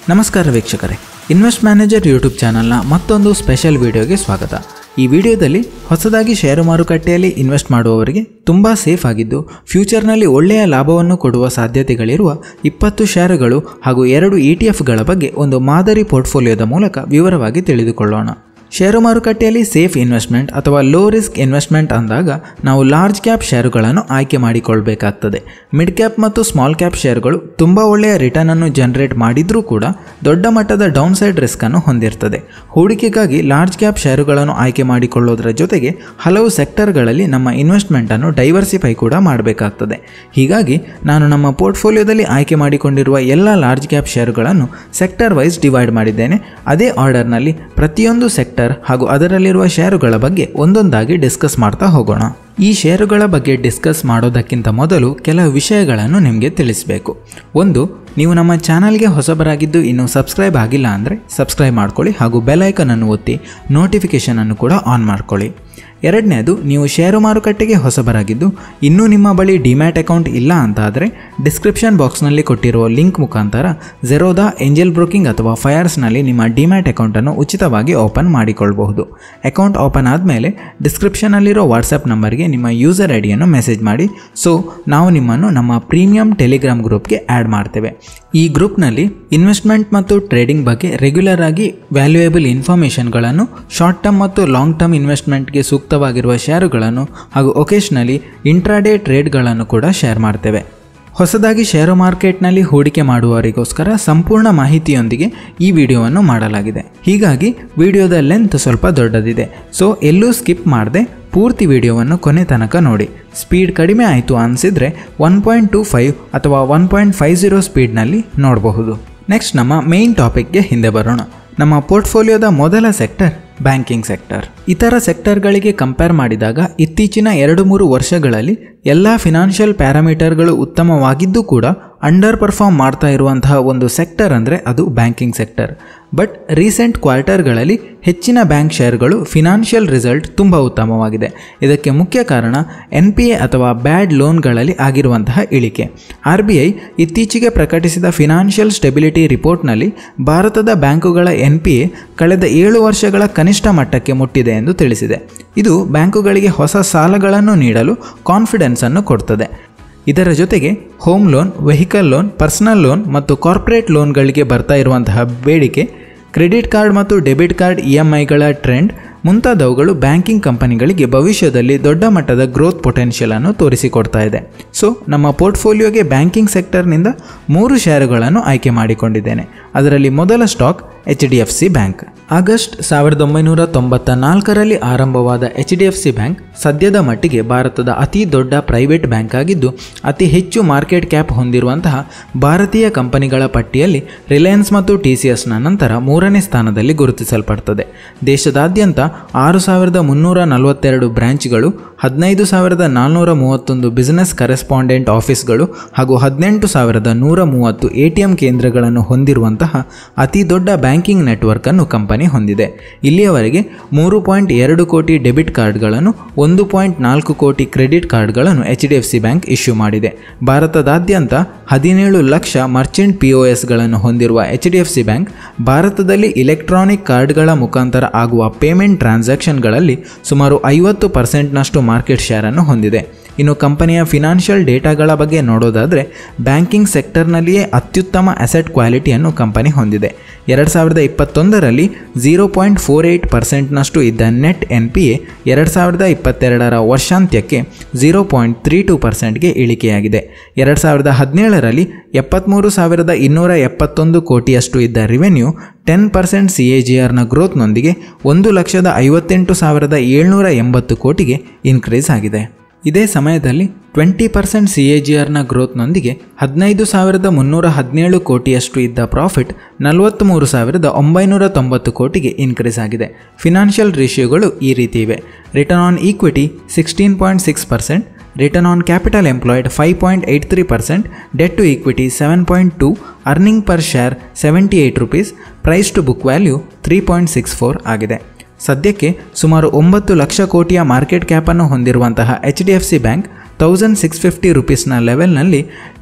ನಮಸ್ಕಾರ ವೀಕ್ಷಕರೇ invest manager YouTube ಚಾನಲ್ನ ಮತ್ತೊಂದು ಸ್ಪೆಷಲ್ ವಿಡಿಯೋಗೆ ಸ್ವಾಗತ ಈ ವಿಡಿಯೋದಲ್ಲಿ ಹೊಸದಾಗಿ ಷೇರು ಮಾರುಕಟ್ಟೆಯಲ್ಲಿ ಇನ್ವೆಸ್ಟ್ ಮಾಡುವವರಿಗೆ ತುಂಬ ಸೇಫ್ ಆಗಿದ್ದು ಫ್ಯೂಚರ್ನಲ್ಲಿ ಒಳ್ಳೆಯ ಲಾಭವನ್ನು ಕೊಡುವ ಸಾಧ್ಯತೆಗಳಿರುವ ಇಪ್ಪತ್ತು ಷೇರುಗಳು ಹಾಗೂ ಎರಡು ಇ ಟಿ ಎಫ್ಗಳ ಬಗ್ಗೆ ಒಂದು ಮಾದರಿ ಪೋರ್ಟ್ಫೋಲಿಯೋದ ಮೂಲಕ ವಿವರವಾಗಿ ತಿಳಿದುಕೊಳ್ಳೋಣ ಷೇರು ಮಾರುಕಟ್ಟೆಯಲ್ಲಿ ಸೇಫ್ ಇನ್ವೆಸ್ಟ್ಮೆಂಟ್ ಅಥವಾ ಲೋ ರಿಸ್ಕ್ ಇನ್ವೆಸ್ಟ್ಮೆಂಟ್ ಅಂದಾಗ ನಾವು ಲಾರ್ಜ್ ಕ್ಯಾಪ್ ಷೇರುಗಳನ್ನು ಆಯ್ಕೆ ಮಾಡಿಕೊಳ್ಬೇಕಾಗ್ತದೆ ಮಿಡ್ ಕ್ಯಾಪ್ ಮತ್ತು ಸ್ಮಾಲ್ ಕ್ಯಾಪ್ ಷೇರುಗಳು ತುಂಬ ಒಳ್ಳೆಯ ರಿಟರ್ನ್ ಅನ್ನು ಜನರೇಟ್ ಮಾಡಿದ್ರೂ ಕೂಡ ದೊಡ್ಡ ಮಟ್ಟದ ಡೌನ್ ಸೈಡ್ ರಿಸ್ಕ್ ಅನ್ನು ಹೊಂದಿರ್ತದೆ ಹೂಡಿಕೆಗಾಗಿ ಲಾರ್ಜ್ ಕ್ಯಾಪ್ ಷೇರುಗಳನ್ನು ಆಯ್ಕೆ ಮಾಡಿಕೊಳ್ಳೋದರ ಜೊತೆಗೆ ಹಲವು ಸೆಕ್ಟರ್ಗಳಲ್ಲಿ ನಮ್ಮ ಇನ್ವೆಸ್ಟ್ಮೆಂಟ್ ಅನ್ನು ಡೈವರ್ಸಿಫೈ ಕೂಡ ಮಾಡಬೇಕಾಗ್ತದೆ ಹೀಗಾಗಿ ನಾನು ನಮ್ಮ ಪೋರ್ಟ್ಫೋಲಿಯೋದಲ್ಲಿ ಆಯ್ಕೆ ಮಾಡಿಕೊಂಡಿರುವ ಎಲ್ಲ ಲಾರ್ಜ್ ಕ್ಯಾಪ್ ಷೇರುಗಳನ್ನು ಸೆಕ್ಟರ್ ವೈಸ್ ಡಿವೈಡ್ ಮಾಡಿದ್ದೇನೆ ಅದೇ ಆರ್ಡರ್ನಲ್ಲಿ ಪ್ರತಿಯೊಂದು ಸೆಕ್ಟರ್ ಹಾಗೂ ಅದರಲ್ಲಿರುವ ಷೇರುಗಳ ಬಗ್ಗೆ ಒಂದೊಂದಾಗಿ ಡಿಸ್ಕಸ್ ಮಾಡ್ತಾ ಹೋಗೋಣ ಈ ಷೇರುಗಳ ಬಗ್ಗೆ ಡಿಸ್ಕಸ್ ಮಾಡೋದಕ್ಕಿಂತ ಮೊದಲು ಕೆಲವು ವಿಷಯಗಳನ್ನು ನಿಮಗೆ ತಿಳಿಸಬೇಕು ಒಂದು ನೀವು ನಮ್ಮ ಚಾನಲ್ಗೆ ಹೊಸಬರಾಗಿದ್ದು ಇನ್ನೂ ಸಬ್ಸ್ಕ್ರೈಬ್ ಆಗಿಲ್ಲ ಅಂದರೆ ಸಬ್ಸ್ಕ್ರೈಬ್ ಮಾಡ್ಕೊಳ್ಳಿ ಹಾಗೂ ಬೆಲ್ ಐಕನನ್ನು ಒತ್ತಿ ನೋಟಿಫಿಕೇಷನನ್ನು ಕೂಡ ಆನ್ ಮಾಡ್ಕೊಳ್ಳಿ ಎರಡನೇದು ನೀವು ಷೇರು ಮಾರುಕಟ್ಟೆಗೆ ಹೊಸಬರಾಗಿದ್ದು ಇನ್ನೂ ನಿಮ್ಮ ಬಳಿ ಡಿಮ್ಯಾಟ್ ಅಕೌಂಟ್ ಇಲ್ಲ ಅಂತ ಆದರೆ ಡಿಸ್ಕ್ರಿಪ್ಷನ್ ಬಾಕ್ಸ್ನಲ್ಲಿ ಕೊಟ್ಟಿರುವ ಲಿಂಕ್ ಮುಖಾಂತರ ಜೆರೋದಾ ಏಂಜಲ್ ಬ್ರೋಕಿಂಗ್ ಅಥವಾ ಫೈರ್ಸ್ನಲ್ಲಿ ನಿಮ್ಮ ಡಿಮ್ಯಾಟ್ ಅಕೌಂಟನ್ನು ಉಚಿತವಾಗಿ ಓಪನ್ ಮಾಡಿಕೊಳ್ಳಬಹುದು ಅಕೌಂಟ್ ಓಪನ್ ಆದಮೇಲೆ ಡಿಸ್ಕ್ರಿಪ್ಷನಲ್ಲಿರೋ ವಾಟ್ಸಪ್ ನಂಬರ್ಗೆ ನಿಮ್ಮ ಯೂಸರ್ ಐ ಡಿಯನ್ನು ಮೆಸೇಜ್ ಮಾಡಿ ಸೊ ನಾವು ನಿಮ್ಮನ್ನು ನಮ್ಮ ಪ್ರೀಮಿಯಂ ಟೆಲಿಗ್ರಾಮ್ ಗ್ರೂಪ್ಗೆ ಆ್ಯಡ್ ಮಾಡ್ತೇವೆ ಈ ಗ್ರೂಪ್ನಲ್ಲಿ ಇನ್ವೆಸ್ಟ್ಮೆಂಟ್ ಮತ್ತು ಟ್ರೇಡಿಂಗ್ ಬಗ್ಗೆ ರೆಗ್ಯುಲರ್ ಆಗಿ ವ್ಯಾಲ್ಯೂಯೇಬಲ್ ಇನ್ಫಾರ್ಮೇಷನ್ಗಳನ್ನು ಶಾರ್ಟ್ ಟರ್ಮ್ ಮತ್ತು ಲಾಂಗ್ ಟರ್ಮ್ ಇನ್ವೆಸ್ಟ್ಮೆಂಟ್ಗೆ ಸೂಕ್ತವಾಗಿರುವ ಷೇರುಗಳನ್ನು ಹಾಗೂ ಒಕೇಶ್ನಲಿ ಇಂಟ್ರಾಡೇ ಟ್ರೇಡ್ಗಳನ್ನು ಕೂಡ ಶೇರ್ ಮಾಡ್ತೇವೆ ಹೊಸದಾಗಿ ಷೇರು ಮಾರ್ಕೆಟ್ನಲ್ಲಿ ಹೂಡಿಕೆ ಮಾಡುವವರಿಗೋಸ್ಕರ ಸಂಪೂರ್ಣ ಮಾಹಿತಿಯೊಂದಿಗೆ ಈ ವಿಡಿಯೋವನ್ನು ಮಾಡಲಾಗಿದೆ ಹೀಗಾಗಿ ವಿಡಿಯೋದ ಲೆಂತ್ ಸ್ವಲ್ಪ ದೊಡ್ಡದಿದೆ ಸೊ ಎಲ್ಲೂ ಸ್ಕಿಪ್ ಮಾಡದೆ ಪೂರ್ತಿ ವಿಡಿಯೋವನ್ನು ಕೊನೆ ತನಕ ನೋಡಿ ಸ್ಪೀಡ್ ಕಡಿಮೆ ಆಯಿತು ಅನಿಸಿದರೆ ಒನ್ ಪಾಯಿಂಟ್ ಟೂ ಫೈವ್ ಅಥವಾ ಒನ್ ಪಾಯಿಂಟ್ ಫೈವ್ ಜೀರೋ ಸ್ಪೀಡ್ನಲ್ಲಿ ನೋಡಬಹುದು ನೆಕ್ಸ್ಟ್ ನಮ್ಮ ಮೇನ್ ಟಾಪಿಕ್ಗೆ ಹಿಂದೆ ಬರೋಣ ನಮ್ಮ ಪೋರ್ಟ್ಫೋಲಿಯೋದ ಮೊದಲ ಸೆಕ್ಟರ್ ಬ್ಯಾಂಕಿಂಗ್ ಸೆಕ್ಟರ್ ಇತರ ಸೆಕ್ಟರ್ಗಳಿಗೆ ಕಂಪೇರ್ ಮಾಡಿದಾಗ ಇತ್ತೀಚಿನ ಎರಡು ಮೂರು ವರ್ಷಗಳಲ್ಲಿ ಎಲ್ಲ ಫಿನಾನ್ಷಿಯಲ್ ಪ್ಯಾರಾಮೀಟರ್ಗಳು ಉತ್ತಮವಾಗಿದ್ದು ಕೂಡ ಅಂಡರ್ ಪರ್ಫಾರ್ಮ್ ಮಾಡ್ತಾ ಇರುವಂತಹ ಒಂದು ಸೆಕ್ಟರ್ ಅಂದರೆ ಅದು ಬ್ಯಾಂಕಿಂಗ್ ಸೆಕ್ಟರ್ ಬಟ್ ರೀಸೆಂಟ್ ಕ್ವಾರ್ಟರ್ಗಳಲ್ಲಿ ಹೆಚ್ಚಿನ ಬ್ಯಾಂಕ್ ಶೇರ್ಗಳು ಫಿನಾನ್ಷಿಯಲ್ ರಿಸಲ್ಟ್ ತುಂಬ ಉತ್ತಮವಾಗಿದೆ ಇದಕ್ಕೆ ಮುಖ್ಯ ಕಾರಣ ಎನ್ ಪಿ ಎ ಅಥವಾ ಬ್ಯಾಡ್ ಲೋನ್ಗಳಲ್ಲಿ ಆಗಿರುವಂತಹ ಇಳಿಕೆ ಆರ್ ಬಿ ಐ ಇತ್ತೀಚೆಗೆ ಪ್ರಕಟಿಸಿದ ಫಿನಾನ್ಷಿಯಲ್ ಸ್ಟೆಬಿಲಿಟಿ ರಿಪೋರ್ಟ್ನಲ್ಲಿ ಭಾರತದ ಬ್ಯಾಂಕುಗಳ ಎನ್ ಪಿ ಎ ಕಳೆದ ಏಳು ವರ್ಷಗಳ ಕನಿಷ್ಠ ಮಟ್ಟಕ್ಕೆ ಮುಟ್ಟಿದೆ ಎಂದು ತಿಳಿಸಿದೆ ಇದು ಬ್ಯಾಂಕುಗಳಿಗೆ ಹೊಸ ಸಾಲಗಳನ್ನು ನೀಡಲು ಕಾನ್ಫಿಡೆನ್ಸ್ ಅನ್ನು ಕೊಡ್ತದೆ ಇದರ ಜೊತೆಗೆ home loan vehicle loan personal loan ಮತ್ತು ಕಾರ್ಪೊರೇಟ್ ಲೋನ್ಗಳಿಗೆ ಬರ್ತಾ ಇರುವಂತಹ ಬೇಡಿಕೆ ಕ್ರೆಡಿಟ್ ಕಾರ್ಡ್ ಮತ್ತು ಡೆಬಿಟ್ ಕಾರ್ಡ್ ಇ ಎಮ್ ಐಗಳ ಟ್ರೆಂಡ್ ಮುಂತಾದವುಗಳು ಬ್ಯಾಂಕಿಂಗ್ ಕಂಪನಿಗಳಿಗೆ ಭವಿಷ್ಯದಲ್ಲಿ ದೊಡ್ಡ ಮಟ್ಟದ ಗ್ರೋತ್ ಪೊಟೆನ್ಷಿಯಲ್ ಅನ್ನು ತೋರಿಸಿಕೊಡ್ತಾ ಇದೆ ಸೊ ನಮ್ಮ ಪೋರ್ಟ್ಫೋಲಿಯೋಗೆ ಬ್ಯಾಂಕಿಂಗ್ ಸೆಕ್ಟರ್ನಿಂದ ಮೂರು ಷೇರುಗಳನ್ನು ಆಯ್ಕೆ ಮಾಡಿಕೊಂಡಿದ್ದೇನೆ ಅದರಲ್ಲಿ ಮೊದಲ stock H D F C bank August ಸಾವಿರದ ಒಂಬೈನೂರ ತೊಂಬತ್ತ ನಾಲ್ಕರಲ್ಲಿ ಆರಂಭವಾದ H D F C bank ಸದ್ಯದ ಮಟ್ಟಿಗೆ ಭಾರತದ ಅತಿ ದೊಡ್ಡ ಪ್ರೈವೇಟ್ ಬ್ಯಾಂಕ್ ಆಗಿದ್ದು ಅತಿ ಹೆಚ್ಚು ಮಾರ್ಕೆಟ್ ಕ್ಯಾಪ್ ಹೊಂದಿರುವಂತಹ ಭಾರತೀಯ ಕಂಪನಿಗಳ ಪಟ್ಟಿಯಲ್ಲಿ ರಿಲಯನ್ಸ್ ಮತ್ತು ಟಿ ಸಿ ಎಸ್ನ ನಂತರ ಮೂರನೇ ಸ್ಥಾನದಲ್ಲಿ ಗುರುತಿಸಲ್ಪಡ್ತದೆ ದೇಶದಾದ್ಯಂತ ಆರು ಸಾವಿರದ ಮುನ್ನೂರ ನಲವತ್ತೆರಡು ಬ್ರಾಂಚ್ಗಳು ಹದಿನೈದು ಸಾವಿರದ ನಾಲ್ನೂರ ಮೂವತ್ತೊಂದು ಬಿಸಿನೆಸ್ ಕರೆಸ್ಪಾಂಡೆಂಟ್ ಆಫೀಸ್ಗಳು ಹಾಗೂ ಹದಿನೆಂಟು ಸಾವಿರದ ನೂರ ಮೂವತ್ತು ಎ ಟಿ ಎಂ ಕೇಂದ್ರಗಳನ್ನು ಹೊಂದಿರುವಂತಹ ಅತಿ ದೊಡ್ಡ ಬ್ಯಾಂಕಿಂಗ್ ನೆಟ್ವರ್ಕನ್ನು ಕಂಪನಿ ಹೊಂದಿದೆ ಇಲ್ಲಿಯವರೆಗೆ ಮೂರು ಪಾಯಿಂಟ್ ಎರಡು ಕೋಟಿ ಡೆಬಿಟ್ ಕಾರ್ಡ್ಗಳನ್ನು ಒಂದು ಪಾಯಿಂಟ್ ನಾಲ್ಕು ಕೋಟಿ ಕ್ರೆಡಿಟ್ ಕಾರ್ಡ್ಗಳನ್ನು H D F C bank issue ಮಾಡಿದೆ ಭಾರತದಾದ್ಯಂತ ಹದಿನೇಳು ಲಕ್ಷ ಮರ್ಚೆಂಟ್ ಪಿ ಒ ಎಸ್ಗಳನ್ನು ಹೊಂದಿರುವ H D F C bank ಭಾರತದಲ್ಲಿ ಇಲೆಕ್ಟ್ರಾನಿಕ್ ಕಾರ್ಡ್ಗಳ ಮುಖಾಂತರ ಆಗುವ ಪೇಮೆಂಟ್ ಟ್ರಾನ್ಸಾಕ್ಷನ್ಗಳಲ್ಲಿ ಸುಮಾರು ಐವತ್ತು ಪರ್ಸೆಂಟ್ನಷ್ಟು ಮಾರ್ಕೆಟ್ ಶೇರನ್ನು ಹೊಂದಿದೆ ಇನ್ನು ಕಂಪನಿಯ ಫಿನಾನ್ಷಿಯಲ್ ಡೇಟಾಗಳ ಬಗ್ಗೆ ನೋಡೋದಾದರೆ ಬ್ಯಾಂಕಿಂಗ್ ಸೆಕ್ಟರ್ನಲ್ಲಿಯೇ ಅತ್ಯುತ್ತಮ ಅಸೆಟ್ ಕ್ವಾಲಿಟಿಯನ್ನು ಕಂಪನಿ ಹೊಂದಿದೆ ಎರಡು ಸಾವಿರದ ಇಪ್ಪತ್ತೊಂದರಲ್ಲಿ ಝೀರೋ ಪಾಯಿಂಟ್ ಫೋರ್ ಏಯ್ಟ್ ಪರ್ಸೆಂಟ್ನಷ್ಟು ಇದ್ದ ನೆಟ್ ಎನ್ ಪಿ ಎ ಎರಡು ಸಾವಿರದ ಇಪ್ಪತ್ತೆರಡರ ವರ್ಷಾಂತ್ಯಕ್ಕೆ ಝೀರೋ ಪಾಯಿಂಟ್ ತ್ರೀ ಟು ಪರ್ಸೆಂಟ್ಗೆ ಇಳಿಕೆಯಾಗಿದೆ ಎರಡು ಸಾವಿರದ ಹದಿನೇಳರಲ್ಲಿ ಎಪ್ಪತ್ತ್ಮೂರು ಸಾವಿರದ ಇನ್ನೂರ ಎಪ್ಪತ್ತೊಂದು ಕೋಟಿಯಷ್ಟು ಇದ್ದ revenue ten percent C A G ಆರ್ನ ಗ್ರೋತ್ನೊಂದಿಗೆ ಒಂದು ಲಕ್ಷದ ಐವತ್ತೆಂಟು ಸಾವಿರದ ಏಳ್ನೂರ ಎಂಬತ್ತು ಕೋಟಿಗೆ ಇನ್ಕ್ರೀಸ್ ಆಗಿದೆ ಇದೇ ಸಮಯದಲ್ಲಿ twenty percent C A G ಆರ್ನ ಗ್ರೋತ್ನೊಂದಿಗೆ ಹದಿನೈದು ಸಾವಿರದ ಮುನ್ನೂರ ಹದಿನೇಳು ಕೋಟಿಯಷ್ಟು ಇದ್ದ ಪ್ರಾಫಿಟ್ ನಲವತ್ತ್ಮೂರು ಸಾವಿರದ ಒಂಬೈನೂರ ತೊಂಬತ್ತು ಕೋಟಿಗೆ ಇನ್ಕ್ರೀಸ್ ಆಗಿದೆ ಫಿನಾನ್ಷಿಯಲ್ ರೇಷಿಯೋಗಳು ಈ ರೀತಿ ಇವೆ return on equity sixteen point six percent return on capital employed five point eight three percent debt to equity seven point two earning per share seventy eight rupees price to book value three point six four ಆಗಿದೆ ಸದ್ಯಕ್ಕೆ ಸುಮಾರು ಒಂಬತ್ತು ಲಕ್ಷ ಕೋಟಿಯ market ಕ್ಯಾಪನ್ನು ಹೊಂದಿರುವಂತಹ H D F C bank thousand six fifty ರುಪೀಸ್ನ ಲೆವೆಲ್ನಲ್ಲಿ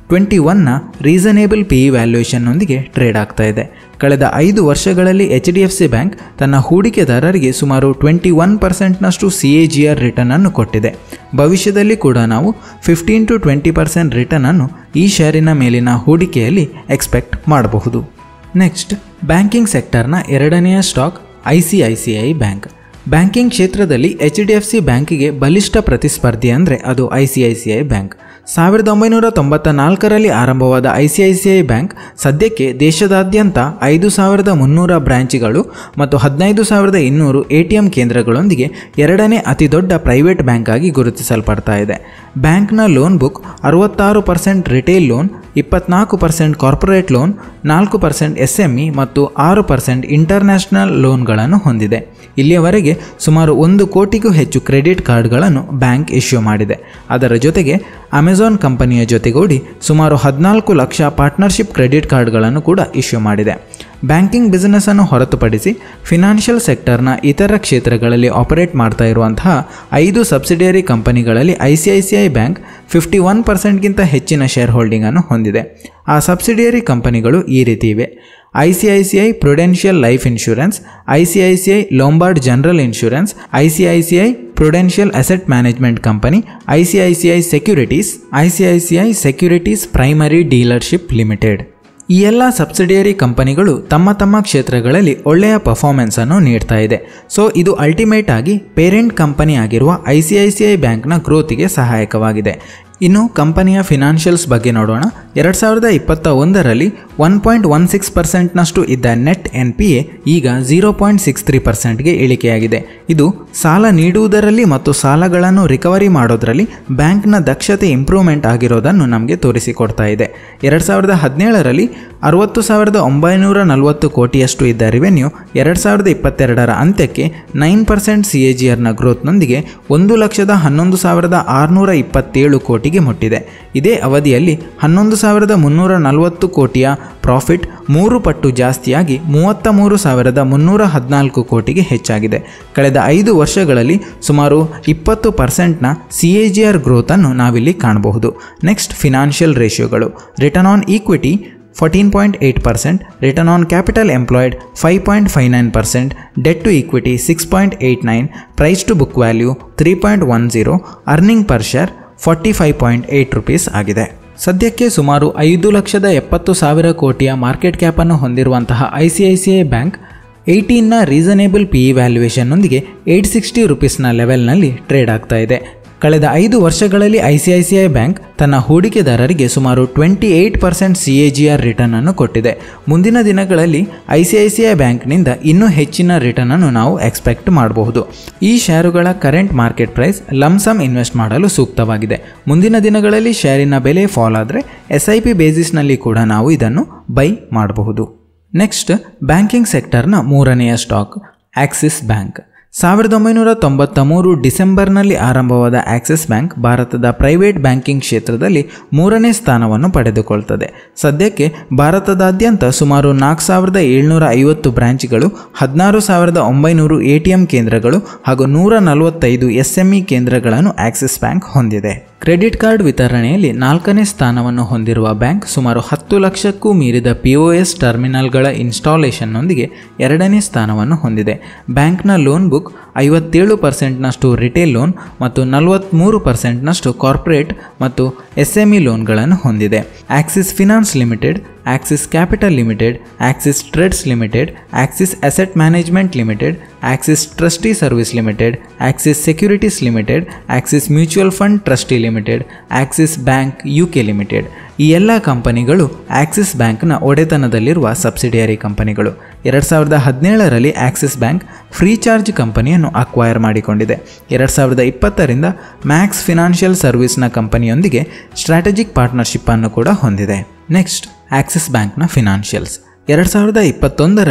ಟ್ವೆಂಟಿ ಒನ್ನ ರೀಸನೇಬಲ್ ಪಿ ಇ ವ್ಯಾಲ್ಯೂಯೇಷನ್ನೊಂದಿಗೆ ಟ್ರೇಡ್ ಆಗ್ತಾ ಇದೆ ಕಳೆದ ಐದು ವರ್ಷಗಳಲ್ಲಿ H D F C bank ತನ್ನ ಹೂಡಿಕೆದಾರರಿಗೆ ಸುಮಾರು ಟ್ವೆಂಟಿ ಒನ್ ಪರ್ಸೆಂಟ್ನಷ್ಟು C A G R return ಅನ್ನು ಕೊಟ್ಟಿದೆ ಭವಿಷ್ಯದಲ್ಲಿ ಕೂಡ ನಾವು fifteen to twenty percent return ಅನ್ನು ಈ ಶೇರಿನ ಮೇಲಿನ ಹೂಡಿಕೆಯಲ್ಲಿ ಎಕ್ಸ್ಪೆಕ್ಟ್ ಮಾಡಬಹುದು ನೆಕ್ಸ್ಟ್ ಬ್ಯಾಂಕಿಂಗ್ ಸೆಕ್ಟರ್ನ ಎರಡನೆಯ stock I C I C I bank banking ಕ್ಷೇತ್ರದಲ್ಲಿ ಎಚ್ ಡಿ ಎಫ್ ಸಿ ಬ್ಯಾಂಕಿಗೆ ಬಲಿಷ್ಠ ಪ್ರತಿಸ್ಪರ್ಧಿ ಅಂದರೆ ಅದು I C I C I bank ಸಾವಿರದ ಒಂಬೈನೂರ ತೊಂಬತ್ತ ನಾಲ್ಕರಲ್ಲಿ ಆರಂಭವಾದ I C I C I bank ಸದ್ಯಕ್ಕೆ ದೇಶದಾದ್ಯಂತ ಐದು ಸಾವಿರದ ಮುನ್ನೂರ ಬ್ರ್ಯಾಂಚ್ಗಳು ಮತ್ತು ಹದಿನೈದು ಸಾವಿರದ ಇನ್ನೂರು ಎ ಟಿ ಎಂ ಕೇಂದ್ರಗಳೊಂದಿಗೆ ಎರಡನೇ ಅತಿ ದೊಡ್ಡ ಪ್ರೈವೇಟ್ ಬ್ಯಾಂಕ್ ಆಗಿ ಗುರುತಿಸಲ್ಪಡ್ತಾ ಇದೆ ಬ್ಯಾಂಕ್ನ ಲೋನ್ ಬುಕ್ ಅರವತ್ತಾರು ಪರ್ಸೆಂಟ್ ರಿಟೇಲ್ ಲೋನ್ ಇಪ್ಪತ್ನಾಲ್ಕು ಪರ್ಸೆಂಟ್ ಕಾರ್ಪೊರೇಟ್ ಲೋನ್ ನಾಲ್ಕು ಪರ್ಸೆಂಟ್ ಎಸ್ ಎಂ ಇ ಮತ್ತು ಆರು ಪರ್ಸೆಂಟ್ ಇಂಟರ್ನ್ಯಾಷನಲ್ ಲೋನ್ಗಳನ್ನು ಹೊಂದಿದೆ ಇಲ್ಲಿಯವರೆಗೆ ಸುಮಾರು ಒಂದು ಕೋಟಿಗೂ ಹೆಚ್ಚು ಕ್ರೆಡಿಟ್ ಕಾರ್ಡ್ಗಳನ್ನು ಬ್ಯಾಂಕ್ ಇಶ್ಯೂ ಮಾಡಿದೆ ಅದರ ಜೊತೆಗೆ ಅಮೆಜಾನ್ ಕಂಪನಿಯ ಜೊತೆಗೂಡಿ ಸುಮಾರು ಹದಿನಾಲ್ಕು ಲಕ್ಷ ಪಾರ್ಟ್ನರ್ಶಿಪ್ ಕ್ರೆಡಿಟ್ ಕಾರ್ಡ್ಗಳನ್ನು ಕೂಡ ಇಶ್ಯೂ ಮಾಡಿದೆ ಬ್ಯಾಂಕಿಂಗ್ ಬಿಸ್ನೆಸ್ಸನ್ನು ಹೊರತುಪಡಿಸಿ ಫಿನಾನ್ಷಿಯಲ್ ಸೆಕ್ಟರ್ನ ಇತರ ಕ್ಷೇತ್ರಗಳಲ್ಲಿ ಆಪರೇಟ್ ಮಾಡ್ತಾ ಇರುವಂತಹ ಐದು ಸಬ್ಸಿಡಿಯರಿ ಕಂಪನಿಗಳಲ್ಲಿ I C I C I bank fifty one ಪರ್ಸೆಂಟ್ಗಿಂತ ಹೆಚ್ಚಿನ ಶೇರ್ ಹೋಲ್ಡಿಂಗನ್ನು ಹೊಂದಿದೆ ಆ ಸಬ್ಸಿಡಿಯರಿ ಕಂಪನಿಗಳು ಈ ರೀತಿ ಇವೆ I C I C I Prudential life insurance I C I C I Lombard general insurance I C I C I Prudential asset management company I C I C I securities I C I C I securities primary dealership limited ಈ ಎಲ್ಲ subsidiary ಕಂಪನಿಗಳು ತಮ್ಮ ತಮ್ಮ ಕ್ಷೇತ್ರಗಳಲ್ಲಿ ಒಳ್ಳೆಯ ಪರ್ಫಾರ್ಮೆನ್ಸನ್ನು ನೀಡ್ತಾ ಇದೆ so ಇದು ಅಲ್ಟಿಮೇಟ್ ಆಗಿ ಪೇರೆಂಟ್ ಕಂಪನಿ ಆಗಿರುವ I C I C I ಬ್ಯಾಂಕ್ನ ಗ್ರೋತಿಗೆ ಸಹಾಯಕವಾಗಿದೆ ಇನ್ನು ಕಂಪನಿಯ ಫಿನಾನ್ಷಿಯಲ್ಸ್ ಬಗ್ಗೆ ನೋಡೋಣ ಎರಡು ಸಾವಿರದ ಇಪ್ಪತ್ತ ಒಂದರಲ್ಲಿ ಒನ್ ಪಾಯಿಂಟ್ ಒನ್ ಸಿಕ್ಸ್ ಪರ್ಸೆಂಟ್ನಷ್ಟು ಇದ್ದ ನೆಟ್ ಎನ್ ಪಿ ಎ ಈಗ ಝೀರೋ ಪಾಯಿಂಟ್ ಸಿಕ್ಸ್ ತ್ರೀ ಪರ್ಸೆಂಟ್ಗೆ ಇಳಿಕೆಯಾಗಿದೆ ಇದು ಸಾಲ ನೀಡುವುದರಲ್ಲಿ ಮತ್ತು ಸಾಲಗಳನ್ನು ರಿಕವರಿ ಮಾಡೋದರಲ್ಲಿ ಬ್ಯಾಂಕ್ನ ದಕ್ಷತೆ ಇಂಪ್ರೂವ್ಮೆಂಟ್ ಆಗಿರೋದನ್ನು ನಮಗೆ ತೋರಿಸಿಕೊಡ್ತಾ ಇದೆ ಎರಡು ಸಾವಿರದ ಹದಿನೇಳರಲ್ಲಿ ಅರವತ್ತು ಸಾವಿರದ ಒಂಬೈನೂರ ನಲವತ್ತು ಕೋಟಿಯಷ್ಟು ಇದ್ದ ರೆವೆನ್ಯೂ ಎರಡು ಸಾವಿರದ ಇಪ್ಪತ್ತೆರಡರ ಅಂತ್ಯಕ್ಕೆ nine percent C A G ಆರ್ನ ಗ್ರೋತ್ನೊಂದಿಗೆ ಒಂದು ಲಕ್ಷದ ಹನ್ನೊಂದು ಸಾವಿರದ ಆರುನೂರ ಇಪ್ಪತ್ತೇಳು ಕೋಟಿಗೆ ಮುಟ್ಟಿದೆ ಇದೇ ಅವಧಿಯಲ್ಲಿ ಹನ್ನೊಂದು ಸಾವಿರದ ಮುನ್ನೂರ ನಲವತ್ತು ಕೋಟಿಯ ಪ್ರಾಫಿಟ್ ಮೂರು ಪಟ್ಟು ಜಾಸ್ತಿಯಾಗಿ ಮೂವತ್ತ ಮೂರು ಸಾವಿರದ ಮುನ್ನೂರ ಹದಿನಾಲ್ಕು ಕೋಟಿಗೆ ಹೆಚ್ಚಾಗಿದೆ ಕಳೆದ ಐದು ವರ್ಷಗಳಲ್ಲಿ ಸುಮಾರು ಇಪ್ಪತ್ತು ಪರ್ಸೆಂಟ್ನ ಸಿ ಎ ಜಿ ಆರ್ ಗ್ರೋತನ್ನು ನಾವಿಲ್ಲಿ ಕಾಣಬಹುದು ನೆಕ್ಸ್ಟ್ ಫಿನಾನ್ಷಿಯಲ್ ರೇಷಿಯೋಗಳು return on equity fourteen point eight percent return on capital employed five point five nine percent debt to equity six point eight nine price to book value three point one zero earning per share forty five point eight rupees ಆಗಿದೆ ಸದ್ಯಕ್ಕೆ ಸುಮಾರು ಐದು ಲಕ್ಷದ ಎಪ್ಪತ್ತು ಸಾವಿರ ಕೋಟಿಯ market ಕ್ಯಾಪನ್ನು ಹೊಂದಿರುವಂತಹ I C I C I bank ಏಯ್ಟೀನ್ನ ರೀಸನೇಬಲ್ ಪಿ ಇ ವ್ಯಾಲ್ಯೂಯೇಷನ್ನೊಂದಿಗೆ ಏಯ್ಟ್ ಸಿಕ್ಸ್ಟಿ ರುಪೀಸ್ನ ಲೆವೆಲ್ನಲ್ಲಿ ಟ್ರೇಡ್ ಆಗ್ತಾ ಇದೆ ಕಳೆದ ಐದು ವರ್ಷಗಳಲ್ಲಿ I C I C I bank ತನ್ನ ಹೂಡಿಕೆದಾರರಿಗೆ ಸುಮಾರು twenty eight percent C A G R return ಅನ್ನು ಕೊಟ್ಟಿದೆ ಮುಂದಿನ ದಿನಗಳಲ್ಲಿ I C I C I ಬ್ಯಾಂಕ್ನಿಂದ ಇನ್ನೂ ಹೆಚ್ಚಿನ ರಿಟರ್ನ್ ಅನ್ನು ನಾವು ಎಕ್ಸ್ಪೆಕ್ಟ್ ಮಾಡಬಹುದು ಈ ಷೇರುಗಳ current market price lump sum invest ಮಾಡಲು ಸೂಕ್ತವಾಗಿದೆ ಮುಂದಿನ ದಿನಗಳಲ್ಲಿ ಷೇರಿನ ಬೆಲೆ ಫಾಲ್ ಆದರೆ ಎಸ್ ಐ ಪಿ ಬೇಸಿಸ್ನಲ್ಲಿ ಕೂಡ ನಾವು ಇದನ್ನು ಬೈ ಮಾಡಬಹುದು ನೆಕ್ಸ್ಟ್ ಬ್ಯಾಂಕಿಂಗ್ ಸೆಕ್ಟರ್ನ ಮೂರನೆಯ ಸ್ಟಾಕ್ ಆಕ್ಸಿಸ್ ಬ್ಯಾಂಕ್ ಸಾವಿರದ ಒಂಬೈನೂರ ತೊಂಬತ್ತ ಮೂರು ಡಿಸೆಂಬರ್ನಲ್ಲಿ ಆರಂಭವಾದ ಆಕ್ಸಿಸ್ ಬ್ಯಾಂಕ್ ಭಾರತದ ಪ್ರೈವೇಟ್ ಬ್ಯಾಂಕಿಂಗ್ ಕ್ಷೇತ್ರದಲ್ಲಿ ಮೂರನೇ ಸ್ಥಾನವನ್ನು ಪಡೆದುಕೊಳ್ತದೆ ಸದ್ಯಕ್ಕೆ ಭಾರತದಾದ್ಯಂತ ಸುಮಾರು ನಾಲ್ಕು ಸಾವಿರದ ಏಳ್ನೂರ ಐವತ್ತು ಬ್ರಾಂಚ್ಗಳು ಹದಿನಾರು ಸಾವಿರದ ಒಂಬೈನೂರು ಎ ಟಿ ಎಂ ಕೇಂದ್ರಗಳು ಹಾಗೂ ನೂರ ನಲವತ್ತೈದು ಎಸ್ ಎಂ ಇ ಕೇಂದ್ರಗಳನ್ನು ಆಕ್ಸಿಸ್ ಬ್ಯಾಂಕ್ ಹೊಂದಿದೆ ಕ್ರೆಡಿಟ್ ಕಾರ್ಡ್ ವಿತರಣೆಯಲ್ಲಿ ನಾಲ್ಕನೇ ಸ್ಥಾನವನ್ನು ಹೊಂದಿರುವ ಬ್ಯಾಂಕ್ ಸುಮಾರು ಹತ್ತು ಲಕ್ಷಕ್ಕೂ ಮೀರಿದ ಪಿ ಒ ಎಸ್ ಟರ್ಮಿನಲ್ಗಳ ಇನ್ಸ್ಟಾಲೇಷನ್ನೊಂದಿಗೆ ಎರಡನೇ ಸ್ಥಾನವನ್ನು ಹೊಂದಿದೆ ಬ್ಯಾಂಕ್ನ ಲೋನ್ ಬುಕ್ ಐವತ್ತೇಳು ಪರ್ಸೆಂಟ್ನಷ್ಟು ರಿಟೇಲ್ ಲೋನ್ ಮತ್ತು ನಲವತ್ತ್ಮೂರು ಪರ್ಸೆಂಟ್ನಷ್ಟು ಕಾರ್ಪೊರೇಟ್ ಮತ್ತು ಎಸ್ ಎಂ ಇ ಲೋನ್ಗಳನ್ನು ಹೊಂದಿದೆ Axis finance limited Axis capital limited Axis trades limited Axis asset management limited Axis trustee service limited Axis securities limited Axis mutual fund trustee limited Axis bank U K limited ಈ ಎಲ್ಲ ಕಂಪನಿಗಳು Axis ಬ್ಯಾಂಕ್ನ ಒಡೆತನದಲ್ಲಿರುವ subsidiary ಕಂಪನಿಗಳು ಎರಡು ಸಾವಿರದ ಹದಿನೇಳರಲ್ಲಿ Axis bank FreeCharge ಕಂಪನಿಯನ್ನು acquire ಮಾಡಿಕೊಂಡಿದೆ ಎರಡು ಸಾವಿರದ ಇಪ್ಪತ್ತರಿಂದ ಮ್ಯಾಕ್ಸ್ ಫಿನಾನ್ಷಿಯಲ್ ಸರ್ವಿಸ್ನ ಕಂಪನಿಯೊಂದಿಗೆ ಸ್ಟ್ರಾಟಜಿಕ್ ಪಾರ್ಟ್ನರ್ಶಿಪ್ ಅನ್ನು ಕೂಡ ಹೊಂದಿದೆ ನೆಕ್ಸ್ಟ್ ಆಕ್ಸಿಸ್ ಬ್ಯಾಂಕ್ನ ಫಿನಾನ್ಷಿಯಲ್ಸ್ ಎರಡು ಸಾವಿರದ ಇಪ್ಪತ್ತೊಂದರಲ್ಲಿ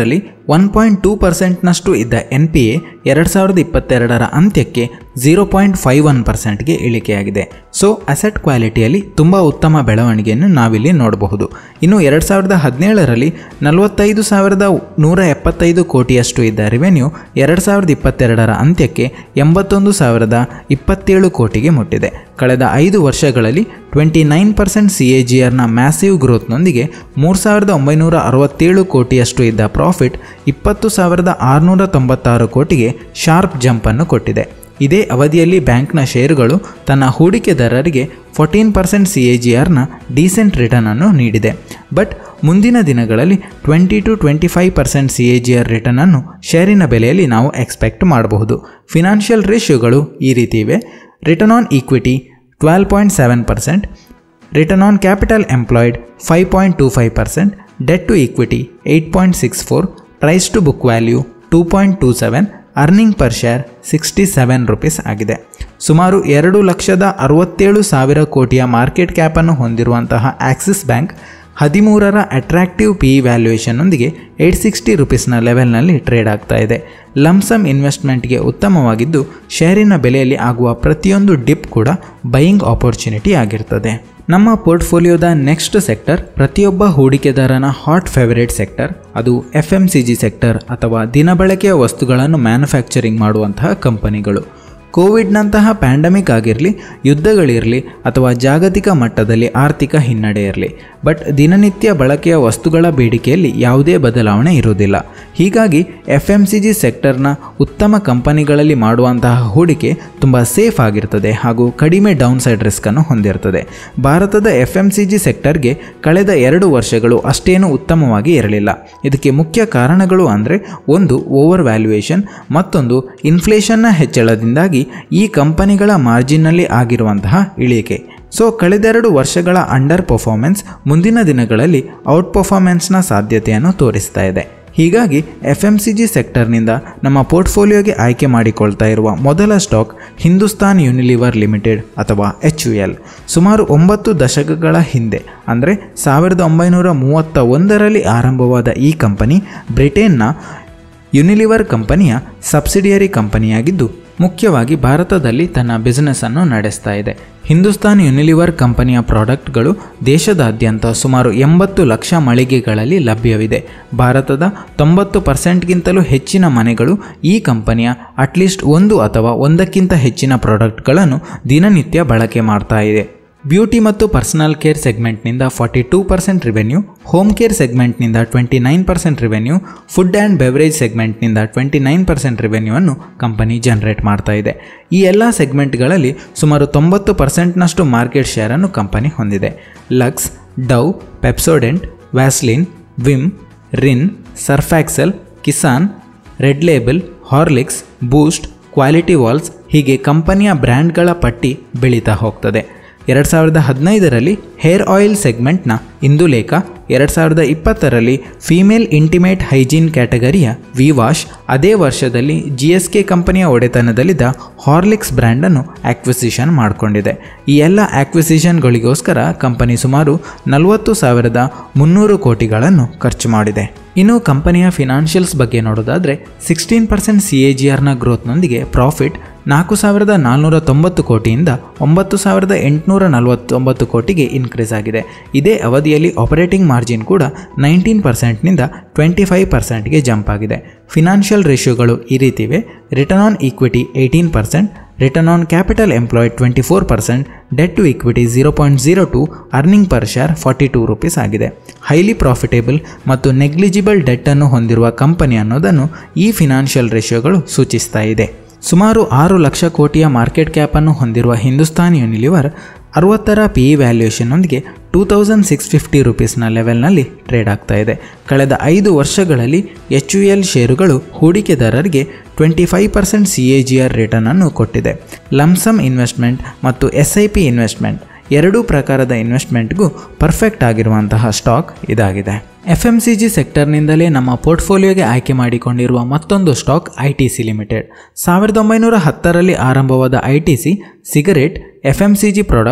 ಒನ್ ಪಾಯಿಂಟ್ ಟೂ ಪರ್ಸೆಂಟ್ನಷ್ಟು ಇದ್ದ ಎನ್ ಪಿ ಎ ಎರಡು ಸಾವಿರದ ಇಪ್ಪತ್ತೆರಡರ ಅಂತ್ಯಕ್ಕೆ ಝೀರೋ ಪಾಯಿಂಟ್ ಫೈವ್ ಒನ್ ಪರ್ಸೆಂಟ್ಗೆ ಇಳಿಕೆಯಾಗಿದೆ ಸೊ ಅಸೆಟ್ ಕ್ವಾಲಿಟಿಯಲ್ಲಿ ತುಂಬ ಉತ್ತಮ ಬೆಳವಣಿಗೆಯನ್ನು ನಾವಿಲ್ಲಿ ನೋಡಬಹುದು ಇನ್ನು ಎರಡು ಸಾವಿರದ ಹದಿನೇಳರಲ್ಲಿ ನಲವತ್ತೈದು ಸಾವಿರದ ನೂರ ಎಪ್ಪತ್ತೈದು ಕೋಟಿಯಷ್ಟು ಇದ್ದ ರೆವೆನ್ಯೂ ಎರಡು ಸಾವಿರದ ಇಪ್ಪತ್ತೆರಡರ ಅಂತ್ಯಕ್ಕೆ ಎಂಬತ್ತೊಂದು ಸಾವಿರದ ಇಪ್ಪತ್ತೇಳು ಕೋಟಿಗೆ ಮುಟ್ಟಿದೆ ಕಳೆದ ಐದು ವರ್ಷಗಳಲ್ಲಿ twenty nine percent C A G ಆರ್ನ ಮ್ಯಾಸಿವ್ ಗ್ರೋತ್ನೊಂದಿಗೆ ಮೂರು ಸಾವಿರದ ಒಂಬೈನೂರ ಅರವತ್ತೇಳು ಕೋಟಿಯಷ್ಟು ಇದ್ದ ಪ್ರಾಫಿಟ್ ಇಪ್ಪತ್ತು ಸಾವಿರದ ಆರುನೂರ ತೊಂಬತ್ತಾರು ಕೋಟಿಗೆ ಶಾರ್ಪ್ ಜಂಪನ್ನು ಕೊಟ್ಟಿದೆ ಇದೇ ಅವಧಿಯಲ್ಲಿ ಬ್ಯಾಂಕ್ನ ಷೇರುಗಳು ತನ್ನ ಹೂಡಿಕೆದಾರರಿಗೆ fourteen percent C A G ಆರ್ನ ಡೀಸೆಂಟ್ ರಿಟರ್ನ್ ಅನ್ನು ನೀಡಿದೆ ಬಟ್ ಮುಂದಿನ ದಿನಗಳಲ್ಲಿ twenty to twenty five percent C A G R return ಅನ್ನು ಷೇರಿನ ಬೆಲೆಯಲ್ಲಿ ನಾವು ಎಕ್ಸ್ಪೆಕ್ಟ್ ಮಾಡಬಹುದು ಫಿನಾನ್ಷಿಯಲ್ ರೇಷಿಯೋಗಳು ಈ ರೀತಿ ಇವೆ return on equity twelve point seven percent return on capital employed five point two five percent debt to equity eight point six four price to book value two point two seven earning per share sixty seven rupees ಆಗಿದೆ ಸುಮಾರು ಎರಡು ಲಕ್ಷದ ಅರವತ್ತೇಳು ಸಾವಿರ ಕೋಟಿಯ market ಕ್ಯಾಪನ್ನು ಹೊಂದಿರುವಂತಹ Axis bank ಹದಿಮೂರರ ಅಟ್ರಾಕ್ಟಿವ್ ಪಿ ಇ ವ್ಯಾಲ್ಯೂಯೇಷನ್ನೊಂದಿಗೆ ಏಯ್ಟ್ ಸಿಕ್ಸ್ಟಿ ರುಪೀಸ್ನ ಲೆವೆಲ್ನಲ್ಲಿ ಟ್ರೇಡ್ ಆಗ್ತಾ ಇದೆ ಲಮ್ಸಮ್ ಇನ್ವೆಸ್ಟ್ಮೆಂಟ್ಗೆ ಉತ್ತಮವಾಗಿದ್ದು ಷೇರಿನ ಬೆಲೆಯಲ್ಲಿ ಆಗುವ ಪ್ರತಿಯೊಂದು ಡಿಪ್ ಕೂಡ ಬೈಯಿಂಗ್ ಆಪರ್ಚುನಿಟಿ ಆಗಿರ್ತದೆ ನಮ್ಮ ಪೋರ್ಟ್ಫೋಲಿಯೋದ ನೆಕ್ಸ್ಟ್ ಸೆಕ್ಟರ್ ಪ್ರತಿಯೊಬ್ಬ ಹೂಡಿಕೆದಾರನ ಹಾಟ್ ಫೇವರೇಟ್ ಸೆಕ್ಟರ್ ಅದು F M C G sector ಅಥವಾ ದಿನಬಳಕೆಯ ವಸ್ತುಗಳನ್ನು ಮ್ಯಾನುಫ್ಯಾಕ್ಚರಿಂಗ್ ಮಾಡುವಂತಹ ಕಂಪನಿಗಳು ಕೋವಿಡ್ನಂತಹ ಪ್ಯಾಂಡಮಿಕ್ ಆಗಿರಲಿ ಯುದ್ಧಗಳಿರಲಿ ಅಥವಾ ಜಾಗತಿಕ ಮಟ್ಟದಲ್ಲಿ ಆರ್ಥಿಕ ಹಿನ್ನಡೆ ಇರಲಿ ಬಟ್ ದಿನನಿತ್ಯ ಬಳಕೆಯ ವಸ್ತುಗಳ ಬೇಡಿಕೆಯಲ್ಲಿ ಯಾವುದೇ ಬದಲಾವಣೆ ಇರುವುದಿಲ್ಲ ಹೀಗಾಗಿ ಎಫ್ ಎಮ್ ಸಿ ಜಿ ಸೆಕ್ಟರ್ನ ಉತ್ತಮ ಕಂಪನಿಗಳಲ್ಲಿ ಮಾಡುವಂತಹ ಹೂಡಿಕೆ ತುಂಬ ಸೇಫ್ ಆಗಿರ್ತದೆ ಹಾಗೂ ಕಡಿಮೆ ಡೌನ್ ಸೈಡ್ ರಿಸ್ಕನ್ನು ಹೊಂದಿರ್ತದೆ ಭಾರತದ ಎಫ್ ಎಮ್ ಸಿ ಜಿ ಸೆಕ್ಟರ್ಗೆ ಕಳೆದ ಎರಡು ವರ್ಷಗಳು ಅಷ್ಟೇನು ಉತ್ತಮವಾಗಿ ಇರಲಿಲ್ಲ ಇದಕ್ಕೆ ಮುಖ್ಯ ಕಾರಣಗಳು ಅಂದರೆ ಒಂದು ಓವರ್ ವ್ಯಾಲ್ಯೂಯೇಷನ್ ಮತ್ತೊಂದು ಇನ್ಫ್ಲೇಷನ್ನ ಹೆಚ್ಚಳದಿಂದಾಗಿ ಈ ಕಂಪನಿಗಳ ಮಾರ್ಜಿನ್ನಲ್ಲಿ ಆಗಿರುವಂತಹ ಇಳಿಕೆ ಸೊ ಕಳೆದೆರಡು ವರ್ಷಗಳ ಅಂಡರ್ ಪರ್ಫಾರ್ಮೆನ್ಸ್ ಮುಂದಿನ ದಿನಗಳಲ್ಲಿ ಔಟ್ ಪರ್ಫಾರ್ಮೆನ್ಸ್ನ ಸಾಧ್ಯತೆಯನ್ನು ತೋರಿಸ್ತಾ ಇದೆ ಹೀಗಾಗಿ ಎಫ್ ಎಮ್ ಸಿ ಜಿ ಸೆಕ್ಟರ್ನಿಂದ ನಮ್ಮ ಪೋರ್ಟ್ಫೋಲಿಯೋಗೆ ಆಯ್ಕೆ ಮಾಡಿಕೊಳ್ತಾ ಇರುವ ಮೊದಲ ಸ್ಟಾಕ್ ಹಿಂದೂಸ್ತಾನ್ ಯುನಿಲಿವರ್ ಲಿಮಿಟೆಡ್ ಅಥವಾ ಎಚ್ ಯು ಎಲ್ ಸುಮಾರು ಒಂಬತ್ತು ದಶಕಗಳ ಹಿಂದೆ ಅಂದರೆ ಸಾವಿರದ ಒಂಬೈನೂರ ಮೂವತ್ತ ಒಂದರಲ್ಲಿ ಆರಂಭವಾದ ಈ ಕಂಪನಿ ಬ್ರಿಟೇನ್ನ ಯುನಿಲಿವರ್ ಕಂಪನಿಯ ಸಬ್ಸಿಡಿಯರಿ ಕಂಪನಿಯಾಗಿದ್ದು ಮುಖ್ಯವಾಗಿ ಭಾರತದಲ್ಲಿ ತನ್ನ ಬಿಸ್ನೆಸ್ಸನ್ನು ನಡೆಸ್ತಾ ಇದೆ ಹಿಂದೂಸ್ತಾನ್ ಯುನಿಲಿವರ್ ಕಂಪನಿಯ ಪ್ರಾಡಕ್ಟ್ಗಳು ದೇಶದಾದ್ಯಂತ ಸುಮಾರು ಎಂಬತ್ತು ಲಕ್ಷ ಮಳಿಗೆಗಳಲ್ಲಿ ಲಭ್ಯವಿದೆ ಭಾರತದ ತೊಂಬತ್ತು ಪರ್ಸೆಂಟ್ಗಿಂತಲೂ ಹೆಚ್ಚಿನ ಮನೆಗಳು ಈ ಕಂಪನಿಯ ಅಟ್ಲೀಸ್ಟ್ ಒಂದು ಅಥವಾ ಒಂದಕ್ಕಿಂತ ಹೆಚ್ಚಿನ ಪ್ರಾಡಕ್ಟ್ಗಳನ್ನು ದಿನನಿತ್ಯ ಬಳಕೆ ಮಾಡ್ತಾ ಇದೆ ಬ್ಯೂಟಿ ಮತ್ತು ಪರ್ಸನಲ್ ಕೇರ್ ಸೆಗ್ಮೆಂಟ್ನಿಂದ forty two percent revenue home care ಸೆಗ್ಮೆಂಟ್ನಿಂದ twenty nine percent revenue food and beverage ಸೆಗ್ಮೆಂಟ್ನಿಂದ ಟ್ವೆಂಟಿ ನೈನ್ ಪರ್ಸೆಂಟ್ ರಿವೆನ್ಯೂವನ್ನು ಕಂಪನಿ ಜನರೇಟ್ ಮಾಡ್ತಾ ಇದೆ ಈ ಎಲ್ಲ ಸೆಗ್ಮೆಂಟ್ಗಳಲ್ಲಿ ಸುಮಾರು ತೊಂಬತ್ತು ಪರ್ಸೆಂಟ್ನಷ್ಟು ಮಾರ್ಕೆಟ್ ಶೇರನ್ನು ಕಂಪನಿ ಹೊಂದಿದೆ Lux Dove Pepsodent Vaseline Vim Rin Surf Excel Kissan Red Label Horlicks Boost Kwality Wall's ಹೀಗೆ ಕಂಪನಿಯ ಬ್ರ್ಯಾಂಡ್ಗಳ ಪಟ್ಟಿ ಬೆಳೀತಾ ಹೋಗ್ತದೆ ಎರಡು ಸಾವಿರದ ಹದಿನೈದರಲ್ಲಿ ಹೇರ್ ಆಯಿಲ್ ಸೆಗ್ಮೆಂಟ್ನ ಇಂದುಲೇಖ ಎರಡು ಸಾವಿರದ ಇಪ್ಪತ್ತರಲ್ಲಿ ಫೀಮೇಲ್ ಇಂಟಿಮೇಟ್ ಹೈಜೀನ್ ಕ್ಯಾಟಗರಿಯ ವಿವಾಶ್ ಅದೇ ವರ್ಷದಲ್ಲಿ ಜಿ ಎಸ್ ಕೆ ಕಂಪನಿಯ ಒಡೆತನದಲ್ಲಿದ್ದ ಹಾರ್ಲಿಕ್ಸ್ ಬ್ರ್ಯಾಂಡನ್ನು ಆಕ್ವಿಸಿಷನ್ ಮಾಡಿಕೊಂಡಿದೆ ಈ ಎಲ್ಲ ಆಕ್ವಿಸಿಷನ್ಗಳಿಗೋಸ್ಕರ ಕಂಪನಿ ಸುಮಾರು ನಲವತ್ತು ಸಾವಿರದ ಮುನ್ನೂರು ಕೋಟಿಗಳನ್ನು ಖರ್ಚು ಮಾಡಿದೆ ಇನ್ನು ಕಂಪನಿಯ ಫಿನಾನ್ಷಿಯಲ್ಸ್ ಬಗ್ಗೆ ನೋಡೋದಾದರೆ sixteen percent C A G ಆರ್ನ ಗ್ರೋತ್ನೊಂದಿಗೆ ಪ್ರಾಫಿಟ್ ನಾಲ್ಕು ಸಾವಿರದ ನಾಲ್ನೂರ ತೊಂಬತ್ತು ಕೋಟಿಯಿಂದ ಒಂಬತ್ತು ಸಾವಿರದ ಎಂಟುನೂರ ನಲವತ್ತೊಂಬತ್ತು ಕೋಟಿಗೆ ಇನ್ಕ್ರೀಸ್ ಆಗಿದೆ ಇದೇ ಅವಧಿಯಲ್ಲಿ ಆಪರೇಟಿಂಗ್ ಮಾರ್ಜಿನ್ ಕೂಡ ನೈನ್ಟೀನ್ ಪರ್ಸೆಂಟ್ನಿಂದ ಟ್ವೆಂಟಿ ಫೈವ್ ಪರ್ಸೆಂಟ್ಗೆ ಜಂಪ್ ಆಗಿದೆ ಫಿನಾನ್ಷಿಯಲ್ ರೇಷಿಯೋಗಳು ಈ ರೀತಿ ಇವೆ return on equity eighteen percent return on capital employed twenty four percent debt to equity zero point zero two earning per share forty two rupees ಆಗಿದೆ highly profitable ಮತ್ತು negligible ಡೆಟ್ಟನ್ನು ಹೊಂದಿರುವ ಕಂಪನಿ ಅನ್ನೋದನ್ನು ಈ ಫಿನಾನ್ಷಿಯಲ್ ರೇಷಿಯೋಗಳು ಸೂಚಿಸ್ತಾ ಇದೆ ಸುಮಾರು ಆರು ಲಕ್ಷ ಕೋಟಿಯ ಮಾರ್ಕೆಟ್ ಕ್ಯಾಪನ್ನು ಹೊಂದಿರುವ ಹಿಂದೂಸ್ತಾನ್ ಯುನಿಲಿವರ್ ಅರವತ್ತರ ಪಿ ಇ ವ್ಯಾಲ್ಯೂಯೇಷನ್ನೊಂದಿಗೆ ಟೂ ತೌಸಂಡ್ ಸಿಕ್ಸ್ ಫಿಫ್ಟಿ ರುಪೀಸ್ನ ಲೆವೆಲ್ನಲ್ಲಿ ಟ್ರೇಡ್ ಆಗ್ತಾ ಇದೆ ಕಳೆದ ಐದು ವರ್ಷಗಳಲ್ಲಿ ಎಚ್ ಯು ಎಲ್ ಷೇರುಗಳು ಹೂಡಿಕೆದಾರರಿಗೆ twenty five percent C A G R ರಿಟರ್ನನ್ನು ಕೊಟ್ಟಿದೆ ಲಮ್ಸಮ್ ಇನ್ವೆಸ್ಟ್ಮೆಂಟ್ ಮತ್ತು ಎಸ್ ಐ ಪಿ ಇನ್ವೆಸ್ಟ್ಮೆಂಟ್ ಎರಡೂ ಪ್ರಕಾರದ ಇನ್ವೆಸ್ಟ್ಮೆಂಟ್ಗೂ ಪರ್ಫೆಕ್ಟ್ ಆಗಿರುವಂತಹ ಸ್ಟಾಕ್ ಇದಾಗಿದೆ ಎಫ್ ಎಮ್ ಸಿ ಜಿ ಸೆಕ್ಟರ್ನಿಂದಲೇ ನಮ್ಮ ಪೋರ್ಟ್ಫೋಲಿಯೋಗೆ ಆಯ್ಕೆ ಮಾಡಿಕೊಂಡಿರುವ ಮತ್ತೊಂದು stock I T C limited ಸಾವಿರದ ಒಂಬೈನೂರ ಹತ್ತರಲ್ಲಿ ಆರಂಭವಾದ I T C cigarette F M C G product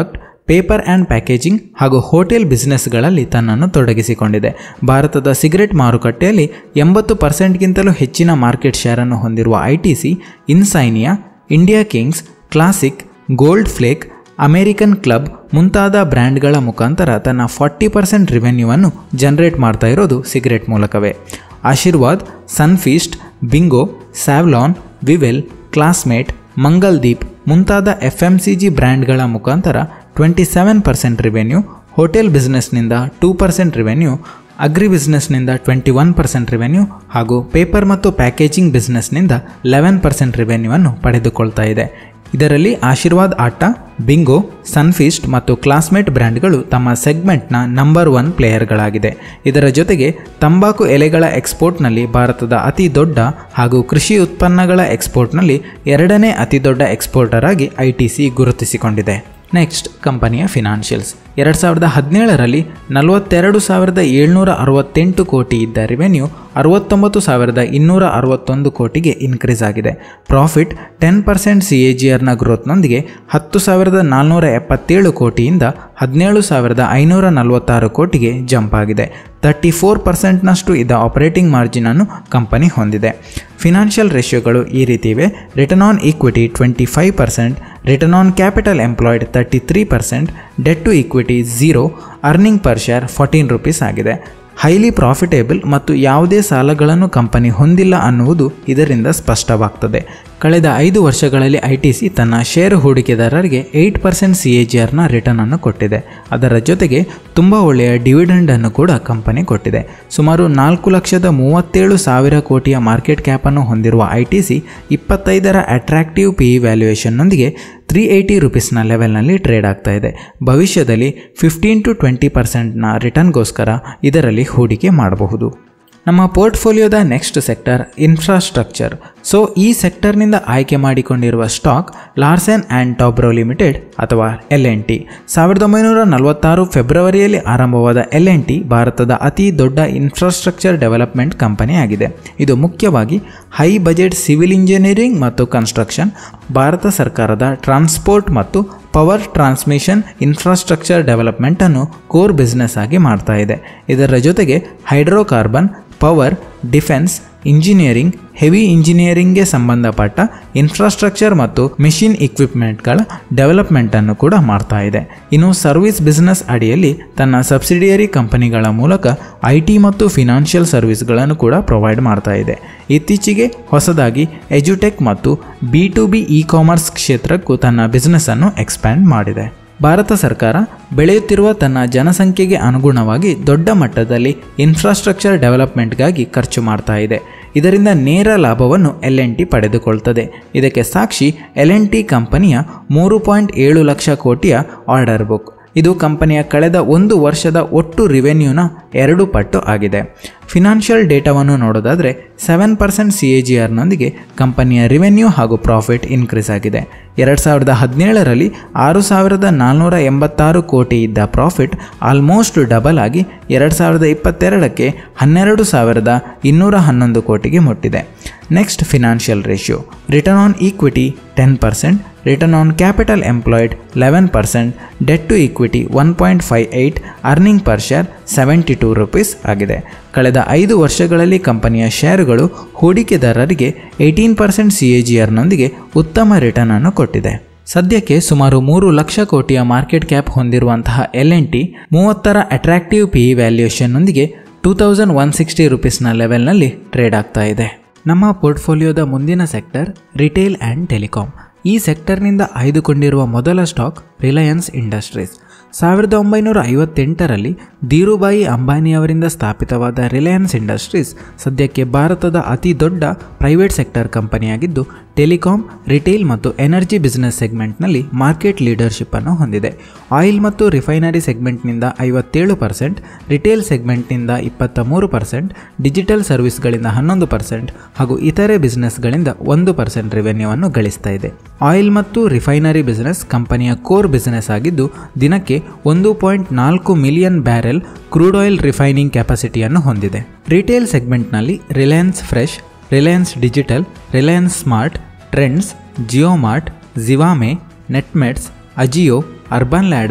paper and packaging ಹಾಗೂ ಹೋಟೆಲ್ ಬಿಸ್ನೆಸ್ಗಳಲ್ಲಿ ತನ್ನನ್ನು ತೊಡಗಿಸಿಕೊಂಡಿದೆ ಭಾರತದ ಸಿಗರೆಟ್ ಮಾರುಕಟ್ಟೆಯಲ್ಲಿ ಎಂಬತ್ತು ಪರ್ಸೆಂಟ್ಗಿಂತಲೂ ಹೆಚ್ಚಿನ ಮಾರ್ಕೆಟ್ ಶೇರನ್ನು ಹೊಂದಿರುವ I T C Insignia India Kings Classic Gold Flake American Club ಮುಂತಾದ ಬ್ರ್ಯಾಂಡ್ಗಳ ಮುಖಾಂತರ ತನ್ನ ಫಾರ್ಟಿ ಪರ್ಸೆಂಟ್ ರಿವೆನ್ಯೂವನ್ನು ಜನರೇಟ್ ಮಾಡ್ತಾ ಇರೋದು ಸಿಗರೆಟ್ ಮೂಲಕವೇ Aashirvaad Sunfeast Bingo Savlon Vivel Classmate Mangaldeep ಮುಂತಾದ ಎಫ್ ಎಂ ಸಿ ಜಿ ಬ್ರ್ಯಾಂಡ್ಗಳ ಮುಖಾಂತರ twenty seven percent revenue hotel ಬಿಸ್ನೆಸ್ನಿಂದ ಟೂ ಪರ್ಸೆಂಟ್ ರಿವೆನ್ಯೂ ಅಗ್ರಿ ಬಿಸ್ನೆಸ್ನಿಂದ ಟ್ವೆಂಟಿ ಒನ್ ಪರ್ಸೆಂಟ್ ರಿವೆನ್ಯೂ ಹಾಗೂ ಪೇಪರ್ ಮತ್ತು ಪ್ಯಾಕೇಜಿಂಗ್ ಬಿಸ್ನೆಸ್ನಿಂದ ಲೆವೆನ್ ಪರ್ಸೆಂಟ್ ರಿವೆನ್ಯೂವನ್ನು ಪಡೆದುಕೊಳ್ತಾ ಇದೆ ಇದರಲ್ಲಿ ಆಶೀರ್ವಾದ್ ಆಟ ಬಿಂಗೋ ಸನ್ಫೀಸ್ಟ್ ಮತ್ತು ಕ್ಲಾಸ್ಮೇಟ್ ಬ್ರ್ಯಾಂಡ್ಗಳು ತಮ್ಮ ಸೆಗ್ಮೆಂಟ್ನ ನಂಬರ್ ಒನ್ ಪ್ಲೇಯರ್ಗಳಾಗಿದೆ ಇದರ ಜೊತೆಗೆ ತಂಬಾಕು ಎಲೆಗಳ ಎಕ್ಸ್ಪೋರ್ಟ್ನಲ್ಲಿ ಭಾರತದ ಅತಿ ದೊಡ್ಡ ಹಾಗೂ ಕೃಷಿ ಉತ್ಪನ್ನಗಳ ಎಕ್ಸ್ಪೋರ್ಟ್ನಲ್ಲಿ ಎರಡನೇ ಅತಿ ದೊಡ್ಡ ಎಕ್ಸ್ಪೋರ್ಟರ್ ಆಗಿ ಐ ಟಿ ಸಿ ಗುರುತಿಸಿಕೊಂಡಿದೆ ನೆಕ್ಸ್ಟ್ ಕಂಪನಿಯ ಫಿನಾನ್ಷಿಯಲ್ಸ್ ಎರಡು ಸಾವಿರದ ಹದಿನೇಳರಲ್ಲಿ ನಲವತ್ತೆರಡು ಸಾವಿರದ ಏಳ್ನೂರ ಅರವತ್ತೆಂಟು ಕೋಟಿ ಇದ್ದ ರೆವೆನ್ಯೂ ಅರವತ್ತೊಂಬತ್ತು ಸಾವಿರದ ಇನ್ನೂರ ಅರವತ್ತೊಂದು ಕೋಟಿಗೆ ಇನ್ಕ್ರೀಸ್ ಆಗಿದೆ profit ten percent C A G ಆರ್ನ ಗ್ರೋತ್ನೊಂದಿಗೆ ಹತ್ತು ಸಾವಿರದ ನಾಲ್ನೂರ ಎಪ್ಪತ್ತೇಳು ಕೋಟಿಯಿಂದ ಹದಿನೇಳು ಸಾವಿರದ ಐನೂರ ನಲವತ್ತಾರು ಕೋಟಿಗೆ ಜಂಪ್ ಆಗಿದೆ ತರ್ಟಿ ಫೋರ್ ಪರ್ಸೆಂಟ್ನಷ್ಟು ಇದ್ದ ಆಪರೇಟಿಂಗ್ ಮಾರ್ಜಿನನ್ನು ಕಂಪನಿ ಹೊಂದಿದೆ ಫಿನಾನ್ಷಿಯಲ್ ರೇಷಿಯೋಗಳು ಈ ರೀತಿ ಇವೆ return on equity twenty five percent return on capital employed thirty three percent debt to equity zero earning per share fourteen rupees ಆಗಿದೆ ಹೈಲಿ ಪ್ರಾಫಿಟೇಬಲ್ ಮತ್ತು ಯಾವುದೇ ಸಾಲಗಳನ್ನು ಕಂಪನಿ ಹೊಂದಿಲ್ಲ ಅನ್ನುವುದು ಇದರಿಂದ ಸ್ಪಷ್ಟವಾಗ್ತದೆ ಕಳೆದ ಐದು ವರ್ಷಗಳಲ್ಲಿ ಐ ಟಿ ಸಿ ತನ್ನ ಷೇರು ಹೂಡಿಕೆದಾರರಿಗೆ eight percent C A G ಆರ್ನ ರಿಟರ್ನ್ ಅನ್ನು ಕೊಟ್ಟಿದೆ ಅದರ ಜೊತೆಗೆ ತುಂಬ ಒಳ್ಳೆಯ ಡಿವಿಡೆಂಡ್ ಅನ್ನು ಕೂಡ ಕಂಪನಿ ಕೊಟ್ಟಿದೆ ಸುಮಾರು ನಾಲ್ಕು ಲಕ್ಷದ ಮೂವತ್ತೇಳು ಸಾವಿರ ಕೋಟಿಯ ಮಾರ್ಕೆಟ್ ಕ್ಯಾಪನ್ನು ಹೊಂದಿರುವ ಐ ಟಿ ಸಿ ಇಪ್ಪತ್ತೈದರ ಅಟ್ರಾಕ್ಟಿವ್ ಪಿ ಇ ವ್ಯಾಲ್ಯೂಯೇಷನ್ನೊಂದಿಗೆ ತ್ರೀ ಏಯ್ಟಿ ರುಪೀಸ್ನ ಲೆವೆಲ್ನಲ್ಲಿ ಟ್ರೇಡ್ ಆಗ್ತಾ ಇದೆ ಭವಿಷ್ಯದಲ್ಲಿ ಫಿಫ್ಟೀನ್ ಟು ಟ್ವೆಂಟಿ ಪರ್ಸೆಂಟ್ನ ರಿಟರ್ನ್ಗೋಸ್ಕರ ಇದರಲ್ಲಿ ಹೂಡಿಕೆ ಮಾಡಬಹುದು ನಮ್ಮ ಪೋರ್ಟ್ಫೋಲಿಯೋದ ನೆಕ್ಸ್ಟ್ ಸೆಕ್ಟರ್ ಇನ್ಫ್ರಾಸ್ಟ್ರಕ್ಚರ್ ಸೊ ಈ ಸೆಕ್ಟರ್ನಿಂದ ಆಯ್ಕೆ ಮಾಡಿಕೊಂಡಿರುವ stock Larsen and Toubro limited ಅಥವಾ ಎಲ್ ಎನ್ ಟಿ ಸಾವಿರದ ಒಂಬೈನೂರ ನಲವತ್ತಾರು ಫೆಬ್ರವರಿಯಲ್ಲಿ ಆರಂಭವಾದ ಎಲ್ ಎನ್ ಟಿ ಭಾರತದ ಅತಿ ದೊಡ್ಡ ಇನ್ಫ್ರಾಸ್ಟ್ರಕ್ಚರ್ ಡೆವಲಪ್ಮೆಂಟ್ ಕಂಪನಿ ಆಗಿದೆ ಇದು ಮುಖ್ಯವಾಗಿ ಹೈ ಬಜೆಟ್ ಸಿವಿಲ್ ಇಂಜಿನಿಯರಿಂಗ್ ಮತ್ತು ಕನ್ಸ್ಟ್ರಕ್ಷನ್ ಭಾರತ ಸರ್ಕಾರದ ಟ್ರಾನ್ಸ್ಪೋರ್ಟ್ ಮತ್ತು ಪವರ್ ಟ್ರಾನ್ಸ್ಮಿಷನ್ ಇನ್ಫ್ರಾಸ್ಟ್ರಕ್ಚರ್ ಡೆವಲಪ್ಮೆಂಟನ್ನು ಕೋರ್ ಬಿಸ್ನೆಸ್ ಆಗಿ ಮಾಡ್ತಾ ಇದೆ ಇದರ ಜೊತೆಗೆ hydrocarbon power defence engineering heavy ಇಂಜಿನಿಯರಿಂಗ್ಗೆ ಸಂಬಂಧಪಟ್ಟ ಇನ್ಫ್ರಾಸ್ಟ್ರಕ್ಚರ್ ಮತ್ತು ಮೆಷಿನ್ ಇಕ್ವಿಪ್ಮೆಂಟ್ಗಳ ಡೆವಲಪ್ಮೆಂಟನ್ನು ಕೂಡ ಮಾಡ್ತಾ ಇದೆ ಇನ್ನು ಸರ್ವಿಸ್ ಬಿಸ್ನೆಸ್ ಅಡಿಯಲ್ಲಿ ತನ್ನ ಸಬ್ಸಿಡಿಯರಿ ಕಂಪನಿಗಳ ಮೂಲಕ ಐ ಟಿ ಮತ್ತು ಫಿನಾನ್ಷಿಯಲ್ ಸರ್ವಿಸ್ಗಳನ್ನು ಕೂಡ ಪ್ರೊವೈಡ್ ಮಾಡ್ತಾ ಇದೆ ಇತ್ತೀಚೆಗೆ ಹೊಸದಾಗಿ ಎಜುಟೆಕ್ ಮತ್ತು B to B E commerce ಕ್ಷೇತ್ರಕ್ಕೂ ತನ್ನ ಬಿಸ್ನೆಸ್ಸನ್ನು ಎಕ್ಸ್ಪ್ಯಾಂಡ್ ಮಾಡಿದೆ ಭಾರತ ಸರ್ಕಾರ ಬೆಳೆಯುತ್ತಿರುವ ತನ್ನ ಜನಸಂಖ್ಯೆಗೆ ಅನುಗುಣವಾಗಿ ದೊಡ್ಡ ಮಟ್ಟದಲ್ಲಿ ಇನ್ಫ್ರಾಸ್ಟ್ರಕ್ಚರ್ ಡೆವಲಪ್ಮೆಂಟ್ಗಾಗಿ ಖರ್ಚು ಮಾಡ್ತಾ ಇದೆ ಇದರಿಂದ ನೇರ ಲಾಭವನ್ನು ಎಲ್ ಎನ್ ಟಿ ಪಡೆದುಕೊಳ್ತದೆ ಇದಕ್ಕೆ ಸಾಕ್ಷಿ ಎಲ್ ಎನ್ ಟಿ ಕಂಪನಿಯ ಮೂರು ಪಾಯಿಂಟ್ ಏಳು ಲಕ್ಷ ಕೋಟಿಯ ಆರ್ಡರ್ ಬುಕ್ ಇದು ಕಂಪನಿಯ ಕಳೆದ ಒಂದು ವರ್ಷದ ಒಟ್ಟು ರಿವೆನ್ಯೂನ ಎರಡು ಪಟ್ಟು ಆಗಿದೆ ಫಿನಾನ್ಷಿಯಲ್ ಡೇಟಾವನ್ನು ನೋಡೋದಾದರೆ seven percent C A G ಆರ್ನೊಂದಿಗೆ ಕಂಪನಿಯ ರಿವೆನ್ಯೂ ಹಾಗೂ ಪ್ರಾಫಿಟ್ ಇನ್ಕ್ರೀಸ್ ಆಗಿದೆ ಎರಡು ಸಾವಿರದ ಹದಿನೇಳರಲ್ಲಿ ಆರು ಸಾವಿರದ ನಾಲ್ನೂರ ಎಂಬತ್ತಾರು ಕೋಟಿ ಇದ್ದ ಪ್ರಾಫಿಟ್ ಆಲ್ಮೋಸ್ಟ್ ಡಬಲ್ ಆಗಿ ಎರಡು ಸಾವಿರದ ಇಪ್ಪತ್ತೆರಡಕ್ಕೆ ಹನ್ನೆರಡು ಸಾವಿರದ ಇನ್ನೂರ ಹನ್ನೊಂದು ಕೋಟಿಗೆ ಮುಟ್ಟಿದೆ next financial ratio return on equity ten percent return on capital employed eleven percent debt to equity one point five eight earning per share seventy two rupees ಆಗಿದೆ ಕಳೆದ ಐದು ವರ್ಷಗಳಲ್ಲಿ ಕಂಪನಿಯ ಶೇರುಗಳು ಹೂಡಿಕೆದಾರರಿಗೆ eighteen percent C A G ಆರ್ನೊಂದಿಗೆ ಉತ್ತಮ return ಅನ್ನು ಕೊಟ್ಟಿದೆ ಸದ್ಯಕ್ಕೆ ಸುಮಾರು ಮೂರು ಲಕ್ಷ ಕೋಟಿಯ ಮಾರ್ಕೆಟ್ ಕ್ಯಾಪ್ ಹೊಂದಿರುವಂತಹ ಎಲ್ ಎನ್ ಟಿ ಮೂವತ್ತರ ಅಟ್ರಾಕ್ಟಿವ್ ಪಿ ಇ ವ್ಯಾಲ್ಯೂಯೇಷನ್ನೊಂದಿಗೆ ಟೂ ತೌಸಂಡ್ ಒನ್ ಸಿಕ್ಸ್ಟಿ ರುಪೀಸ್ನ ಲೆವೆಲ್ನಲ್ಲಿ ಟ್ರೇಡ್ ಆಗ್ತಾ ಇದೆ ನಮ್ಮ ಪೋರ್ಟ್ಫೋಲಿಯೋದ ಮುಂದಿನ ಸೆಕ್ಟರ್ ರಿಟೇಲ್ ಆ್ಯಂಡ್ ಟೆಲಿಕಾಂ ಈ ಸೆಕ್ಟರ್ನಿಂದ ಆಯ್ದುಕೊಂಡಿರುವ ಮೊದಲ ಸ್ಟಾಕ್ ರಿಲಯನ್ಸ್ ಇಂಡಸ್ಟ್ರೀಸ್ ಸಾವಿರದ ಒಂಬೈನೂರ ಐವತ್ತೆಂಟರಲ್ಲಿ ಧೀರುಬಾಯಿ ಅಂಬಾನಿಯವರಿಂದ ಸ್ಥಾಪಿತವಾದ ರಿಲಯನ್ಸ್ ಇಂಡಸ್ಟ್ರೀಸ್ ಸದ್ಯಕ್ಕೆ ಭಾರತದ ಅತಿ ದೊಡ್ಡ ಪ್ರೈವೇಟ್ ಸೆಕ್ಟರ್ ಕಂಪನಿಯಾಗಿದ್ದು ಟೆಲಿಕಾಂ ರಿಟೇಲ್ ಮತ್ತು ಎನರ್ಜಿ ಬಿಸ್ನೆಸ್ ಸೆಗ್ಮೆಂಟ್ನಲ್ಲಿ ಮಾರ್ಕೆಟ್ ಲೀಡರ್ಶಿಪ್ ಅನ್ನು ಹೊಂದಿದೆ ಆಯಿಲ್ ಮತ್ತು ರಿಫೈನರಿ ಸೆಗ್ಮೆಂಟ್ನಿಂದ ಐವತ್ತೇಳು ಪರ್ಸೆಂಟ್ ರಿಟೇಲ್ ಸೆಗ್ಮೆಂಟ್ನಿಂದ ಇಪ್ಪತ್ತ ಮೂರು ಪರ್ಸೆಂಟ್ ಡಿಜಿಟಲ್ ಸರ್ವಿಸ್ಗಳಿಂದ ಹನ್ನೊಂದು ಪರ್ಸೆಂಟ್ ಹಾಗೂ ಇತರೆ ಬಿಸ್ನೆಸ್ಗಳಿಂದ ಒಂದು ಪರ್ಸೆಂಟ್ ರೆವೆನ್ಯೂವನ್ನು ಗಳಿಸ್ತಾ ಇದೆ ಆಯಿಲ್ ಮತ್ತು ರಿಫೈನರಿ ಬಿಸ್ನೆಸ್ ಕಂಪನಿಯ ಕೋರ್ ಬಿಸ್ನೆಸ್ ಆಗಿದ್ದು ದಿನಕ್ಕೆ ಒಂದು ಪಾಯಿಂಟ್ ನಾಲ್ಕು million barrel crude oil refining ಕೆಪಾಸಿಟಿಯನ್ನು ಹೊಂದಿದೆ ರಿಟೇಲ್ ಸೆಗ್ಮೆಂಟ್ನಲ್ಲಿ Reliance Fresh Reliance Digital Reliance Smart Trends JioMart Zivame Netmeds Ajio Urban Ladder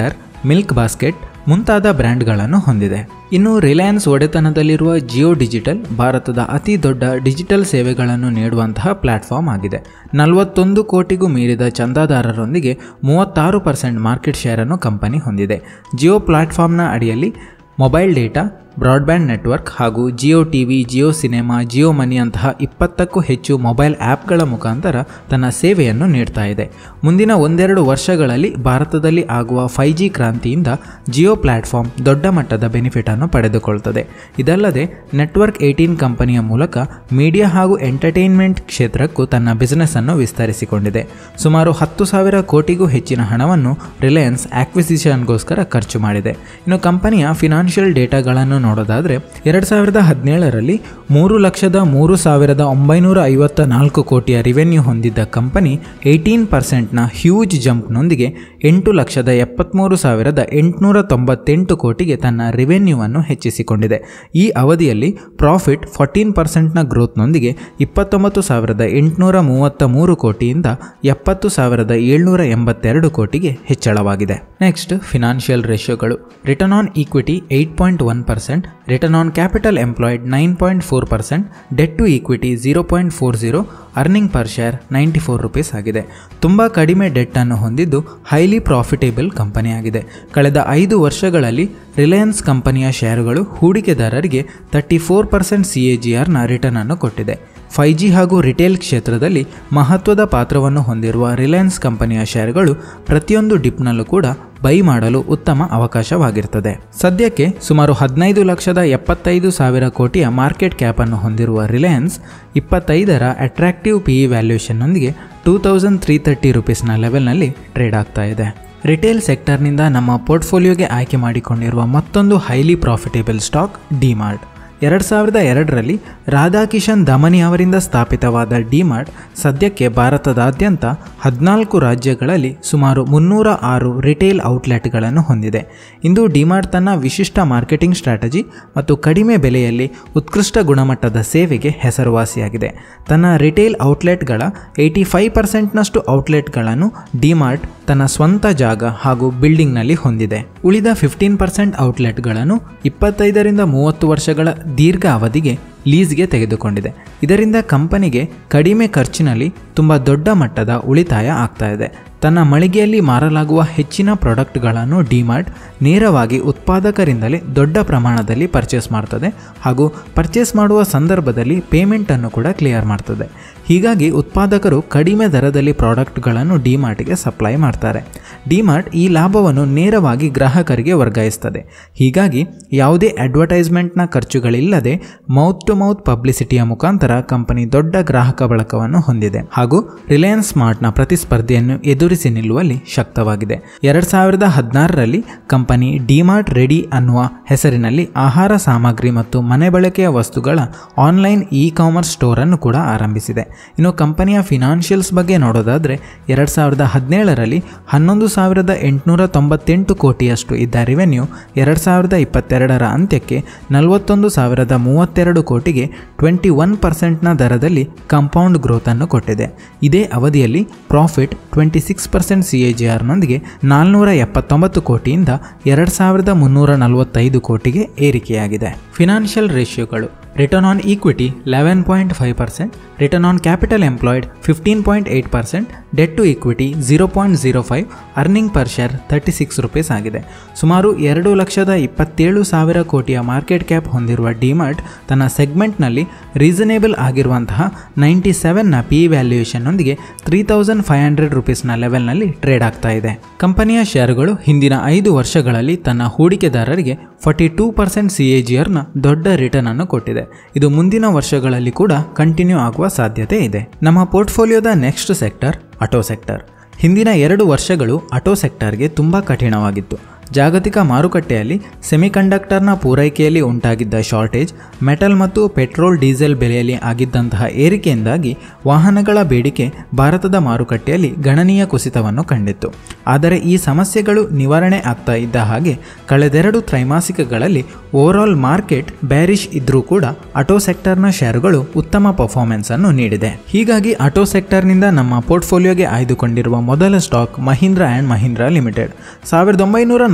Milk Basket ಮುಂತಾದ ಬ್ರ್ಯಾಂಡ್ಗಳನ್ನು ಹೊಂದಿದೆ ಇನ್ನು ರಿಲಯನ್ಸ್ ಒಡೆತನದಲ್ಲಿರುವ ಜಿಯೋ ಡಿಜಿಟಲ್ ಭಾರತದ ಅತಿ ದೊಡ್ಡ ಡಿಜಿಟಲ್ ಸೇವೆಗಳನ್ನು ನೀಡುವಂತಹ ಪ್ಲಾಟ್ಫಾರ್ಮ್ ಆಗಿದೆ ನಲವತ್ತೊಂದು ಕೋಟಿಗೂ ಮೀರಿದ ಚಂದಾದಾರರೊಂದಿಗೆ ಮೂವತ್ತಾರು ಪರ್ಸೆಂಟ್ ಮಾರ್ಕೆಟ್ ಶೇರನ್ನು ಕಂಪನಿ ಹೊಂದಿದೆ ಜಿಯೋ ಪ್ಲಾಟ್ಫಾರ್ಮ್ನ ಅಡಿಯಲ್ಲಿ ಮೊಬೈಲ್ ಡೇಟಾ ಬ್ರಾಡ್ಬ್ಯಾಂಡ್ ನೆಟ್ವರ್ಕ್ ಹಾಗೂ Jio TV Jio Cinema Jio Money ಅಂತಹ ಇಪ್ಪತ್ತಕ್ಕೂ ಹೆಚ್ಚು ಮೊಬೈಲ್ ಆ್ಯಪ್ಗಳ ಮುಖಾಂತರ ತನ್ನ ಸೇವೆಯನ್ನು ನೀಡ್ತಾ ಇದೆ ಮುಂದಿನ ಒಂದೆರಡು ವರ್ಷಗಳಲ್ಲಿ ಭಾರತದಲ್ಲಿ ಆಗುವ ಫೈ ಜಿ ಕ್ರಾಂತಿಯಿಂದ ಜಿಯೋ ಪ್ಲಾಟ್ಫಾರ್ಮ್ ದೊಡ್ಡ ಮಟ್ಟದ ಬೆನಿಫಿಟನ್ನು ಪಡೆದುಕೊಳ್ತದೆ ಇದಲ್ಲದೆ ನೆಟ್ವರ್ಕ್ ಏಯ್ಟೀನ್ ಕಂಪನಿಯ ಮೂಲಕ ಮೀಡಿಯಾ ಹಾಗೂ ಎಂಟರ್ಟೈನ್ಮೆಂಟ್ ಕ್ಷೇತ್ರಕ್ಕೂ ತನ್ನ ಬಿಸಿನೆಸ್ ಅನ್ನು ವಿಸ್ತರಿಸಿಕೊಂಡಿದೆ ಸುಮಾರು ಹತ್ತು ಸಾವಿರ ಕೋಟಿಗೂ ಹೆಚ್ಚಿನ ಹಣವನ್ನು ರಿಲಯನ್ಸ್ ಆಕ್ವಿಸಿಷನ್ಗೋಸ್ಕರ ಖರ್ಚು ಮಾಡಿದೆ ಇನ್ನು ಕಂಪನಿಯ ಫಿನಾನ್ಷಿಯಲ್ ಡೇಟಾಗಳನ್ನು ನೋಡೋದಾದರೆ ಎರಡು ಸಾವಿರದ ಹದಿನೇಳರಲ್ಲಿ ಮೂರು ಲಕ್ಷದ ಮೂರು ಸಾವಿರದ ಒಂಬೈನೂರ ಐವತ್ತ ನಾಲ್ಕು ಕೋಟಿಯ ರಿವೆನ್ಯೂ ಹೊಂದಿದ್ದ ಕಂಪನಿ ಏಯ್ಟೀನ್ ಪರ್ಸೆಂಟ್ನ ಹ್ಯೂಜ್ ಜಂಪ್ನೊಂದಿಗೆ ಎಂಟು ಲಕ್ಷದ ಎಪ್ಪತ್ತ್ಮೂರು ಸಾವಿರದ ಎಂಟುನೂರ ತೊಂಬತ್ತೆಂಟು ಕೋಟಿಗೆ ತನ್ನ ರಿವೆನ್ಯೂವನ್ನು ಹೆಚ್ಚಿಸಿಕೊಂಡಿದೆ ಈ ಅವಧಿಯಲ್ಲಿ ಪ್ರಾಫಿಟ್ ಫಾರ್ಟೀನ್ ಪರ್ಸೆಂಟ್ನ ಗ್ರೋತ್ನೊಂದಿಗೆ ಇಪ್ಪತ್ತೊಂಬತ್ತು ಸಾವಿರದ ಎಂಟುನೂರ ಮೂವತ್ತ ಮೂರು ಕೋಟಿಯಿಂದ ಎಪ್ಪತ್ತು ಸಾವಿರದ ಏಳ್ನೂರ ಎಂಬತ್ತೆರಡು ಕೋಟಿಗೆ ಹೆಚ್ಚಳವಾಗಿದೆ ನೆಕ್ಸ್ಟ್ ಫಿನಾನ್ಷಿಯಲ್ ರೇಷಿಯೋಗಳು return on equity eight point one percent return on capital employed nine point four percent debt to equity zero point four zero earning per share ninety four rupees ಆಗಿದೆ ತುಂಬ ಕಡಿಮೆ ಡೆಟ್ ಅನ್ನು ಹೊಂದಿದ್ದು highly profitable ಕಂಪನಿಯಾಗಿದೆ ಕಳೆದ ಐದು ವರ್ಷಗಳಲ್ಲಿ ರಿಲಯನ್ಸ್ ಕಂಪನಿಯ ಶೇರುಗಳು ಹೂಡಿಕೆದಾರರಿಗೆ thirty four percent C A G ಆರ್ನ ರಿಟರ್ನ್ ಅನ್ನು ಕೊಟ್ಟಿದೆ ಫೈ ಜಿ ಹಾಗೂ ರಿಟೇಲ್ ಕ್ಷೇತ್ರದಲ್ಲಿ ಮಹತ್ವದ ಪಾತ್ರವನ್ನು ಹೊಂದಿರುವ ರಿಲಯನ್ಸ್ ಕಂಪನಿಯ ಶೇರುಗಳು ಪ್ರತಿಯೊಂದು ಡಿಪ್ನಲ್ಲೂ ಕೂಡ ಬೈ ಮಾಡಲು ಉತ್ತಮ ಅವಕಾಶವಾಗಿರ್ತದೆ ಸದ್ಯಕ್ಕೆ ಸುಮಾರು ಹದಿನೈದು ಲಕ್ಷದ ಎಪ್ಪತ್ತೈದು ಸಾವಿರ ಕೋಟಿಯ ಮಾರ್ಕೆಟ್ ಕ್ಯಾಪ್ ಅನ್ನು ಹೊಂದಿರುವ ರಿಲಯನ್ಸ್ ಇಪ್ಪತ್ತೈದರ ಅಟ್ರಾಕ್ಟಿವ್ ಪಿ ಇ ವ್ಯಾಲ್ಯೂಷನ್ನೊಂದಿಗೆ ಟೂ ತೌಸಂಡ್ ತ್ರೀ ತರ್ಟಿ ರುಪೀಸ್ನ ಲೆವೆಲ್ನಲ್ಲಿ ಟ್ರೇಡ್ ಆಗ್ತಾ ಇದೆ ರಿಟೇಲ್ ಸೆಕ್ಟರ್ನಿಂದ ನಮ್ಮ ಪೋರ್ಟ್ಫೋಲಿಯೋಗೆ ಆಯ್ಕೆ ಮಾಡಿಕೊಂಡಿರುವ ಮತ್ತೊಂದು ಹೈಲಿ ಪ್ರಾಫಿಟೇಬಲ್ ಸ್ಟಾಕ್ ಡಿಮಾರ್ಟ್ ಎರಡು ಸಾವಿರದ ಎರಡರಲ್ಲಿ ರಾಧಾಕಿಶನ್ ದಮನಿ ಅವರಿಂದ ಸ್ಥಾಪಿತವಾದ ಡಿಮಾರ್ಟ್ ಸದ್ಯಕ್ಕೆ ಭಾರತದಾದ್ಯಂತ ಹದಿನಾಲ್ಕು ರಾಜ್ಯಗಳಲ್ಲಿ ಸುಮಾರು ಮುನ್ನೂರ ಆರು ರಿಟೇಲ್ ಔಟ್ಲೆಟ್ಗಳನ್ನು ಹೊಂದಿದೆ ಇಂದು ಡಿಮಾರ್ಟ್ ತನ್ನ ವಿಶಿಷ್ಟ ಮಾರ್ಕೆಟಿಂಗ್ ಸ್ಟ್ರಾಟಜಿ ಮತ್ತು ಕಡಿಮೆ ಬೆಲೆಯಲ್ಲಿ ಉತ್ಕೃಷ್ಟ ಗುಣಮಟ್ಟದ ಸೇವೆಗೆ ಹೆಸರುವಾಸಿಯಾಗಿದೆ ತನ್ನ ರಿಟೇಲ್ ಔಟ್ಲೆಟ್ಗಳ ಏಯ್ಟಿ ಫೈವ್ ಪರ್ಸೆಂಟ್ನಷ್ಟು ಔಟ್ಲೆಟ್ಗಳನ್ನು ಡಿಮಾರ್ಟ್ ತನ್ನ ಸ್ವಂತ ಜಾಗ ಹಾಗೂ ಬಿಲ್ಡಿಂಗ್ನಲ್ಲಿ ಹೊಂದಿದೆ ಉಳಿದ ಫಿಫ್ಟೀನ್ ಪರ್ಸೆಂಟ್ ಔಟ್ಲೆಟ್ಗಳನ್ನು ಇಪ್ಪತ್ತೈದರಿಂದ ಮೂವತ್ತು ವರ್ಷಗಳ ದೀರ್ಘ ಅವಧಿಗೆ ಲೀಸ್ಗೆ ತೆಗೆದುಕೊಂಡಿದೆ ಇದರಿಂದ ಕಂಪನಿಗೆ ಕಡಿಮೆ ಖರ್ಚಿನಲ್ಲಿ ತುಂಬ ದೊಡ್ಡ ಮಟ್ಟದ ಉಳಿತಾಯ ಆಗ್ತಾ ಇದೆ ತನ್ನ ಮಳಿಗೆಯಲ್ಲಿ ಮಾರಲಾಗುವ ಹೆಚ್ಚಿನ ಪ್ರಾಡಕ್ಟ್ಗಳನ್ನು ಡಿಮಾರ್ಟ್ ನೇರವಾಗಿ ಉತ್ಪಾದಕರಿಂದಲೇ ದೊಡ್ಡ ಪ್ರಮಾಣದಲ್ಲಿ ಪರ್ಚೇಸ್ ಮಾಡ್ತದೆ ಹಾಗೂ ಪರ್ಚೇಸ್ ಮಾಡುವ ಸಂದರ್ಭದಲ್ಲಿ ಪೇಮೆಂಟನ್ನು ಕೂಡ ಕ್ಲಿಯರ್ ಮಾಡ್ತದೆ ಹೀಗಾಗಿ ಉತ್ಪಾದಕರು ಕಡಿಮೆ ದರದಲ್ಲಿ ಪ್ರಾಡಕ್ಟ್ಗಳನ್ನು ಡಿಮಾರ್ಟ್ಗೆ ಸಪ್ಲೈ ಮಾಡ್ತಾರೆ ಡಿಮಾರ್ಟ್ ಈ ಲಾಭವನ್ನು ನೇರವಾಗಿ ಗ್ರಾಹಕರಿಗೆ ವರ್ಗಾಯಿಸ್ತದೆ ಹೀಗಾಗಿ ಯಾವುದೇ ಅಡ್ವರ್ಟೈಸ್ಮೆಂಟ್ನ ಖರ್ಚುಗಳಿಲ್ಲದೆ ಮೌತ್ ಟು ಮೌತ್ ಪಬ್ಲಿಸಿಟಿಯ ಮುಖಾಂತರ ಕಂಪನಿ ದೊಡ್ಡ ಗ್ರಾಹಕ ಬಳಕವನ್ನು ಹೊಂದಿದೆ ಹಾಗೂ ರಿಲಯನ್ಸ್ ಸ್ಮಾರ್ಟ್ನ ಪ್ರತಿಸ್ಪರ್ಧೆಯನ್ನು ಎದುರಿಸಿ ನಿಲ್ಲುವಲ್ಲಿ ಶಕ್ತವಾಗಿದೆ ಎರಡು ಸಾವಿರದ ಹದಿನಾರರಲ್ಲಿ ಕಂಪನಿ ಡಿಮಾರ್ಟ್ ರೆಡಿ ಅನ್ನುವ ಹೆಸರಿನಲ್ಲಿ ಆಹಾರ ಸಾಮಗ್ರಿ ಮತ್ತು ಮನೆ ಬಳಕೆಯ ವಸ್ತುಗಳ ಆನ್ಲೈನ್ ಇ ಕಾಮರ್ಸ್ ಸ್ಟೋರನ್ನು ಕೂಡ ಆರಂಭಿಸಿದೆ ಇನ್ನು ಕಂಪನಿಯ ಫಿನಾನ್ಷಿಯಲ್ಸ್ ಬಗ್ಗೆ ನೋಡೋದಾದರೆ ಎರಡು ಸಾವಿರದ ಹದಿನೇಳರಲ್ಲಿ ಹನ್ನೊಂದು ಸಾವಿರದ ಎಂಟುನೂರ ತೊಂಬತ್ತೆಂಟು ಕೋಟಿಯಷ್ಟು ಇದ್ದ ರೆವೆನ್ಯೂ ಎರಡು ಸಾವಿರದ ಇಪ್ಪತ್ತೆರಡರ ಅಂತ್ಯಕ್ಕೆ ನಲವತ್ತೊಂದು ಸಾವಿರದ ಮೂವತ್ತೆರಡು ಕೋಟಿಗೆ ಟ್ವೆಂಟಿ ಒನ್ ಪರ್ಸೆಂಟ್ನ ದರದಲ್ಲಿ ಕಾಂಪೌಂಡ್ ಗ್ರೋತನ್ನು ಕೊಟ್ಟಿದೆ ಇದೇ ಅವಧಿಯಲ್ಲಿ profit twenty six percent C A G ಆರ್ನೊಂದಿಗೆ ನಾಲ್ನೂರ ಎಪ್ಪತ್ತೊಂಬತ್ತು ಕೋಟಿಯಿಂದ ಎರಡು ಸಾವಿರದ ಮುನ್ನೂರ ನಲವತ್ತೈದು ಕೋಟಿಗೆ ಏರಿಕೆಯಾಗಿದೆ ಫಿನಾನ್ಷಿಯಲ್ ರೇಷಿಯೋಗಳು return on equity eleven point five percent return on capital employed fifteen point eight percent debt to equity zero point zero five earning per share thirty six rupees ಆಗಿದೆ ಸುಮಾರು ಎರಡು ಲಕ್ಷದ ಇಪ್ಪತ್ತೇಳು ಸಾವಿರ ಕೋಟಿಯ ಮಾರ್ಕೆಟ್ ಕ್ಯಾಪ್ ಹೊಂದಿರುವ ಡಿಮಾರ್ಟ್ ತನ್ನ ಸೆಗ್ಮೆಂಟ್ನಲ್ಲಿ ರೀಸನೇಬಲ್ ಆಗಿರುವಂತಹ ನೈಂಟಿ ಸೆವೆನ್ನ ಪಿ ವ್ಯಾಲ್ಯೂಯೇಷನ್ನೊಂದಿಗೆ ತ್ರೀ ತೌಸಂಡ್ ಫೈವ್ ಹಂಡ್ರೆಡ್ ರುಪೀಸ್ನ ಲೆವೆಲ್ನಲ್ಲಿ ಟ್ರೇಡ್ ಆಗ್ತಾ ಇದೆ ಕಂಪನಿಯ ಶೇರುಗಳು ಹಿಂದಿನ ಐದು ವರ್ಷಗಳಲ್ಲಿ ತನ್ನ ಹೂಡಿಕೆದಾರರಿಗೆ forty two percent C A G ಆರ್ನ ದೊಡ್ಡ ರಿಟರ್ನ್ ಅನ್ನು ಕೊಟ್ಟಿದೆ ಇದು ಮುಂದಿನ ವರ್ಷಗಳಲ್ಲಿ ಕೂಡ ಕಂಟಿನ್ಯೂ ಆಗುವ ಸಾಧ್ಯತೆ ಇದೆ ನಮ್ಮ ಪೋರ್ಟ್ಫೋಲಿಯೋದ ನೆಕ್ಸ್ಟ್ ಸೆಕ್ಟರ್ ಆಟೋ ಸೆಕ್ಟರ್ ಹಿಂದಿನ ಎರಡು ವರ್ಷಗಳು ಆಟೋ ಸೆಕ್ಟರ್ಗೆ ತುಂಬ ಕಠಿಣವಾಗಿತ್ತು ಜಾಗತಿಕ ಮಾರುಕಟ್ಟೆಯಲ್ಲಿ ಸೆಮಿಕಂಡಕ್ಟರ್ನ ಪೂರೈಕೆಯಲ್ಲಿ ಉಂಟಾಗಿದ್ದ ಶಾರ್ಟೇಜ್ ಮೆಟಲ್ ಮತ್ತು ಪೆಟ್ರೋಲ್ ಡೀಸೆಲ್ ಬೆಲೆಯಲ್ಲಿ ಆಗಿದ್ದಂತಹ ಏರಿಕೆಯಿಂದಾಗಿ ವಾಹನಗಳ ಬೇಡಿಕೆ ಭಾರತದ ಮಾರುಕಟ್ಟೆಯಲ್ಲಿ ಗಣನೀಯ ಕುಸಿತವನ್ನು ಕಂಡಿತ್ತು ಆದರೆ ಈ ಸಮಸ್ಯೆಗಳು ನಿವಾರಣೆ ಆಗ್ತಾ ಇದ್ದ ಹಾಗೆ ಕಳೆದೆರಡು ತ್ರೈಮಾಸಿಕಗಳಲ್ಲಿ ಓವರಾಲ್ ಮಾರ್ಕೆಟ್ ಬ್ಯಾರಿಶ್ ಇದ್ರೂ ಕೂಡ ಆಟೋ ಸೆಕ್ಟರ್ನ ಶೇರುಗಳು ಉತ್ತಮ ಪರ್ಫಾರ್ಮೆನ್ಸ್ ಅನ್ನು ನೀಡಿದೆ ಹೀಗಾಗಿ ಆಟೋ ಸೆಕ್ಟರ್ನಿಂದ ನಮ್ಮ ಪೋರ್ಟ್ಫೋಲಿಯೋಗೆ ಆಯ್ದುಕೊಂಡಿರುವ ಮೊದಲ stock Mahindra and Mahindra limited ಸಾವಿರದ ಒಂಬೈನೂರ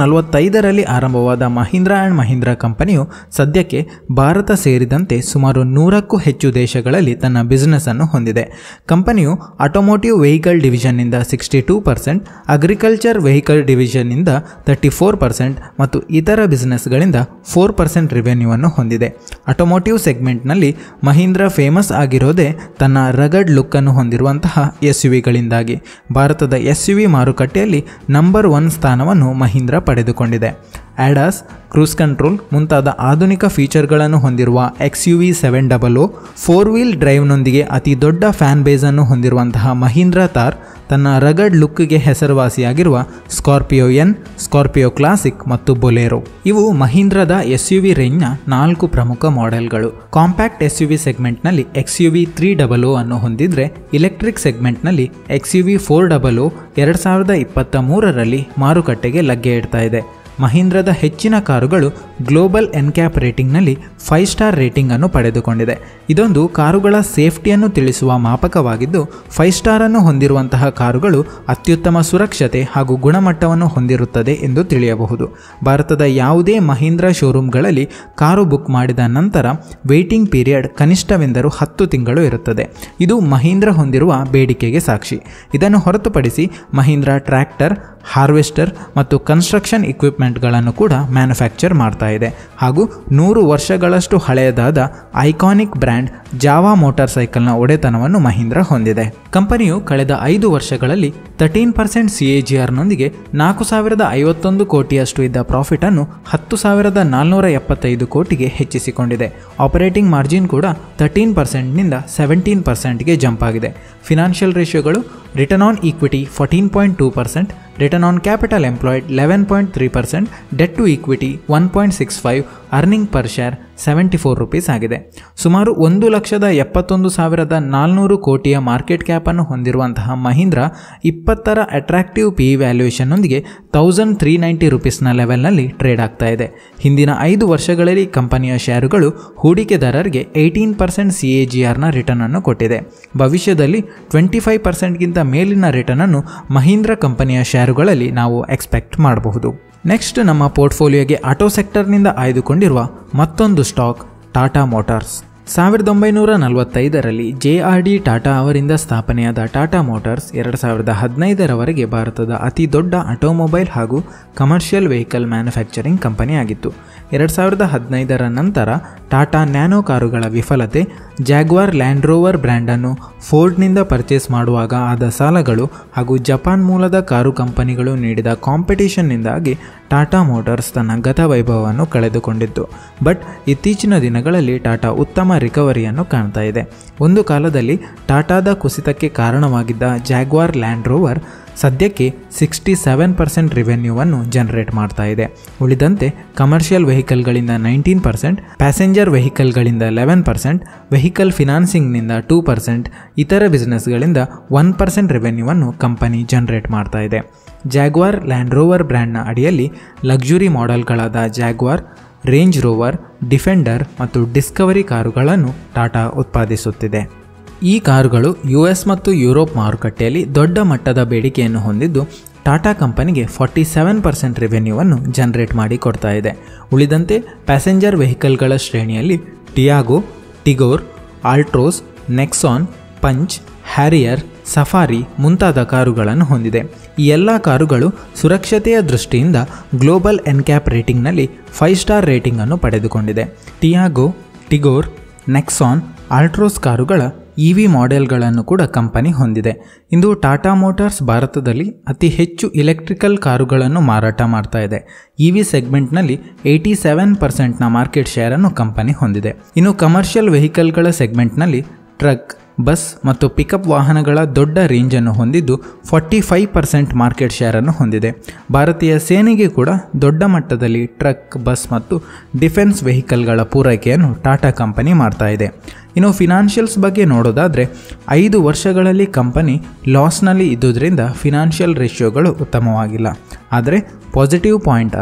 ನಲವತ್ತೈದರಲ್ಲಿ ಆರಂಭವಾದ ಮಹೀಂದ್ರ ಆ್ಯಂಡ್ ಮಹೀಂದ್ರ ಕಂಪನಿಯು ಸದ್ಯಕ್ಕೆ ಭಾರತ ಸೇರಿದಂತೆ ಸುಮಾರು ನೂರಕ್ಕೂ ಹೆಚ್ಚು ದೇಶಗಳಲ್ಲಿ ತನ್ನ ಬಿಸ್ನೆಸ್ಸನ್ನು ಹೊಂದಿದೆ ಕಂಪನಿಯು ಆಟೋಮೋಟಿವ್ ವೆಹಿಕಲ್ ಡಿವಿಷನ್ನಿಂದ sixty two percent agriculture vehicle ಡಿವಿಷನ್ನಿಂದ ತರ್ಟಿ ಫೋರ್ ಪರ್ಸೆಂಟ್ ಮತ್ತು ಇತರ ಬಿಸ್ನೆಸ್ಗಳಿಂದ ಫೋರ್ ಪರ್ಸೆಂಟ್ ರೆವೆನ್ಯೂವನ್ನು ಹೊಂದಿದೆ ಆಟೋಮೋಟಿವ್ ಸೆಗ್ಮೆಂಟ್ನಲ್ಲಿ ಮಹೀಂದ್ರ ಫೇಮಸ್ ಆಗಿರೋದೇ ತನ್ನ ರಗಡ್ ಲುಕ್ಕನ್ನು ಹೊಂದಿರುವಂತಹ ಎಸ್ ಯು ವಿಗಳಿಂದಾಗಿ ಭಾರತದ ಎಸ್ ಯು ವಿ ಮಾರುಕಟ್ಟೆಯಲ್ಲಿ ನಂಬರ್ ಒನ್ ಸ್ಥಾನವನ್ನು ಮಹೀಂದ್ರ ಪಡೆದುಕೊಂಡಿದೆ ಆ್ಯಡಾಸ್ ಕ್ರೂಸ್ ಕಂಟ್ರೋಲ್ ಮುಂತಾದ ಆಧುನಿಕ ಫೀಚರ್ಗಳನ್ನು ಹೊಂದಿರುವ X U V seven double O four wheel ಡ್ರೈವ್ನೊಂದಿಗೆ ಅತಿ ದೊಡ್ಡ ಫ್ಯಾನ್ ಬೇಸನ್ನು ಹೊಂದಿರುವಂತಹ ಮಹೀಂದ್ರ ತಾರ್ ತನ್ನ ರಗಡ್ ಲುಕ್ಗೆ ಹೆಸರುವಾಸಿಯಾಗಿರುವ ಸ್ಕಾರ್ಪಿಯೋ ಎನ್ ಸ್ಕಾರ್ಪಿಯೋ ಕ್ಲಾಸಿಕ್ ಮತ್ತು ಬೊಲೆರೋ ಇವು ಮಹೀಂದ್ರದ ಎಸ್ ಯು ವಿ ರೇಂಜ್ನ ನಾಲ್ಕು ಪ್ರಮುಖ ಮಾಡೆಲ್ಗಳು ಕಾಂಪ್ಯಾಕ್ಟ್ ಎಸ್ ಯು ವಿ ಸೆಗ್ಮೆಂಟ್ನಲ್ಲಿ X U V three double O ಅನ್ನು ಹೊಂದಿದ್ರೆ ಇಲೆಕ್ಟ್ರಿಕ್ ಸೆಗ್ಮೆಂಟ್ನಲ್ಲಿ X U V four double O ಎರಡು ಸಾವಿರದ ಇಪ್ಪತ್ತ ಮೂರರಲ್ಲಿ ಮಾರುಕಟ್ಟೆಗೆ ಲಗ್ಗೆ ಇಡ್ತಾ ಇದೆ ಮಹೀಂದ್ರದ ಹೆಚ್ಚಿನ ಕಾರುಗಳು ಗ್ಲೋಬಲ್ ಎನ್ಕ್ಯಾಪ್ ರೇಟಿಂಗ್ನಲ್ಲಿ ಫೈವ್ ಸ್ಟಾರ್ ರೇಟಿಂಗ್ ಅನ್ನು ಪಡೆದುಕೊಂಡಿದೆ ಇದೊಂದು ಕಾರುಗಳ ಸೇಫ್ಟಿಯನ್ನು ತಿಳಿಸುವ ಮಾಪಕವಾಗಿದ್ದು ಫೈವ್ ಸ್ಟಾರನ್ನು ಹೊಂದಿರುವಂತಹ ಕಾರುಗಳು ಅತ್ಯುತ್ತಮ ಸುರಕ್ಷತೆ ಹಾಗೂ ಗುಣಮಟ್ಟವನ್ನು ಹೊಂದಿರುತ್ತದೆ ಎಂದು ತಿಳಿಯಬಹುದು ಭಾರತದ ಯಾವುದೇ ಮಹೀಂದ್ರ ಶೋರೂಮ್ಗಳಲ್ಲಿ ಕಾರು ಬುಕ್ ಮಾಡಿದ ನಂತರ ವೇಟಿಂಗ್ ಪೀರಿಯಡ್ ಕನಿಷ್ಠವೆಂದರೂ ಹತ್ತು ತಿಂಗಳು ಇರುತ್ತದೆ ಇದು ಮಹೀಂದ್ರ ಹೊಂದಿರುವ ಬೇಡಿಕೆಗೆ ಸಾಕ್ಷಿ ಇದನ್ನು ಹೊರತುಪಡಿಸಿ ಮಹೀಂದ್ರ ಟ್ರ್ಯಾಕ್ಟರ್ ಹಾರ್ವೆಸ್ಟರ್ ಮತ್ತು ಕನ್ಸ್ಟ್ರಕ್ಷನ್ ಇಕ್ವಿಪ್ಮೆಂಟ್ಗಳನ್ನು ಕೂಡ ಮ್ಯಾನುಫ್ಯಾಕ್ಚರ್ ಮಾಡ್ತಾ ಇದೆ ಹಾಗೂ ನೂರು ವರ್ಷಗಳಷ್ಟು ಹಳೆಯದಾದ ಐಕಾನಿಕ್ ಬ್ರ್ಯಾಂಡ್ ಜಾವಾ ಮೋಟಾರ್ ಸೈಕಲ್ನ ಒಡೆತನವನ್ನು ಮಹೀಂದ್ರ ಹೊಂದಿದೆ ಕಂಪನಿಯು ಕಳೆದ ಐದು ವರ್ಷಗಳಲ್ಲಿ thirteen percent C A G ಆರ್ನೊಂದಿಗೆ ನಾಲ್ಕು ಸಾವಿರದ ಐವತ್ತೊಂದು ಕೋಟಿಯಷ್ಟು ಇದ್ದ ಪ್ರಾಫಿಟನ್ನು ಹತ್ತು ಸಾವಿರದ ನಾಲ್ನೂರ ಎಪ್ಪತ್ತೈದು ಕೋಟಿಗೆ ಹೆಚ್ಚಿಸಿಕೊಂಡಿದೆ ಆಪರೇಟಿಂಗ್ ಮಾರ್ಜಿನ್ ಕೂಡ ತರ್ಟೀನ್ ಪರ್ಸೆಂಟ್ನಿಂದ ಸೆವೆಂಟೀನ್ ಪರ್ಸೆಂಟ್ಗೆ ಜಂಪ್ ಆಗಿದೆ ಫಿನಾನ್ಷಿಯಲ್ ರೇಷಿಯೋಗಳು return on equity fourteen point two percent return on capital employed eleven point three percent debt to equity one point six five earning per share seventy four rupees ಆಗಿದೆ ಸುಮಾರು ಒಂದು ಲಕ್ಷದ ಎಪ್ಪತ್ತೊಂದು ಸಾವಿರದ ನಾಲ್ನೂರು ಕೋಟಿಯ ಮಾರ್ಕೆಟ್ ಕ್ಯಾಪನ್ನು ಹೊಂದಿರುವಂತಹ ಮಹೀಂದ್ರ ಇಪ್ಪತ್ತರ ಅಟ್ರಾಕ್ಟಿವ್ ಪಿ ವ್ಯಾಲ್ಯೂಯೇಷನ್ನೊಂದಿಗೆ ತೌಸಂಡ್ ತ್ರೀ ನೈಂಟಿ ರುಪೀಸ್ನ ಲೆವೆಲ್ನಲ್ಲಿ ಟ್ರೇಡ್ ಆಗ್ತಾ ಇದೆ ಹಿಂದಿನ ಐದು ವರ್ಷಗಳಲ್ಲಿ ಕಂಪನಿಯ ಶೇರುಗಳು ಹೂಡಿಕೆದಾರರಿಗೆ eighteen percent C A G ಆರ್ನ ರಿಟರ್ನನ್ನು ಕೊಟ್ಟಿದೆ ಭವಿಷ್ಯದಲ್ಲಿ ಟ್ವೆಂಟಿ ಫೈವ್ ಪರ್ಸೆಂಟ್ಗಿಂತ ಮೇಲಿನ ರಿಟರ್ನನ್ನು ಮಹೀಂದ್ರ ಕಂಪನಿಯ ಶೇರುಗಳಲ್ಲಿ ನಾವು ಎಕ್ಸ್ಪೆಕ್ಟ್ ಮಾಡಬಹುದು ನೆಕ್ಸ್ಟ್ ನಮ್ಮ ಪೋರ್ಟ್ಫೋಲಿಯೋಗೆ ಆಟೋ ಸೆಕ್ಟರ್ನಿಂದ ಆಯ್ದುಕೊಂಡಿರುವ ಮತ್ತೊಂದು ಸ್ಟಾಕ್ ಟಾಟಾ ಮೋಟಾರ್ಸ್ ಸಾವಿರದ ಒಂಬೈನೂರ ನಲವತ್ತೈದರಲ್ಲಿ ಜೆ ಆರ್ ಡಿ ಟಾಟಾ ಅವರಿಂದ ಸ್ಥಾಪನೆಯಾದ ಟಾಟಾ ಮೋಟಾರ್ಸ್ ಎರಡು ಸಾವಿರದ ಹದಿನೈದರವರೆಗೆ ಭಾರತದ ಅತಿ ದೊಡ್ಡ ಆಟೋಮೊಬೈಲ್ ಹಾಗೂ ಕಮರ್ಷಿಯಲ್ ವೆಹಿಕಲ್ ಮ್ಯಾನುಫ್ಯಾಕ್ಚರಿಂಗ್ ಕಂಪನಿಯಾಗಿತ್ತು ಎರಡು ಸಾವಿರದ ಹದಿನೈದರ ನಂತರ ಟಾಟಾ ನ್ಯಾನೋ ಕಾರುಗಳ ವಿಫಲತೆ ಜಾಗ್ವಾರ್ ಲ್ಯಾಂಡ್ ರೋವರ್ ಬ್ರ್ಯಾಂಡನ್ನು ಫೋರ್ಡ್ನಿಂದ ಪರ್ಚೇಸ್ ಮಾಡುವಾಗ ಆದ ಸಾಲಗಳು ಹಾಗೂ ಜಪಾನ್ ಮೂಲದ ಕಾರು ಕಂಪನಿಗಳು ನೀಡಿದ ಕಾಂಪಿಟೇಷನ್ನಿಂದಾಗಿ ಟಾಟಾ ಮೋಟಾರ್ಸ್ ತನ್ನ ಗತ ವೈಭವವನ್ನು ಕಳೆದುಕೊಂಡಿತ್ತು ಬಟ್ ಇತ್ತೀಚಿನ ದಿನಗಳಲ್ಲಿ ಟಾಟಾ ಉತ್ತಮ ರಿಕವರಿಯನ್ನು ಕಾಣ್ತಾ ಇದೆ ಒಂದು ಕಾಲದಲ್ಲಿ ಟಾಟಾದ ಕುಸಿತಕ್ಕೆ ಕಾರಣವಾಗಿದ್ದ ಜಾಗ್ವಾರ್ ಲ್ಯಾಂಡ್ ರೋವರ್ ಸದ್ಯಕ್ಕೆ ಸಿಕ್ಸ್ಟಿ ಸೆವೆನ್ ಪರ್ಸೆಂಟ್ ರಿವೆನ್ಯೂವನ್ನು ಜನರೇಟ್ ಮಾಡ್ತಾ ಇದೆ ಉಳಿದಂತೆ ಕಮರ್ಷಿಯಲ್ ವೆಹಿಕಲ್ಗಳಿಂದ ನೈನ್ಟೀನ್ ಪರ್ಸೆಂಟ್ ಪ್ಯಾಸೆಂಜರ್ ವೆಹಿಕಲ್ಗಳಿಂದ ಲೆವೆನ್ ಪರ್ಸೆಂಟ್ ವೆಹಿಕಲ್ ಫಿನಾನ್ಸಿಂಗ್ನಿಂದ ಟೂ ಪರ್ಸೆಂಟ್ ಇತರ ಬಿಸ್ನೆಸ್ಗಳಿಂದ ಒನ್ ಪರ್ಸೆಂಟ್ ರೆವೆನ್ಯೂವನ್ನು ಕಂಪನಿ ಜನರೇಟ್ ಮಾಡ್ತಾ ಇದೆ ಜಾಗ್ವಾರ್ ಲ್ಯಾಂಡ್ ರೋವರ್ ಬ್ರ್ಯಾಂಡ್ನ ಅಡಿಯಲ್ಲಿ ಲಕ್ಸುರಿ ಮಾಡೆಲ್ಗಳಾದ ಜಾಗ್ವಾರ್ ರೇಂಜ್ ರೋವರ್ ಡಿಫೆಂಡರ್ ಮತ್ತು ಡಿಸ್ಕವರಿ ಕಾರುಗಳನ್ನು ಟಾಟಾ ಉತ್ಪಾದಿಸುತ್ತಿದೆ ಈ ಕಾರುಗಳು ಯು ಎಸ್ ಮತ್ತು ಯುರೋಪ್ ಮಾರುಕಟ್ಟೆಯಲ್ಲಿ ದೊಡ್ಡ ಮಟ್ಟದ ಬೇಡಿಕೆಯನ್ನು ಹೊಂದಿದ್ದು ಟಾಟಾ ಕಂಪನಿಗೆ ಫಾರ್ಟಿ ಸೆವೆನ್ ಪರ್ಸೆಂಟ್ ರೆವೆನ್ಯೂವನ್ನು ಜನರೇಟ್ ಮಾಡಿ ಕೊಡ್ತಾ ಇದೆ ಉಳಿದಂತೆ ಪ್ಯಾಸೆಂಜರ್ ವೆಹಿಕಲ್ಗಳ ಶ್ರೇಣಿಯಲ್ಲಿ Tiago Tigor Altroz Nexon Punch Harrier Safari ಮುಂತಾದ ಕಾರುಗಳನ್ನು ಹೊಂದಿದೆ ಈ ಎಲ್ಲ ಕಾರುಗಳು ಸುರಕ್ಷತೆಯ ದೃಷ್ಟಿಯಿಂದ ಗ್ಲೋಬಲ್ ಎನ್ಕ್ಯಾಪ್ ರೇಟಿಂಗ್ನಲ್ಲಿ ಫೈವ್ ಸ್ಟಾರ್ ರೇಟಿಂಗನ್ನು ಪಡೆದುಕೊಂಡಿದೆ ಟಿಯಾಗೋ ಟಿಗೋರ್ ನೆಕ್ಸಾನ್ ಆಲ್ಟ್ರೋಸ್ ಕಾರುಗಳ ಇ ವಿ ಮಾಡೆಲ್ಗಳನ್ನು ಕೂಡ ಕಂಪನಿ ಹೊಂದಿದೆ ಇಂದು ಟಾಟಾ ಮೋಟಾರ್ಸ್ ಭಾರತದಲ್ಲಿ ಅತಿ ಹೆಚ್ಚು ಇಲೆಕ್ಟ್ರಿಕಲ್ ಕಾರುಗಳನ್ನು ಮಾರಾಟ ಮಾಡ್ತಾ ಇದೆ ಇ ವಿ ಸೆಗ್ಮೆಂಟ್ನಲ್ಲಿ ಏಯ್ಟಿ ಸೆವೆನ್ ಪರ್ಸೆಂಟ್ನ ಮಾರ್ಕೆಟ್ ಶೇರನ್ನು ಕಂಪನಿ ಹೊಂದಿದೆ ಇನ್ನು ಕಮರ್ಷಿಯಲ್ ವೆಹಿಕಲ್ಗಳ ಸೆಗ್ಮೆಂಟ್ನಲ್ಲಿ ಟ್ರಕ್ ಬಸ್ ಮತ್ತು ಪಿಕಪ್ ವಾಹನಗಳ ದೊಡ್ಡ ರೇಂಜನ್ನು ಹೊಂದಿದ್ದು ಫಾರ್ಟಿ ಫೈವ್ ಪರ್ಸೆಂಟ್ ಮಾರ್ಕೆಟ್ ಶೇರನ್ನು ಹೊಂದಿದೆ ಭಾರತೀಯ ಸೇನೆಗೆ ಕೂಡ ದೊಡ್ಡ ಮಟ್ಟದಲ್ಲಿ ಟ್ರಕ್ ಬಸ್ ಮತ್ತು ಡಿಫೆನ್ಸ್ ವೆಹಿಕಲ್ಗಳ ಪೂರೈಕೆಯನ್ನು ಟಾಟಾ ಕಂಪನಿ ಮಾಡ್ತಾ ಇದೆ ಇನ್ನು ಫಿನಾನ್ಷಿಯಲ್ಸ್ ಬಗ್ಗೆ ನೋಡೋದಾದರೆ ಐದು ವರ್ಷಗಳಲ್ಲಿ ಕಂಪನಿ ಲಾಸ್ನಲ್ಲಿ ಇದ್ದುದರಿಂದ ಫಿನಾನ್ಷಿಯಲ್ ರೇಷಿಯೋಗಳು ಉತ್ತಮವಾಗಿಲ್ಲ ಆದರೆ ಪಾಸಿಟಿವ್ ಪಾಯಿಂಟ್ ಅಂದರೆ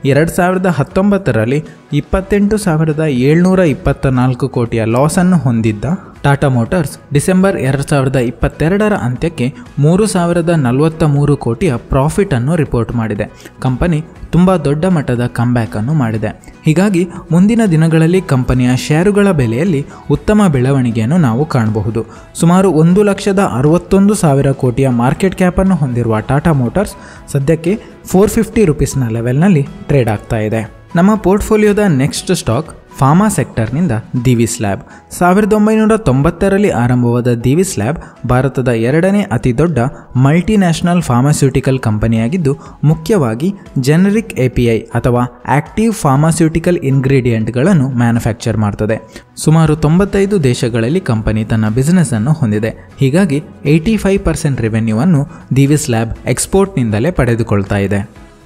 ಎರಡು ಸಾವಿರದ ಹತ್ತೊಂಬತ್ತರಲ್ಲಿ ಇಪ್ಪತ್ತೆಂಟು ಸಾವಿರದ ಏಳ್ನೂರ ಇಪ್ಪತ್ತ ನಾಲ್ಕು ಕೋಟಿಯ ಲಾಸನ್ನು ಹೊಂದಿದ್ದ ಟಾಟಾ ಮೋಟಾರ್ಸ್ ಡಿಸೆಂಬರ್ ಎರಡು ಸಾವಿರದ ಇಪ್ಪತ್ತೆರಡರ ಅಂತ್ಯಕ್ಕೆ ಮೂರು ಸಾವಿರದ ನಲವತ್ತ ಮೂರು ಕೋಟಿಯ ಪ್ರಾಫಿಟನ್ನು ರಿಪೋರ್ಟ್ ಮಾಡಿದೆ ಕಂಪನಿ ತುಂಬ ದೊಡ್ಡ ಮಟ್ಟದ ಕಂಬ್ಯಾಕ್ ಅನ್ನು ಮಾಡಿದೆ ಹೀಗಾಗಿ ಮುಂದಿನ ದಿನಗಳಲ್ಲಿ ಕಂಪನಿಯ ಷೇರುಗಳ ಬೆಲೆಯಲ್ಲಿ ಉತ್ತಮ ಬೆಳವಣಿಗೆಯನ್ನು ನಾವು ಕಾಣಬಹುದು ಸುಮಾರು ಒಂದು ಲಕ್ಷದ ಅರವತ್ತೊಂದು ಸಾವಿರ ಕೋಟಿಯ ಮಾರ್ಕೆಟ್ ಕ್ಯಾಪನ್ನು ಹೊಂದಿರುವ ಟಾಟಾ ಮೋಟಾರ್ಸ್ ಸದ್ಯಕ್ಕೆ ಫೋರ್ ಫಿಫ್ಟಿ ರುಪೀಸ್ನ ಲೆವೆಲ್ನಲ್ಲಿ ಟ್ರೇಡ್ ಆಗ್ತಾ ಇದೆ ನಮ್ಮ ಪೋರ್ಟ್ಫೋಲಿಯೋದ ನೆಕ್ಸ್ಟ್ ಸ್ಟಾಕ್ ಫಾರ್ಮಾ ಸೆಕ್ಟರ್ನಿಂದ ದಿವಿಸ್ ಲ್ಯಾಬ್ ಸಾವಿರದ ಒಂಬೈನೂರ ತೊಂಬತ್ತರಲ್ಲಿ ಆರಂಭವಾದ ದಿವಿಸ್ ಲ್ಯಾಬ್ ಭಾರತದ ಎರಡನೇ ಅತಿ ದೊಡ್ಡ ಮಲ್ಟಿನ್ಯಾಷನಲ್ ಫಾರ್ಮಾಸ್ಯೂಟಿಕಲ್ ಕಂಪನಿಯಾಗಿದ್ದು ಮುಖ್ಯವಾಗಿ ಜೆನರಿಕ್ ಎಪಿಐ ಅಥವಾ ಆಕ್ಟಿವ್ ಫಾರ್ಮಾಸ್ಯೂಟಿಕಲ್ ಇಂಗ್ರೀಡಿಯೆಂಟ್ಗಳನ್ನು ಮ್ಯಾನುಫ್ಯಾಕ್ಚರ್ ಮಾಡ್ತದೆ ಸುಮಾರು ತೊಂಬತ್ತೈದು ದೇಶಗಳಲ್ಲಿ ಕಂಪನಿ ತನ್ನ ಬಿಸ್ನೆಸ್ ಅನ್ನು ಹೊಂದಿದೆ ಹೀಗಾಗಿ ಏಯ್ಟಿ ಫೈವ್ ಪರ್ಸೆಂಟ್ ರೆವೆನ್ಯೂವನ್ನು ದಿವಿಸ್ ಲ್ಯಾಬ್ ಎಕ್ಸ್ಪೋರ್ಟ್ನಿಂದಲೇ ಪಡೆದುಕೊಳ್ತಾ ಇದೆ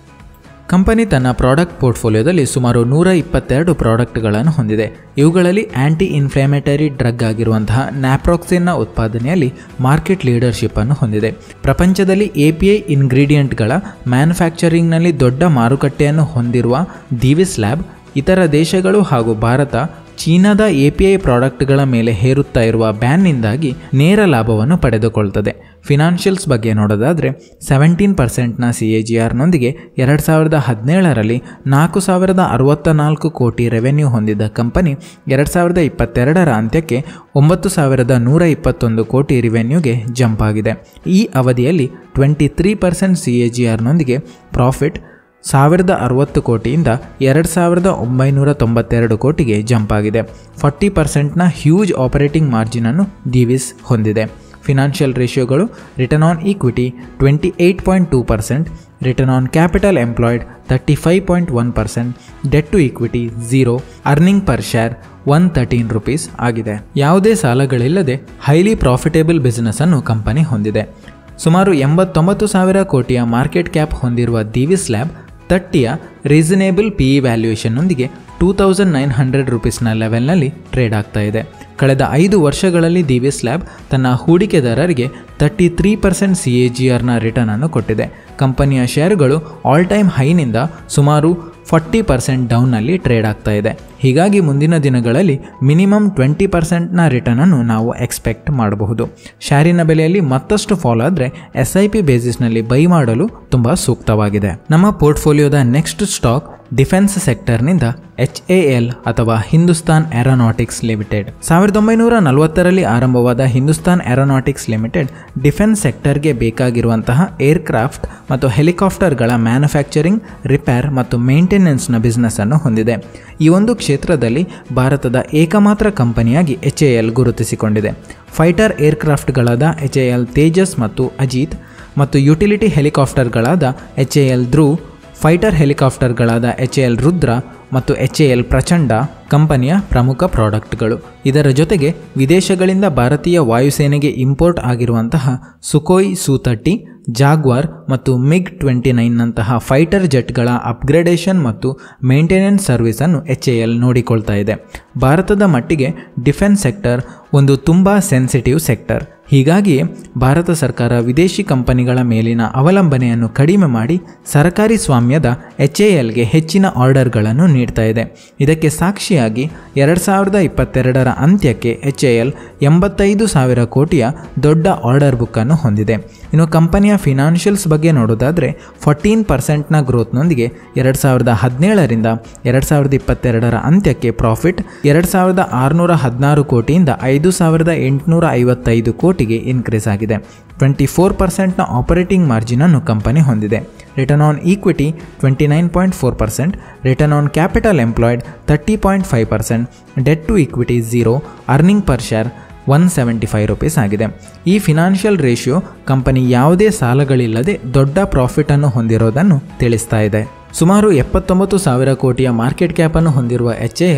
ಕಂಪನಿ ತನ್ನ ಪ್ರಾಡಕ್ಟ್ ಪೋರ್ಟ್ಫೋಲಿಯೋದಲ್ಲಿ ಸುಮಾರು ನೂರ ಇಪ್ಪತ್ತೆರಡು ಪ್ರಾಡಕ್ಟ್ಗಳನ್ನು ಹೊಂದಿದೆ ಇವುಗಳಲ್ಲಿ ಆಂಟಿ ಇನ್ಫ್ಲಾಮೇಟರಿ ಡ್ರಗ್ ಆಗಿರುವಂತಹ ನ್ಯಾಪ್ರಾಕ್ಸಿನ್ನ ಉತ್ಪಾದನೆಯಲ್ಲಿ ಮಾರ್ಕೆಟ್ ಲೀಡರ್ಶಿಪ್ ಅನ್ನು ಹೊಂದಿದೆ ಪ್ರಪಂಚದಲ್ಲಿ ಎಪಿಐ ಇಂಗ್ರೀಡಿಯೆಂಟ್ಗಳ ಮ್ಯಾನುಫ್ಯಾಕ್ಚರಿಂಗ್ನಲ್ಲಿ ದೊಡ್ಡ ಮಾರುಕಟ್ಟೆಯನ್ನು ಹೊಂದಿರುವ ದಿವಿಸ್ ಲ್ಯಾಬ್ ಇತರ ದೇಶಗಳು ಹಾಗೂ ಭಾರತ ಚೀನಾದ ಎಪಿಐ ಪ್ರಾಡಕ್ಟ್ಗಳ ಮೇಲೆ ಹೇರುತ್ತಾ ಇರುವ ಬ್ಯಾನ್ನಿಂದಾಗಿ ನೇರ ಲಾಭವನ್ನು ಪಡೆದುಕೊಳ್ತದೆ ಫಿನಾನ್ಷಿಯಲ್ಸ್ ಬಗ್ಗೆ ನೋಡೋದಾದರೆ ಸೆವೆಂಟೀನ್ ಪರ್ಸೆಂಟ್ನ ಸಿ ಎ ಜಿ ಆರ್ನೊಂದಿಗೆ ಎರಡು ಸಾವಿರದ ಹದಿನೇಳರಲ್ಲಿ ನಾಲ್ಕು ಸಾವಿರದ ಅರವತ್ತ ನಾಲ್ಕು ಕೋಟಿ ರೆವೆನ್ಯೂ ಹೊಂದಿದ್ದ ಕಂಪನಿ ಎರಡು ಸಾವಿರದ ಇಪ್ಪತ್ತೆರಡರ ಅಂತ್ಯಕ್ಕೆ ಒಂಬತ್ತು ಸಾವಿರದ ನೂರ ಇಪ್ಪತ್ತೊಂದು ಕೋಟಿ ರೆವೆನ್ಯೂಗೆ ಜಂಪ್ ಆಗಿದೆ ಈ ಅವಧಿಯಲ್ಲಿ twenty three percent C A G ಆರ್ನೊಂದಿಗೆ ಪ್ರಾಫಿಟ್ ಸಾವಿರದ ಅರವತ್ತು ಕೋಟಿಯಿಂದ ಎರಡು ಸಾವಿರದ ಒಂಬೈನೂರ ತೊಂಬತ್ತೆರಡು ಕೋಟಿಗೆ ಜಂಪ್ ಆಗಿದೆ ಫಾರ್ಟಿ ಪರ್ಸೆಂಟ್ನ ಹ್ಯೂಜ್ ಆಪರೇಟಿಂಗ್ ಮಾರ್ಜಿನನ್ನು ದಿವಿಸ್ ಹೊಂದಿದೆ ಫಿನಾನ್ಷಿಯಲ್ ರೇಷಿಯೋಗಳು return on equity twenty eight point two percent return on capital employed thirty five point one percent debt to equity zero earning per share one thirteen rupees ಆಗಿದೆ ಯಾವುದೇ ಸಾಲಗಳಿಲ್ಲದೆ highly profitable ಬಿಸ್ನೆಸ್ಸನ್ನು company ಹೊಂದಿದೆ ಸುಮಾರು ಎಂಬತ್ತೊಂಬತ್ತು ಸಾವಿರ ಕೋಟಿಯ ಮಾರ್ಕೆಟ್ ಕ್ಯಾಪ್ ಹೊಂದಿರುವ ದಿವಿಸ್ ಲ್ಯಾಬ್ ತರ್ಟಿಯ ರೀಸನೇಬಲ್ ಪಿ ಇ ವ್ಯಾಲ್ಯೂಯೇಷನ್ನೊಂದಿಗೆ ಟೂ ತೌಸಂಡ್ ನೈನ್ ಹಂಡ್ರೆಡ್ ರುಪೀಸ್ನ ಲೆವೆಲ್ನಲ್ಲಿ ಟ್ರೇಡ್ ಆಗ್ತಾ ಇದೆ ಕಳೆದ ಐದು ವರ್ಷಗಳಲ್ಲಿ ದಿವಿಸ್ ಲ್ಯಾಬ್ ತನ್ನ ಹೂಡಿಕೆದಾರರಿಗೆ thirty three percent C A G ಆರ್ನ ರಿಟರ್ನನ್ನು ಕೊಟ್ಟಿದೆ ಕಂಪನಿಯ ಶೇರುಗಳು ಆಲ್ ಟೈಮ್ ಹೈನಿಂದ ಸುಮಾರು ಫಾರ್ಟಿ ಪರ್ಸೆಂಟ್ ಡೌನ್ನಲ್ಲಿ ಟ್ರೇಡ್ ಆಗ್ತಾ ಇದೆ ಹೀಗಾಗಿ ಮುಂದಿನ ದಿನಗಳಲ್ಲಿ ಮಿನಿಮಮ್ ಟ್ವೆಂಟಿ ಪರ್ಸೆಂಟ್ನ ರಿಟರ್ನನ್ನು ನಾವು ಎಕ್ಸ್ಪೆಕ್ಟ್ ಮಾಡಬಹುದು ಶೇರಿನ ಬೆಲೆಯಲ್ಲಿ ಮತ್ತಷ್ಟು ಫಾಲೋ ಆದರೆ ಎಸ್ ಐ ಪಿ ಬೇಸಿಸ್ನಲ್ಲಿ ಬೈ ಮಾಡಲು ತುಂಬ ಸೂಕ್ತವಾಗಿದೆ ನಮ್ಮ ಪೋರ್ಟ್ಫೋಲಿಯೋದ ನೆಕ್ಸ್ಟ್ ಸ್ಟಾಕ್ ಡಿಫೆನ್ಸ್ ಸೆಕ್ಟರ್ನಿಂದ ಎಚ್ ಎ ಎಲ್ ಅಥವಾ ಹಿಂದೂಸ್ತಾನ್ ಏರೋನಾಟಿಕ್ಸ್ ಲಿಮಿಟೆಡ್ ಸಾವಿರದ ಒಂಬೈನೂರ ನಲವತ್ತರಲ್ಲಿ ಆರಂಭವಾದ ಹಿಂದೂಸ್ತಾನ್ ಏರೋನಾಟಿಕ್ಸ್ ಲಿಮಿಟೆಡ್ ಡಿಫೆನ್ಸ್ ಸೆಕ್ಟರ್ಗೆ ಬೇಕಾಗಿರುವಂತಹ ಏರ್ಕ್ರಾಫ್ಟ್ ಮತ್ತು ಹೆಲಿಕಾಪ್ಟರ್ಗಳ ಮ್ಯಾನುಫ್ಯಾಕ್ಚರಿಂಗ್ ರಿಪೇರ್ ಮತ್ತು ಮೇಂಟೆನೆನ್ಸ್ನ ಬಿಸ್ನೆಸ್ ಅನ್ನು ಹೊಂದಿದೆ ಈ ಒಂದು ಕ್ಷೇತ್ರದಲ್ಲಿ ಭಾರತದ ಏಕಮಾತ್ರ ಕಂಪನಿಯಾಗಿ ಎಚ್ ಎ ಎಲ್ ಗುರುತಿಸಿಕೊಂಡಿದೆ ಫೈಟರ್ ಏರ್ಕ್ರಾಫ್ಟ್ಗಳಾದ ಎಚ್ ಎ ಎಲ್ ತೇಜಸ್ ಮತ್ತು ಅಜಿತ್ ಮತ್ತು ಯುಟಿಲಿಟಿ ಹೆಲಿಕಾಪ್ಟರ್ಗಳಾದ H A L Dhruv fighter ಹೆಲಿಕಾಪ್ಟರ್ಗಳಾದ ಎಚ್ ಎ ಎಲ್ ರುದ್ರ ಮತ್ತು ಎಚ್ ಎ ಎಲ್ ಪ್ರಚಂಡ ಕಂಪನಿಯ ಪ್ರಮುಖ ಪ್ರಾಡಕ್ಟ್ಗಳು ಇದರ ಜೊತೆಗೆ ವಿದೇಶಗಳಿಂದ ಭಾರತೀಯ ವಾಯುಸೇನೆಗೆ ಇಂಪೋರ್ಟ್ ಆಗಿರುವಂತಹ ಸುಕೋಯ್ ಸು ತರ್ಟಿ ಜಾಗ್ವಾರ್ ಮತ್ತು ಮಿಗ್ ಟ್ವೆಂಟಿ ನೈನ್ನಂತಹ ಫೈಟರ್ ಜೆಟ್ಗಳ ಅಪ್ಗ್ರೇಡೇಷನ್ ಮತ್ತು ಮೇಂಟೆನೆನ್ಸ್ ಸರ್ವಿಸನ್ನು ಎಚ್ ಎ ಎಲ್ ನೋಡಿಕೊಳ್ತಾ ಇದೆ ಭಾರತದ ಮಟ್ಟಿಗೆ ಡಿಫೆನ್ಸ್ ಸೆಕ್ಟರ್ ಒಂದು ತುಂಬ ಸೆನ್ಸಿಟಿವ್ ಸೆಕ್ಟರ್ ಹೀಗಾಗಿಯೇ ಭಾರತ ಸರ್ಕಾರ ವಿದೇಶಿ ಕಂಪನಿಗಳ ಮೇಲಿನ ಅವಲಂಬನೆಯನ್ನು ಕಡಿಮೆ ಮಾಡಿ ಸರ್ಕಾರಿ ಸ್ವಾಮ್ಯದ ಎಚ್ ಎ ಎಲ್ಗೆ ಹೆಚ್ಚಿನ ಆರ್ಡರ್ಗಳನ್ನು ನೀಡ್ತಾ ಇದೆ ಇದಕ್ಕೆ ಸಾಕ್ಷಿಯಾಗಿ ಎರಡು ಸಾವಿರದ ಇಪ್ಪತ್ತೆರಡರ ಅಂತ್ಯಕ್ಕೆ ಎಚ್ ಎ ಎಲ್ ಎಂಬತ್ತೈದು ಸಾವಿರ ಕೋಟಿಯ ದೊಡ್ಡ ಆರ್ಡರ್ ಬುಕ್ಕನ್ನು ಹೊಂದಿದೆ ಇನ್ನು ಕಂಪನಿಯ ಫಿನಾನ್ಷಿಯಲ್ಸ್ ಬಗ್ಗೆ ನೋಡೋದಾದರೆ ಫೋರ್ಟೀನ್ ಪರ್ಸೆಂಟ್ನ ಗ್ರೋತ್ನೊಂದಿಗೆ ಎರಡು ಸಾವಿರದ ಹದಿನೇಳರಿಂದ ಎರಡು ಸಾವಿರದ ಇಪ್ಪತ್ತೆರಡರ ಅಂತ್ಯಕ್ಕೆ ಪ್ರಾಫಿಟ್ ಎರಡು ಸಾವಿರದ ಆರುನೂರ ಹದಿನಾರು ಕೋಟಿಯಿಂದ ಐದು ಸಾವಿರದ ಎಂಟುನೂರ ಐವತ್ತೈದು ಕೋಟಿಗೆ ಇನ್ಕ್ರೀಸ್ ಆಗಿದೆ ಟ್ವೆಂಟಿ ಫೋರ್ ಪರ್ಸೆಂಟ್ನ ಆಪರೇಟಿಂಗ್ ಮಾರ್ಜಿನನ್ನು ಕಂಪನಿ ಹೊಂದಿದೆ return on equity twenty nine point four percent return on capital employed thirty point five percent debt to equity zero earning per share one seventy five rupees ಆಗಿದೆ ಈ financial ratio company ಯಾವುದೇ ಸಾಲಗಳಿಲ್ಲದೆ ದೊಡ್ಡ ಪ್ರಾಫಿಟನ್ನು ಹೊಂದಿರೋದನ್ನು ತಿಳಿಸ್ತಾ ಇದೆ ಸುಮಾರು ಎಪ್ಪತ್ತೊಂಬತ್ತು ಸಾವಿರ ಕೋಟಿಯ ಮಾರ್ಕೆಟ್ ಕ್ಯಾಪನ್ನು ಹೊಂದಿರುವ H A L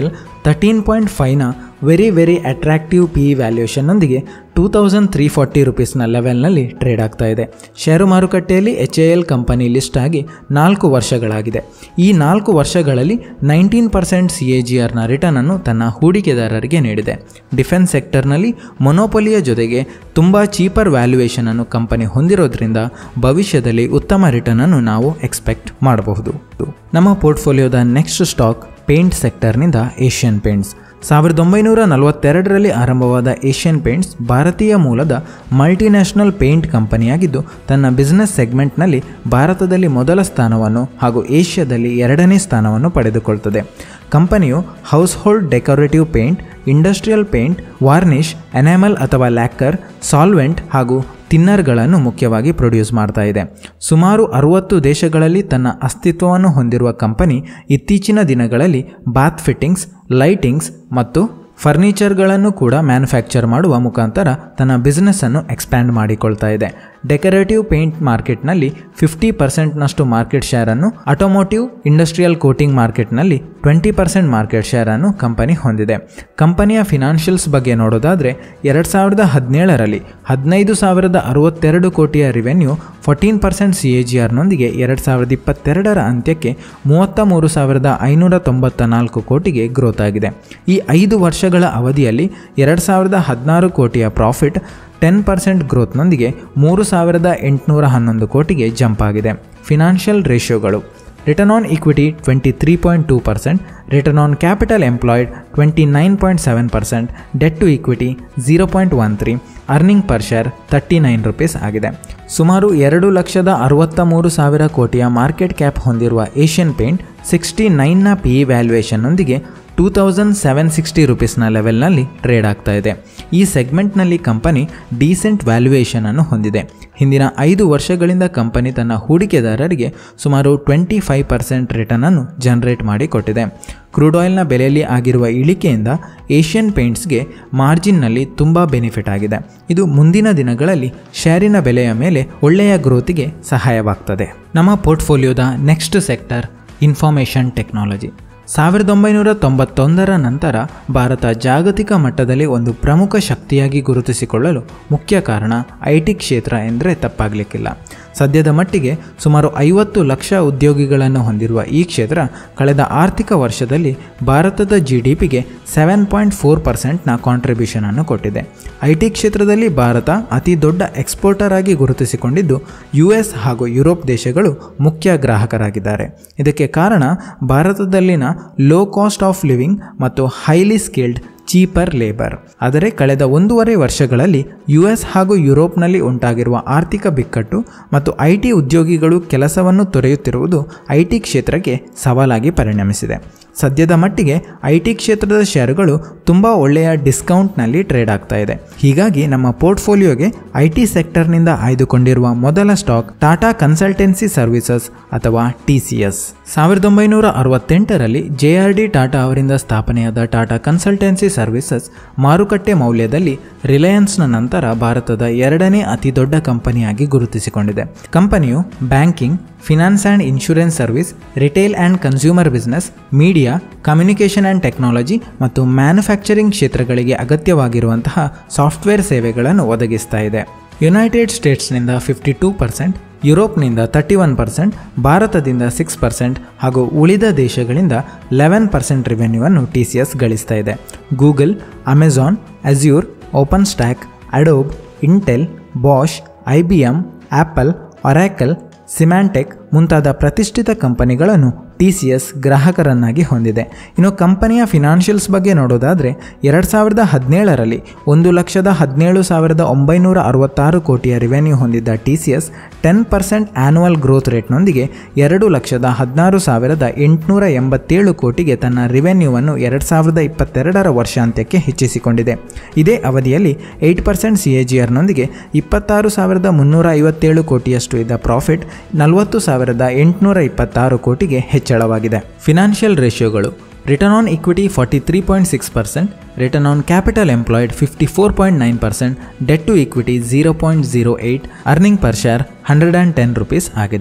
thirteen point ಫೈವ್ನ very very attractive P E ವ್ಯಾಲ್ಯೂಯೇಷನ್ನೊಂದಿಗೆ ಟೂ ತೌಸಂಡ್ ತ್ರೀ ಫಾರ್ಟಿ ರುಪೀಸ್ನ ಲೆವೆಲ್ನಲ್ಲಿ ಟ್ರೇಡ್ ಆಗ್ತಾ ಇದೆ ಷೇರು ಮಾರುಕಟ್ಟೆಯಲ್ಲಿ H A L company list ಆಗಿ ನಾಲ್ಕು ವರ್ಷಗಳಾಗಿದೆ ಈ ನಾಲ್ಕು ವರ್ಷಗಳಲ್ಲಿ nineteen percent C A G ಆರ್ನ ರಿಟರ್ನನ್ನು ತನ್ನ ಹೂಡಿಕೆದಾರರಿಗೆ ನೀಡಿದೆ ಡಿಫೆನ್ಸ್ ಸೆಕ್ಟರ್ನಲ್ಲಿ ಮೊನೋಪೊಲಿಯ ಜೊತೆಗೆ ತುಂಬ ಚೀಪರ್ ವ್ಯಾಲ್ಯೂಯೇಷನನ್ನು ಕಂಪನಿ ಹೊಂದಿರೋದ್ರಿಂದ ಭವಿಷ್ಯದಲ್ಲಿ ಉತ್ತಮ ರಿಟರ್ನನ್ನು ನಾವು ಎಕ್ಸ್ಪೆಕ್ಟ್ ಮಾಡಬಹುದು ನಮ್ಮ ಪೋರ್ಟ್ಫೋಲಿಯೋದ ನೆಕ್ಸ್ಟ್ ಸ್ಟಾಕ್ ಪೇಂಟ್ ಸೆಕ್ಟರ್ನಿಂದ ಏಷ್ಯನ್ ಪೇಂಟ್ಸ್ ಸಾವಿರದ ಒಂಬೈನೂರ ನಲವತ್ತೆರಡರಲ್ಲಿ ಆರಂಭವಾದ ಏಷ್ಯನ್ ಪೇಂಟ್ಸ್ ಭಾರತೀಯ ಮೂಲದ ಮಲ್ಟಿನ್ಯಾಷನಲ್ ಪೇಂಟ್ ಕಂಪನಿಯಾಗಿದ್ದು ತನ್ನ ಬಿಸ್ನೆಸ್ ಸೆಗ್ಮೆಂಟ್ನಲ್ಲಿ ಭಾರತದಲ್ಲಿ ಮೊದಲ ಸ್ಥಾನವನ್ನು ಹಾಗೂ ಏಷ್ಯಾದಲ್ಲಿ ಎರಡನೇ ಸ್ಥಾನವನ್ನು ಪಡೆದುಕೊಳ್ತದೆ ಕಂಪನಿಯು household decorative paint industrial paint varnish enamel ಅಥವಾ ಲ್ಯಾಕರ್ ಸಾಲ್ವೆಂಟ್ ಹಾಗೂ ತಿನ್ನರ್ಗಳನ್ನು ಮುಖ್ಯವಾಗಿ ಪ್ರೊಡ್ಯೂಸ್ ಮಾಡ್ತಾ ಇದೆ ಸುಮಾರು ಅರುವತ್ತು ದೇಶಗಳಲ್ಲಿ ತನ್ನ ಅಸ್ತಿತ್ವವನ್ನು ಹೊಂದಿರುವ ಕಂಪನಿ ಇತ್ತೀಚಿನ ದಿನಗಳಲ್ಲಿ ಬಾತ್ ಫಿಟ್ಟಿಂಗ್ಸ್ ಲೈಟಿಂಗ್ಸ್ ಮತ್ತು ಫರ್ನಿಚರ್ಗಳನ್ನು ಕೂಡ ಮ್ಯಾನುಫ್ಯಾಕ್ಚರ್ ಮಾಡುವ ಮುಖಾಂತರ ತನ್ನ ಬಿಸ್ನೆಸ್ಸನ್ನು ಎಕ್ಸ್ಪ್ಯಾಂಡ್ ಮಾಡಿಕೊಳ್ತಾ ಇದೆ ಡೆಕೋರೇಟಿವ್ ಪೇಂಟ್ ಮಾರ್ಕೆಟ್ನಲ್ಲಿ ಫಿಫ್ಟಿ ಪರ್ಸೆಂಟ್ನಷ್ಟು ಮಾರ್ಕೆಟ್ ಶೇರನ್ನು ಆಟೋಮೋಟಿವ್ ಇಂಡಸ್ಟ್ರಿಯಲ್ ಕೋಟಿಂಗ್ ಮಾರ್ಕೆಟ್ನಲ್ಲಿ ಟ್ವೆಂಟಿ ಪರ್ಸೆಂಟ್ ಮಾರ್ಕೆಟ್ ಶೇರನ್ನು ಕಂಪನಿ ಹೊಂದಿದೆ ಕಂಪನಿಯ ಫಿನಾನ್ಷಿಯಲ್ಸ್ ಬಗ್ಗೆ ನೋಡೋದಾದರೆ ಎರಡು ಸಾವಿರದ ಹದಿನೇಳರಲ್ಲಿ ಹದಿನೈದು ಸಾವಿರದ ಅರವತ್ತೆರಡು ಕೋಟಿಯ revenue fourteen percent C A G ಆರ್ನೊಂದಿಗೆ ಎರಡು ಸಾವಿರದ ಇಪ್ಪತ್ತೆರಡರ ಅಂತ್ಯಕ್ಕೆ ಮೂವತ್ತ ಮೂರು ಸಾವಿರದ ಐನೂರ ತೊಂಬತ್ತ ನಾಲ್ಕು ಕೋಟಿಗೆ ಗ್ರೋತ್ ಆಗಿದೆ ಈ ಐದು ವರ್ಷಗಳ ಅವಧಿಯಲ್ಲಿ ಎರಡು ಸಾವಿರದ ಹದಿನಾರು ಕೋಟಿಯ ಪ್ರಾಫಿಟ್ ಟೆನ್ ಪರ್ಸೆಂಟ್ ಗ್ರೋತ್ನೊಂದಿಗೆ ಮೂರು ಸಾವಿರದ ಎಂಟುನೂರ ಹನ್ನೊಂದು ಕೋಟಿಗೆ ಜಂಪ್ ಆಗಿದೆ ಫಿನಾನ್ಷಿಯಲ್ ರೇಷಿಯೋಗಳು return on equity twenty three point two percent return on capital employed twenty nine point seven percent debt to equity zero point one three earning per share thirty nine rupees ಆಗಿದೆ ಸುಮಾರು ಎರಡು ಲಕ್ಷದ ಅರವತ್ತ ಮೂರು ಸಾವಿರ ಕೋಟಿಯ market cap ಹೊಂದಿರುವ Asian paint sixty ನೈನ್ನ ಪಿ ಇ ವ್ಯಾಲ್ಯೂಯೇಷನ್ನೊಂದಿಗೆ ಟೂ ತೌಸಂಡ್ ಸೆವೆನ್ ಸಿಕ್ಸ್ಟಿ ರುಪೀಸ್ನ ಲೆವೆಲ್ನಲ್ಲಿ ಟ್ರೇಡ್ ಆಗ್ತಾ ಇದೆ ಈ ಸೆಗ್ಮೆಂಟ್ನಲ್ಲಿ ಕಂಪನಿ ಡೀಸೆಂಟ್ ವ್ಯಾಲ್ಯೂಯೇಷನನ್ನು ಹೊಂದಿದೆ ಹಿಂದಿನ ಐದು ವರ್ಷಗಳಿಂದ ಕಂಪನಿ ತನ್ನ ಹೂಡಿಕೆದಾರರಿಗೆ ಸುಮಾರು ಟ್ವೆಂಟಿ ಫೈವ್ ಪರ್ಸೆಂಟ್ ರಿಟರ್ನನ್ನು ಜನರೇಟ್ ಮಾಡಿ ಕೊಟ್ಟಿದೆ ಕ್ರೂಡ್ ಆಯಿಲ್ನ ಬೆಲೆಯಲ್ಲಿ ಆಗಿರುವ ಇಳಿಕೆಯಿಂದ ಏಷ್ಯನ್ ಪೇಂಟ್ಸ್ಗೆ ಮಾರ್ಜಿನ್ನಲ್ಲಿ ತುಂಬ ಬೆನಿಫಿಟ್ ಆಗಿದೆ ಇದು ಮುಂದಿನ ದಿನಗಳಲ್ಲಿ ಶೇರಿನ ಬೆಲೆಯ ಮೇಲೆ ಒಳ್ಳೆಯ ಗ್ರೋತಿಗೆ ಸಹಾಯವಾಗ್ತದೆ ನಮ್ಮ ಪೋರ್ಟ್ಫೋಲಿಯೋದ ನೆಕ್ಸ್ಟ್ ಸೆಕ್ಟರ್ ಇನ್ಫಾರ್ಮೇಷನ್ ಟೆಕ್ನಾಲಜಿ ಸಾವಿರದ ಒಂಬೈನೂರ ತೊಂಬತ್ತೊಂದರ ನಂತರ ಭಾರತ ಜಾಗತಿಕ ಮಟ್ಟದಲ್ಲಿ ಒಂದು ಪ್ರಮುಖ ಶಕ್ತಿಯಾಗಿ ಗುರುತಿಸಿಕೊಳ್ಳಲು ಮುಖ್ಯ ಕಾರಣ ಐ ಟಿ ಕ್ಷೇತ್ರ ಎಂದರೆ ತಪ್ಪಾಗಲಿಕ್ಕಿಲ್ಲ ಸದ್ಯದ ಮಟ್ಟಿಗೆ ಸುಮಾರು ಐವತ್ತು ಲಕ್ಷ ಉದ್ಯೋಗಿಗಳನ್ನು ಹೊಂದಿರುವ ಈ ಕ್ಷೇತ್ರ ಕಳೆದ ಆರ್ಥಿಕ ವರ್ಷದಲ್ಲಿ ಭಾರತದ ಜಿ ಡಿ ಪಿಗೆ ಸೆವೆನ್ ಪಾಯಿಂಟ್ ಫೋರ್ ಪರ್ಸೆಂಟ್ನ ಕಾಂಟ್ರಿಬ್ಯೂಷನನ್ನು ಕೊಟ್ಟಿದೆ ಐ ಟಿ ಕ್ಷೇತ್ರದಲ್ಲಿ ಭಾರತ ಅತಿ ದೊಡ್ಡ ಎಕ್ಸ್ಪೋರ್ಟರ್ ಆಗಿ ಗುರುತಿಸಿಕೊಂಡಿದ್ದು ಯು ಎಸ್ ಹಾಗೂ ಯುರೋಪ್ ದೇಶಗಳು ಮುಖ್ಯ ಗ್ರಾಹಕರಾಗಿದ್ದಾರೆ ಇದಕ್ಕೆ ಕಾರಣ ಭಾರತದಲ್ಲಿನ ಲೋ ಕಾಸ್ಟ್ ಆಫ್ ಲಿವಿಂಗ್ ಮತ್ತು ಹೈಲಿ ಸ್ಕಿಲ್ಡ್ ಚೀಪರ್ ಲೇಬರ್ ಆದರೆ ಕಳೆದ ಒಂದೂವರೆ ವರ್ಷಗಳಲ್ಲಿ ಯು ಎಸ್ ಹಾಗೂ ಯುರೋಪ್ನಲ್ಲಿ ಉಂಟಾಗಿರುವ ಆರ್ಥಿಕ ಬಿಕ್ಕಟ್ಟು ಮತ್ತು ಐ ಟಿ ಉದ್ಯೋಗಿಗಳು ಕೆಲಸವನ್ನು ತೊರೆಯುತ್ತಿರುವುದು ಐ ಟಿ ಕ್ಷೇತ್ರಕ್ಕೆ ಸವಾಲಾಗಿ ಪರಿಣಮಿಸಿದೆ ಸದ್ಯದ ಮಟ್ಟಿಗೆ ಐ ಟಿ ಕ್ಷೇತ್ರದ ಶೇರುಗಳು ತುಂಬ ಒಳ್ಳೆಯ ಡಿಸ್ಕೌಂಟ್ನಲ್ಲಿ ಟ್ರೇಡ್ ಆಗ್ತಾ ಇದೆ ಹೀಗಾಗಿ ನಮ್ಮ ಪೋರ್ಟ್ಫೋಲಿಯೋಗೆ ಐ ಟಿ ಸೆಕ್ಟರ್ನಿಂದ ಆಯ್ದುಕೊಂಡಿರುವ ಮೊದಲ ಸ್ಟಾಕ್ ಟಾಟಾ ಕನ್ಸಲ್ಟೆನ್ಸಿ ಸರ್ವಿಸಸ್ ಅಥವಾ ಟಿ ಸಿ ಎಸ್ ಸಾವಿರದ ಒಂಬೈನೂರ ಅರವತ್ತೆಂಟರಲ್ಲಿ ಜೆ ಆರ್ ಡಿ ಟಾಟಾ ಅವರಿಂದ ಸ್ಥಾಪನೆಯಾದ ಟಾಟಾ ಕನ್ಸಲ್ಟೆನ್ಸಿ ಸರ್ವಿಸಸ್ ಮಾರುಕಟ್ಟೆ ಮೌಲ್ಯದಲ್ಲಿ ರಿಲಯನ್ಸ್ನ ನಂತರ ಭಾರತದ ಎರಡನೇ ಅತಿ ದೊಡ್ಡ ಕಂಪನಿಯಾಗಿ ಗುರುತಿಸಿಕೊಂಡಿದೆ ಕಂಪನಿಯು banking finance and insurance service retail and consumer business media communication and technology ಮತ್ತು ಮ್ಯಾನುಫ್ಯಾಕ್ಚರಿಂಗ್ ಕ್ಷೇತ್ರಗಳಿಗೆ ಅಗತ್ಯವಾಗಿರುವಂತಹ ಸಾಫ್ಟ್ವೇರ್ ಸೇವೆಗಳನ್ನು ಒದಗಿಸ್ತಾ ಇದೆ ಯುನೈಟೆಡ್ ಸ್ಟೇಟ್ಸ್ನಿಂದ ಫಿಫ್ಟಿ ಟೂ ಪರ್ಸೆಂಟ್ ಯುರೋಪ್ನಿಂದ ತರ್ಟಿ ಒನ್ ಪರ್ಸೆಂಟ್ ಭಾರತದಿಂದ ಸಿಕ್ಸ್ ಪರ್ಸೆಂಟ್ ಹಾಗೂ ಉಳಿದ ದೇಶಗಳಿಂದ ಲೆವೆನ್ ಪರ್ಸೆಂಟ್ ರಿವೆನ್ಯೂವನ್ನು ಟಿ ಸಿ ಎಸ್ ಗಳಿಸ್ತಾ ಇದೆ Google Amazon Azure OpenStack Adobe Intel Bosch I B M Apple Oracle Symantec ಮುಂತಾದ ಪ್ರತಿಷ್ಠಿತ ಕಂಪನಿಗಳನ್ನು ಟಿ ಸಿ ಎಸ್ ಗ್ರಾಹಕರನ್ನಾಗಿ ಹೊಂದಿದೆ ಇನ್ನು ಕಂಪನಿಯ ಫಿನಾನ್ಷಿಯಲ್ಸ್ ಬಗ್ಗೆ ನೋಡೋದಾದರೆ ಎರಡು ಸಾವಿರದ ಹದಿನೇಳರಲ್ಲಿ ಒಂದು ಲಕ್ಷದ ಹದಿನೇಳು ಸಾವಿರದ ಒಂಬೈನೂರ ಅರವತ್ತಾರು ಕೋಟಿಯ ರಿವೆನ್ಯೂ ಹೊಂದಿದ್ದ T C S ten percent annual growth ರೇಟ್ನೊಂದಿಗೆ ಎರಡು ಲಕ್ಷದ ಹದಿನಾರು ಸಾವಿರದ ಎಂಟುನೂರ ಎಂಬತ್ತೇಳು ಕೋಟಿಗೆ ತನ್ನ ರಿವೆನ್ಯೂವನ್ನು ಎರಡು ಸಾವಿರದ ಇಪ್ಪತ್ತೆರಡರ ವರ್ಷಾಂತ್ಯಕ್ಕೆ ಹೆಚ್ಚಿಸಿಕೊಂಡಿದೆ ಇದೇ ಅವಧಿಯಲ್ಲಿ eight percent C A G ಆರ್ನೊಂದಿಗೆ ಇಪ್ಪತ್ತಾರು ಸಾವಿರದ ಮುನ್ನೂರ ಐವತ್ತೇಳು ಕೋಟಿಯಷ್ಟು ಇದ್ದ ಪ್ರಾಫಿಟ್ ನಲವತ್ತು ಸಾವಿರದ ಎಂಟುನೂರ ಇಪ್ಪತ್ತಾರು ಕೋಟಿಗೆ ಹೆಚ್ಚಳವಾಗಿದೆ ಫಿನಾನ್ಷಿಯಲ್ ರೇಷಿಯೋಗಳು return on equity forty three point six percent return on capital employed fifty four point nine percent debt to equity zero point zero eight earning per share hundred and ten rupees ಆಗಿದೆ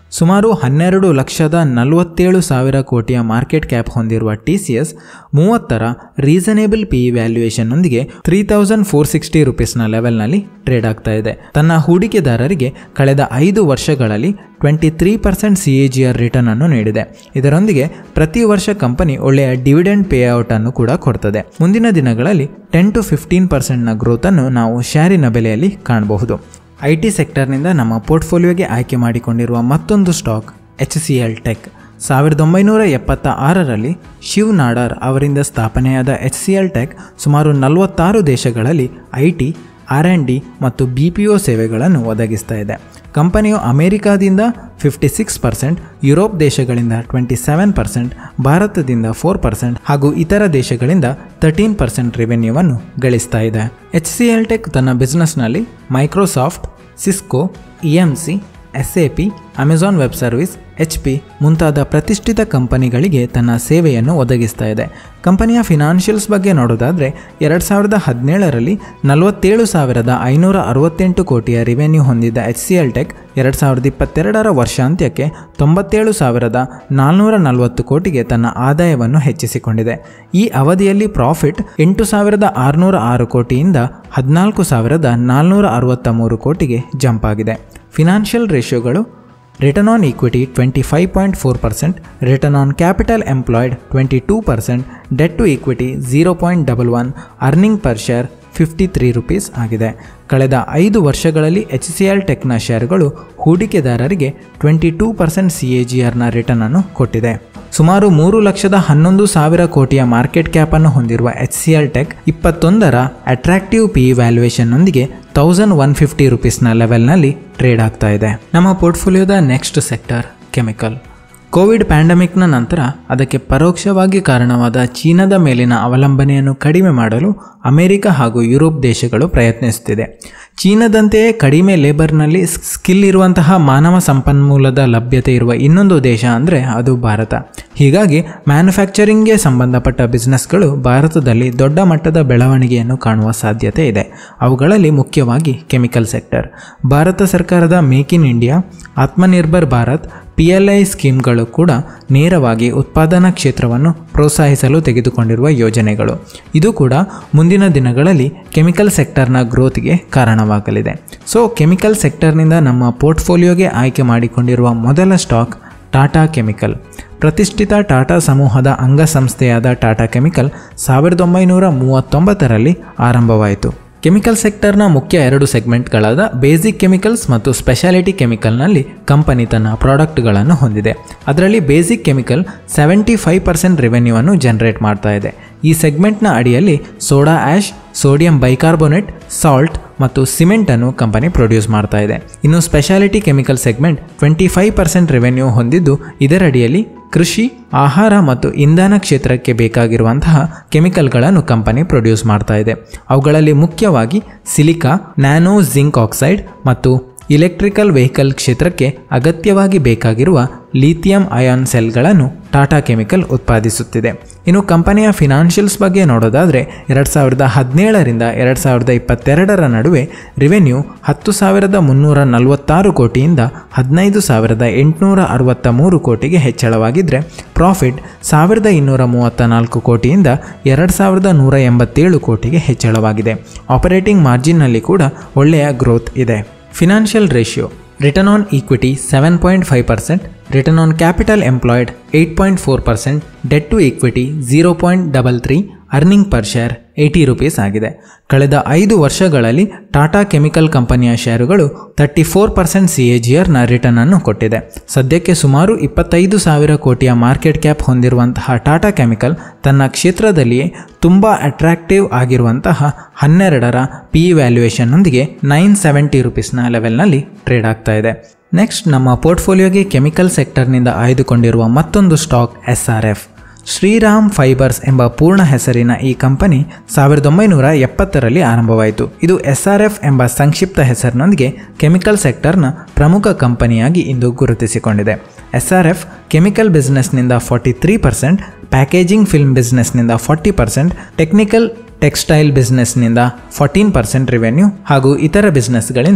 ಸುಮಾರು ಹನ್ನೆರಡು ಲಕ್ಷದ ನಲವತ್ತೇಳು ಸಾವಿರ ಕೋಟಿಯ market cap ಹೊಂದಿರುವ T C S ಮೂವತ್ತರ reasonable P ವ್ಯಾಲ್ಯೂಯೇಷನ್ನೊಂದಿಗೆ ತ್ರೀ ತೌಸಂಡ್ ಫೋರ್ ಸಿಕ್ಸ್ಟಿ ರುಪೀಸ್ನ ಲೆವೆಲ್ನಲ್ಲಿ ಟ್ರೇಡ್ ಆಗ್ತಾ ಇದೆ ತನ್ನ ಹೂಡಿಕೆದಾರರಿಗೆ ಕಳೆದ ಐದು ವರ್ಷಗಳಲ್ಲಿ twenty three percent C A G R return ಅನ್ನು ನೀಡಿದೆ ಇದರೊಂದಿಗೆ ಪ್ರತಿ ವರ್ಷ ಕಂಪನಿ ಒಳ್ಳೆಯ ಡಿವಿಡೆಂಡ್ ಪೇಔಟ್ ಅನ್ನು ಕೂಡ ಕೊಡ್ತದೆ ಮುಂದಿನ ದಿನಗಳಲ್ಲಿ ಟೆನ್ ಟು ಫಿಫ್ಟೀನ್ ಪರ್ಸೆಂಟ್ನ ಗ್ರೋತನ್ನು ನಾವು ಶೇರಿನ ಬೆಲೆಯಲ್ಲಿ ಕಾಣಬಹುದು ಐ ಟಿ ಸೆಕ್ಟರ್ನಿಂದ ನಮ್ಮ ಪೋರ್ಟ್ಫೋಲಿಯೋಗೆ ಆಯ್ಕೆ ಮಾಡಿಕೊಂಡಿರುವ ಮತ್ತೊಂದು stock H C L tech ಸಾವಿರದ ಒಂಬೈನೂರ ಎಪ್ಪತ್ತ ಆರರಲ್ಲಿ ಶಿವ್ ನಾಡಾರ್ ಅವರಿಂದ ಸ್ಥಾಪನೆಯಾದ ಎಚ್ ಸಿ ಎಲ್ ಟೆಕ್ ಸುಮಾರು ನಲವತ್ತಾರು ದೇಶಗಳಲ್ಲಿ I T R and D ಮತ್ತು ಬಿ ಪಿ ಒ ಸೇವೆಗಳನ್ನು ಒದಗಿಸ್ತಾ ಇದೆ ಕಂಪನಿಯು ಅಮೆರಿಕಾದಿಂದ ಫಿಫ್ಟಿ ಸಿಕ್ಸ್ ಪರ್ಸೆಂಟ್ ಯುರೋಪ್ ದೇಶಗಳಿಂದ ಟ್ವೆಂಟಿ ಸೆವೆನ್ ಪರ್ಸೆಂಟ್ ಭಾರತದಿಂದ ಫೋರ್ ಪರ್ಸೆಂಟ್ ಹಾಗೂ ಇತರ ದೇಶಗಳಿಂದ ತರ್ಟೀನ್ ಪರ್ಸೆಂಟ್ ರೆವೆನ್ಯೂವನ್ನು ಗಳಿಸ್ತಾ ಇದೆ ಎಚ್ ಸಿ ಎಲ್ ಟೆಕ್ ತನ್ನ ಬಿಸ್ನೆಸ್ನಲ್ಲಿ Microsoft Cisco E M C S A P Amazon web service H P ಮುಂತಾದ ಪ್ರತಿಷ್ಠಿತ ಕಂಪನಿಗಳಿಗೆ ತನ್ನ ಸೇವೆಯನ್ನು ಒದಗಿಸ್ತಾ ಇದೆ ಕಂಪನಿಯ ಫಿನಾನ್ಷಿಯಲ್ಸ್ ಬಗ್ಗೆ ನೋಡೋದಾದರೆ ಎರಡು ಸಾವಿರದ ಹದಿನೇಳರಲ್ಲಿ ನಲವತ್ತೇಳು ಸಾವಿರದ ಐನೂರ ಅರವತ್ತೆಂಟು ಕೋಟಿಯ ರಿವೆನ್ಯೂ ಹೊಂದಿದ್ದ ಎಚ್ ಸಿ ಎಲ್ ಟೆಕ್ ಎರಡು ಸಾವಿರದ ಇಪ್ಪತ್ತೆರಡರ ವರ್ಷಾಂತ್ಯಕ್ಕೆ ತೊಂಬತ್ತೇಳು ಸಾವಿರದ ನಾಲ್ನೂರ ನಲವತ್ತು ಕೋಟಿಗೆ ತನ್ನ ಆದಾಯವನ್ನು ಹೆಚ್ಚಿಸಿಕೊಂಡಿದೆ ಈ ಅವಧಿಯಲ್ಲಿ ಪ್ರಾಫಿಟ್ ಎಂಟು ಸಾವಿರದ ಆರುನೂರ ಆರು ಕೋಟಿಯಿಂದ ಹದಿನಾಲ್ಕು ಸಾವಿರದ ನಾಲ್ನೂರ ಅರವತ್ತ ಮೂರು ಕೋಟಿಗೆ ಜಂಪ್ ಆಗಿದೆ ಫಿನಾನ್ಷಿಯಲ್ ರೇಷಿಯೋಗಳು return on equity twenty five point four percent return on capital employed twenty two percent debt to equity zero point double one earning per share fifty three rupees ಆಗಿದೆ ಕಳೆದ ಐದು ವರ್ಷಗಳಲ್ಲಿ ಎಚ್ ಸಿ ಎಲ್ ಟೆಕ್ನ ಶೇರುಗಳು ಹೂಡಿಕೆದಾರರಿಗೆ twenty two percent C A G ಆರ್ನ return ಅನ್ನು ಕೊಟ್ಟಿದೆ ಸುಮಾರು ಮೂರು ಲಕ್ಷದ ಹನ್ನೊಂದು ಸಾವಿರ ಕೋಟಿಯ ಮಾರ್ಕೆಟ್ ಕ್ಯಾಪ್ ಅನ್ನು ಹೊಂದಿರುವ ಎಚ್ ಸಿ ಎಲ್ ಟೆಕ್ ಇಪ್ಪತ್ತೊಂದರ ಅಟ್ರಾಕ್ಟಿವ್ ಪಿ ವ್ಯಾಲ್ಯೂಯೇಷನ್ನೊಂದಿಗೆ ತೌಸಂಡ್ ಒನ್ ಫಿಫ್ಟಿ ರುಪೀಸ್ನ ಲೆವೆಲ್ನಲ್ಲಿ ಟ್ರೇಡ್ ಆಗ್ತಾ ಇದೆ ನಮ್ಮ ಪೋರ್ಟ್ಫೋಲಿಯೋದ ನೆಕ್ಸ್ಟ್ ಸೆಕ್ಟರ್ ಕೆಮಿಕಲ್ ಕೋವಿಡ್ ಪ್ಯಾಂಡಮಿಕ್ನ ನಂತರ ಅದಕ್ಕೆ ಪರೋಕ್ಷವಾಗಿ ಕಾರಣವಾದ ಚೀನಾದ ಮೇಲಿನ ಅವಲಂಬನೆಯನ್ನು ಕಡಿಮೆ ಮಾಡಲು ಅಮೆರಿಕ ಹಾಗೂ ಯುರೋಪ್ ದೇಶಗಳು ಪ್ರಯತ್ನಿಸುತ್ತಿದೆ ಚೀನಾದಂತೆಯೇ ಕಡಿಮೆ ಲೇಬರ್ನಲ್ಲಿ ಸ್ಕಿಲ್ ಇರುವಂತಹ ಮಾನವ ಸಂಪನ್ಮೂಲದ ಲಭ್ಯತೆ ಇರುವ ಇನ್ನೊಂದು ದೇಶ ಅಂದರೆ ಅದು ಭಾರತ ಹೀಗಾಗಿ ಮ್ಯಾನುಫ್ಯಾಕ್ಚರಿಂಗ್ಗೆ ಸಂಬಂಧಪಟ್ಟ ಬಿಸ್ನೆಸ್ಗಳು ಭಾರತದಲ್ಲಿ ದೊಡ್ಡ ಮಟ್ಟದ ಬೆಳವಣಿಗೆಯನ್ನು ಕಾಣುವ ಸಾಧ್ಯತೆ ಇದೆ ಅವುಗಳಲ್ಲಿ ಮುಖ್ಯವಾಗಿ ಕೆಮಿಕಲ್ ಸೆಕ್ಟರ್ ಭಾರತ ಸರ್ಕಾರದ make in India Atmanirbhar Bharat P L I ಸ್ಕೀಮ್ಗಳು ಕೂಡ ನೇರವಾಗಿ ಉತ್ಪಾದನಾ ಕ್ಷೇತ್ರವನ್ನು ಪ್ರೋತ್ಸಾಹಿಸಲು ತೆಗೆದುಕೊಂಡಿರುವ ಯೋಜನೆಗಳು ಇದು ಕೂಡ ಮುಂದಿನ ದಿನಗಳಲ್ಲಿ ಕೆಮಿಕಲ್ ಸೆಕ್ಟರ್ನ ಗ್ರೋತ್ಗೆ ಕಾರಣವಾಗಲಿದೆ ಸೊ ಕೆಮಿಕಲ್ ಸೆಕ್ಟರ್ನಿಂದ ನಮ್ಮ ಪೋರ್ಟ್ಫೋಲಿಯೋಗೆ ಆಯ್ಕೆ ಮಾಡಿಕೊಂಡಿರುವ ಮೊದಲ ಸ್ಟಾಕ್ ಟಾಟಾ ಕೆಮಿಕಲ್ ಪ್ರತಿಷ್ಠಿತ ಟಾಟಾ ಸಮೂಹದ ಅಂಗಸಂಸ್ಥೆಯಾದ ಟಾಟಾ ಕೆಮಿಕಲ್ ಸಾವಿರದ ಒಂಬೈನೂರ ಮೂವತ್ತೊಂಬತ್ತರಲ್ಲಿ ಆರಂಭವಾಯಿತು ಕೆಮಿಕಲ್ ಸೆಕ್ಟರ್ನ ಮುಖ್ಯ ಎರಡು ಸೆಗ್ಮೆಂಟ್ಗಳಾದ ಬೇಸಿಕ್ ಕೆಮಿಕಲ್ಸ್ ಮತ್ತು ಸ್ಪೆಷಾಲಿಟಿ ಕೆಮಿಕಲ್ನಲ್ಲಿ ಕಂಪನಿ ತನ್ನ ಪ್ರಾಡಕ್ಟ್ಗಳನ್ನು ಹೊಂದಿದೆ ಅದರಲ್ಲಿ basic chemical seventy five percent ರೆವೆನ್ಯೂವನ್ನು ಜನರೇಟ್ ಮಾಡ್ತಾ ಇದೆ ಈ ಸೆಗ್ಮೆಂಟ್ನ ಅಡಿಯಲ್ಲಿ soda ash sodium bicarbonate salt ಮತ್ತು ಸಿಮೆಂಟನ್ನು ಕಂಪನಿ ಪ್ರೊಡ್ಯೂಸ್ ಮಾಡ್ತಾ ಇದೆ ಇನ್ನು speciality chemical segment twenty five percent revenue ಹೊಂದಿದ್ದು ಇದರಡಿಯಲ್ಲಿ ಕೃಷಿ ಆಹಾರ ಮತ್ತು ಇಂಧನ ಕ್ಷೇತ್ರಕ್ಕೆ ಬೇಕಾಗಿರುವಂತಹ ಕೆಮಿಕಲ್ಗಳನ್ನು ಕಂಪನಿ ಪ್ರೊಡ್ಯೂಸ್ ಮಾಡ್ತಾ ಇದೆ ಅವುಗಳಲ್ಲಿ ಮುಖ್ಯವಾಗಿ ಸಿಲಿಕಾ ನ್ಯಾನೋ ಜಿಂಕ್ ಆಕ್ಸೈಡ್ ಮತ್ತು ಇಲೆಕ್ಟ್ರಿಕಲ್ ವೆಹಿಕಲ್ ಕ್ಷೇತ್ರಕ್ಕೆ ಅಗತ್ಯವಾಗಿ ಬೇಕಾಗಿರುವ ಲಿಥಿಯಂ ಅಯಾನ್ ಸೆಲ್ಗಳನ್ನು ಟಾಟಾ ಕೆಮಿಕಲ್ ಉತ್ಪಾದಿಸುತ್ತಿದೆ ಇನ್ನು ಕಂಪನಿಯ ಫಿನಾನ್ಷಿಯಲ್ಸ್ ಬಗ್ಗೆ ನೋಡೋದಾದರೆ ಎರಡು ಸಾವಿರದ ಹದಿನೇಳರಿಂದ ಎರಡು ಸಾವಿರದ ಇಪ್ಪತ್ತೆರಡರ ನಡುವೆ ರಿವೆನ್ಯೂ ಹತ್ತು ಸಾವಿರದ ಮುನ್ನೂರ ನಲವತ್ತಾರು ಕೋಟಿಯಿಂದ ಹದಿನೈದು ಸಾವಿರದ ಎಂಟುನೂರ ಅರವತ್ತ ಮೂರು ಕೋಟಿಗೆ ಹೆಚ್ಚಳವಾಗಿದ್ದರೆ ಪ್ರಾಫಿಟ್ ಸಾವಿರದ ಇನ್ನೂರ ಮೂವತ್ತ ನಾಲ್ಕು ಕೋಟಿಯಿಂದ ಎರಡು ಸಾವಿರದ ನೂರ ಎಂಬತ್ತೇಳು ಕೋಟಿಗೆ ಹೆಚ್ಚಳವಾಗಿದೆ ಆಪರೇಟಿಂಗ್ ಮಾರ್ಜಿನ್ನಲ್ಲಿ ಕೂಡ ಒಳ್ಳೆಯ ಗ್ರೋತ್ ಇದೆ financial ratio return on equity seven point five percent return on capital employed eight point four percent debt to equity zero point double three earning per share eighty rupees ಆಗಿದೆ ಕಳೆದ ಐದು ವರ್ಷಗಳಲ್ಲಿ Tata chemical ಕಂಪನಿಯ ಶೇರುಗಳು thirty four percent C A G ಆರ್ನ return ಅನ್ನು ಕೊಟ್ಟಿದೆ ಸದ್ಯಕ್ಕೆ ಸುಮಾರು ಇಪ್ಪತ್ತೈದು ಸಾವಿರ ಕೋಟಿಯ ಮಾರ್ಕೆಟ್ ಕ್ಯಾಪ್ ಹೊಂದಿರುವಂತಹ ಟಾಟಾ ಕೆಮಿಕಲ್ ತನ್ನ ಕ್ಷೇತ್ರದಲ್ಲಿಯೇ ತುಂಬ ಅಟ್ರಾಕ್ಟಿವ್ ಆಗಿರುವಂತಹ ಹನ್ನೆರಡರ ಪಿ ವ್ಯಾಲ್ಯೂಯೇಷನ್ನೊಂದಿಗೆ ನೈನ್ ಸೆವೆಂಟಿ ರುಪೀಸ್ನ ಲೆವೆಲ್ನಲ್ಲಿ ಟ್ರೇಡ್ ಆಗ್ತಾ ಇದೆ ನೆಕ್ಸ್ಟ್ ನಮ್ಮ ಪೋರ್ಟ್ಫೋಲಿಯೋಗೆ ಕೆಮಿಕಲ್ ಸೆಕ್ಟರ್ನಿಂದ ಆಯ್ದುಕೊಂಡಿರುವ ಮತ್ತೊಂದು stock S R F Shriram fibres ಎಂಬ ಪೂರ್ಣ ಹೆಸರಿನ ಈ ಕಂಪನಿ ಸಾವಿರದ ಒಂಬೈನೂರ ಎಪ್ಪತ್ತರಲ್ಲಿ ಆರಂಭವಾಯಿತು ಇದು ಎಸ್ ಆರ್ ಎಫ್ ಎಂಬ ಸಂಕ್ಷಿಪ್ತ ಹೆಸರಿನೊಂದಿಗೆ ಕೆಮಿಕಲ್ ಸೆಕ್ಟರ್ನ ಪ್ರಮುಖ ಕಂಪನಿಯಾಗಿ ಇಂದು ಗುರುತಿಸಿಕೊಂಡಿದೆ ಎಸ್ ಆರ್ ಎಫ್ ಕೆಮಿಕಲ್ ಬಿಸ್ನೆಸ್ನಿಂದ forty three percent packaging film ಬಿಸ್ನೆಸ್ನಿಂದ ಫಾರ್ಟಿ ಪರ್ಸೆಂಟ್ ಟೆಕ್ನಿಕಲ್ ಟೆಕ್ಸ್ಟೈಲ್ ಬಿಸ್ನೆಸ್ನಿಂದ ಫಾರ್ಟೀನ್ ಪರ್ಸೆಂಟ್ ರೆವೆನ್ಯೂ ಹಾಗೂ ಇತರ ಬಿಸ್ನೆಸ್ಗಳಿಂದ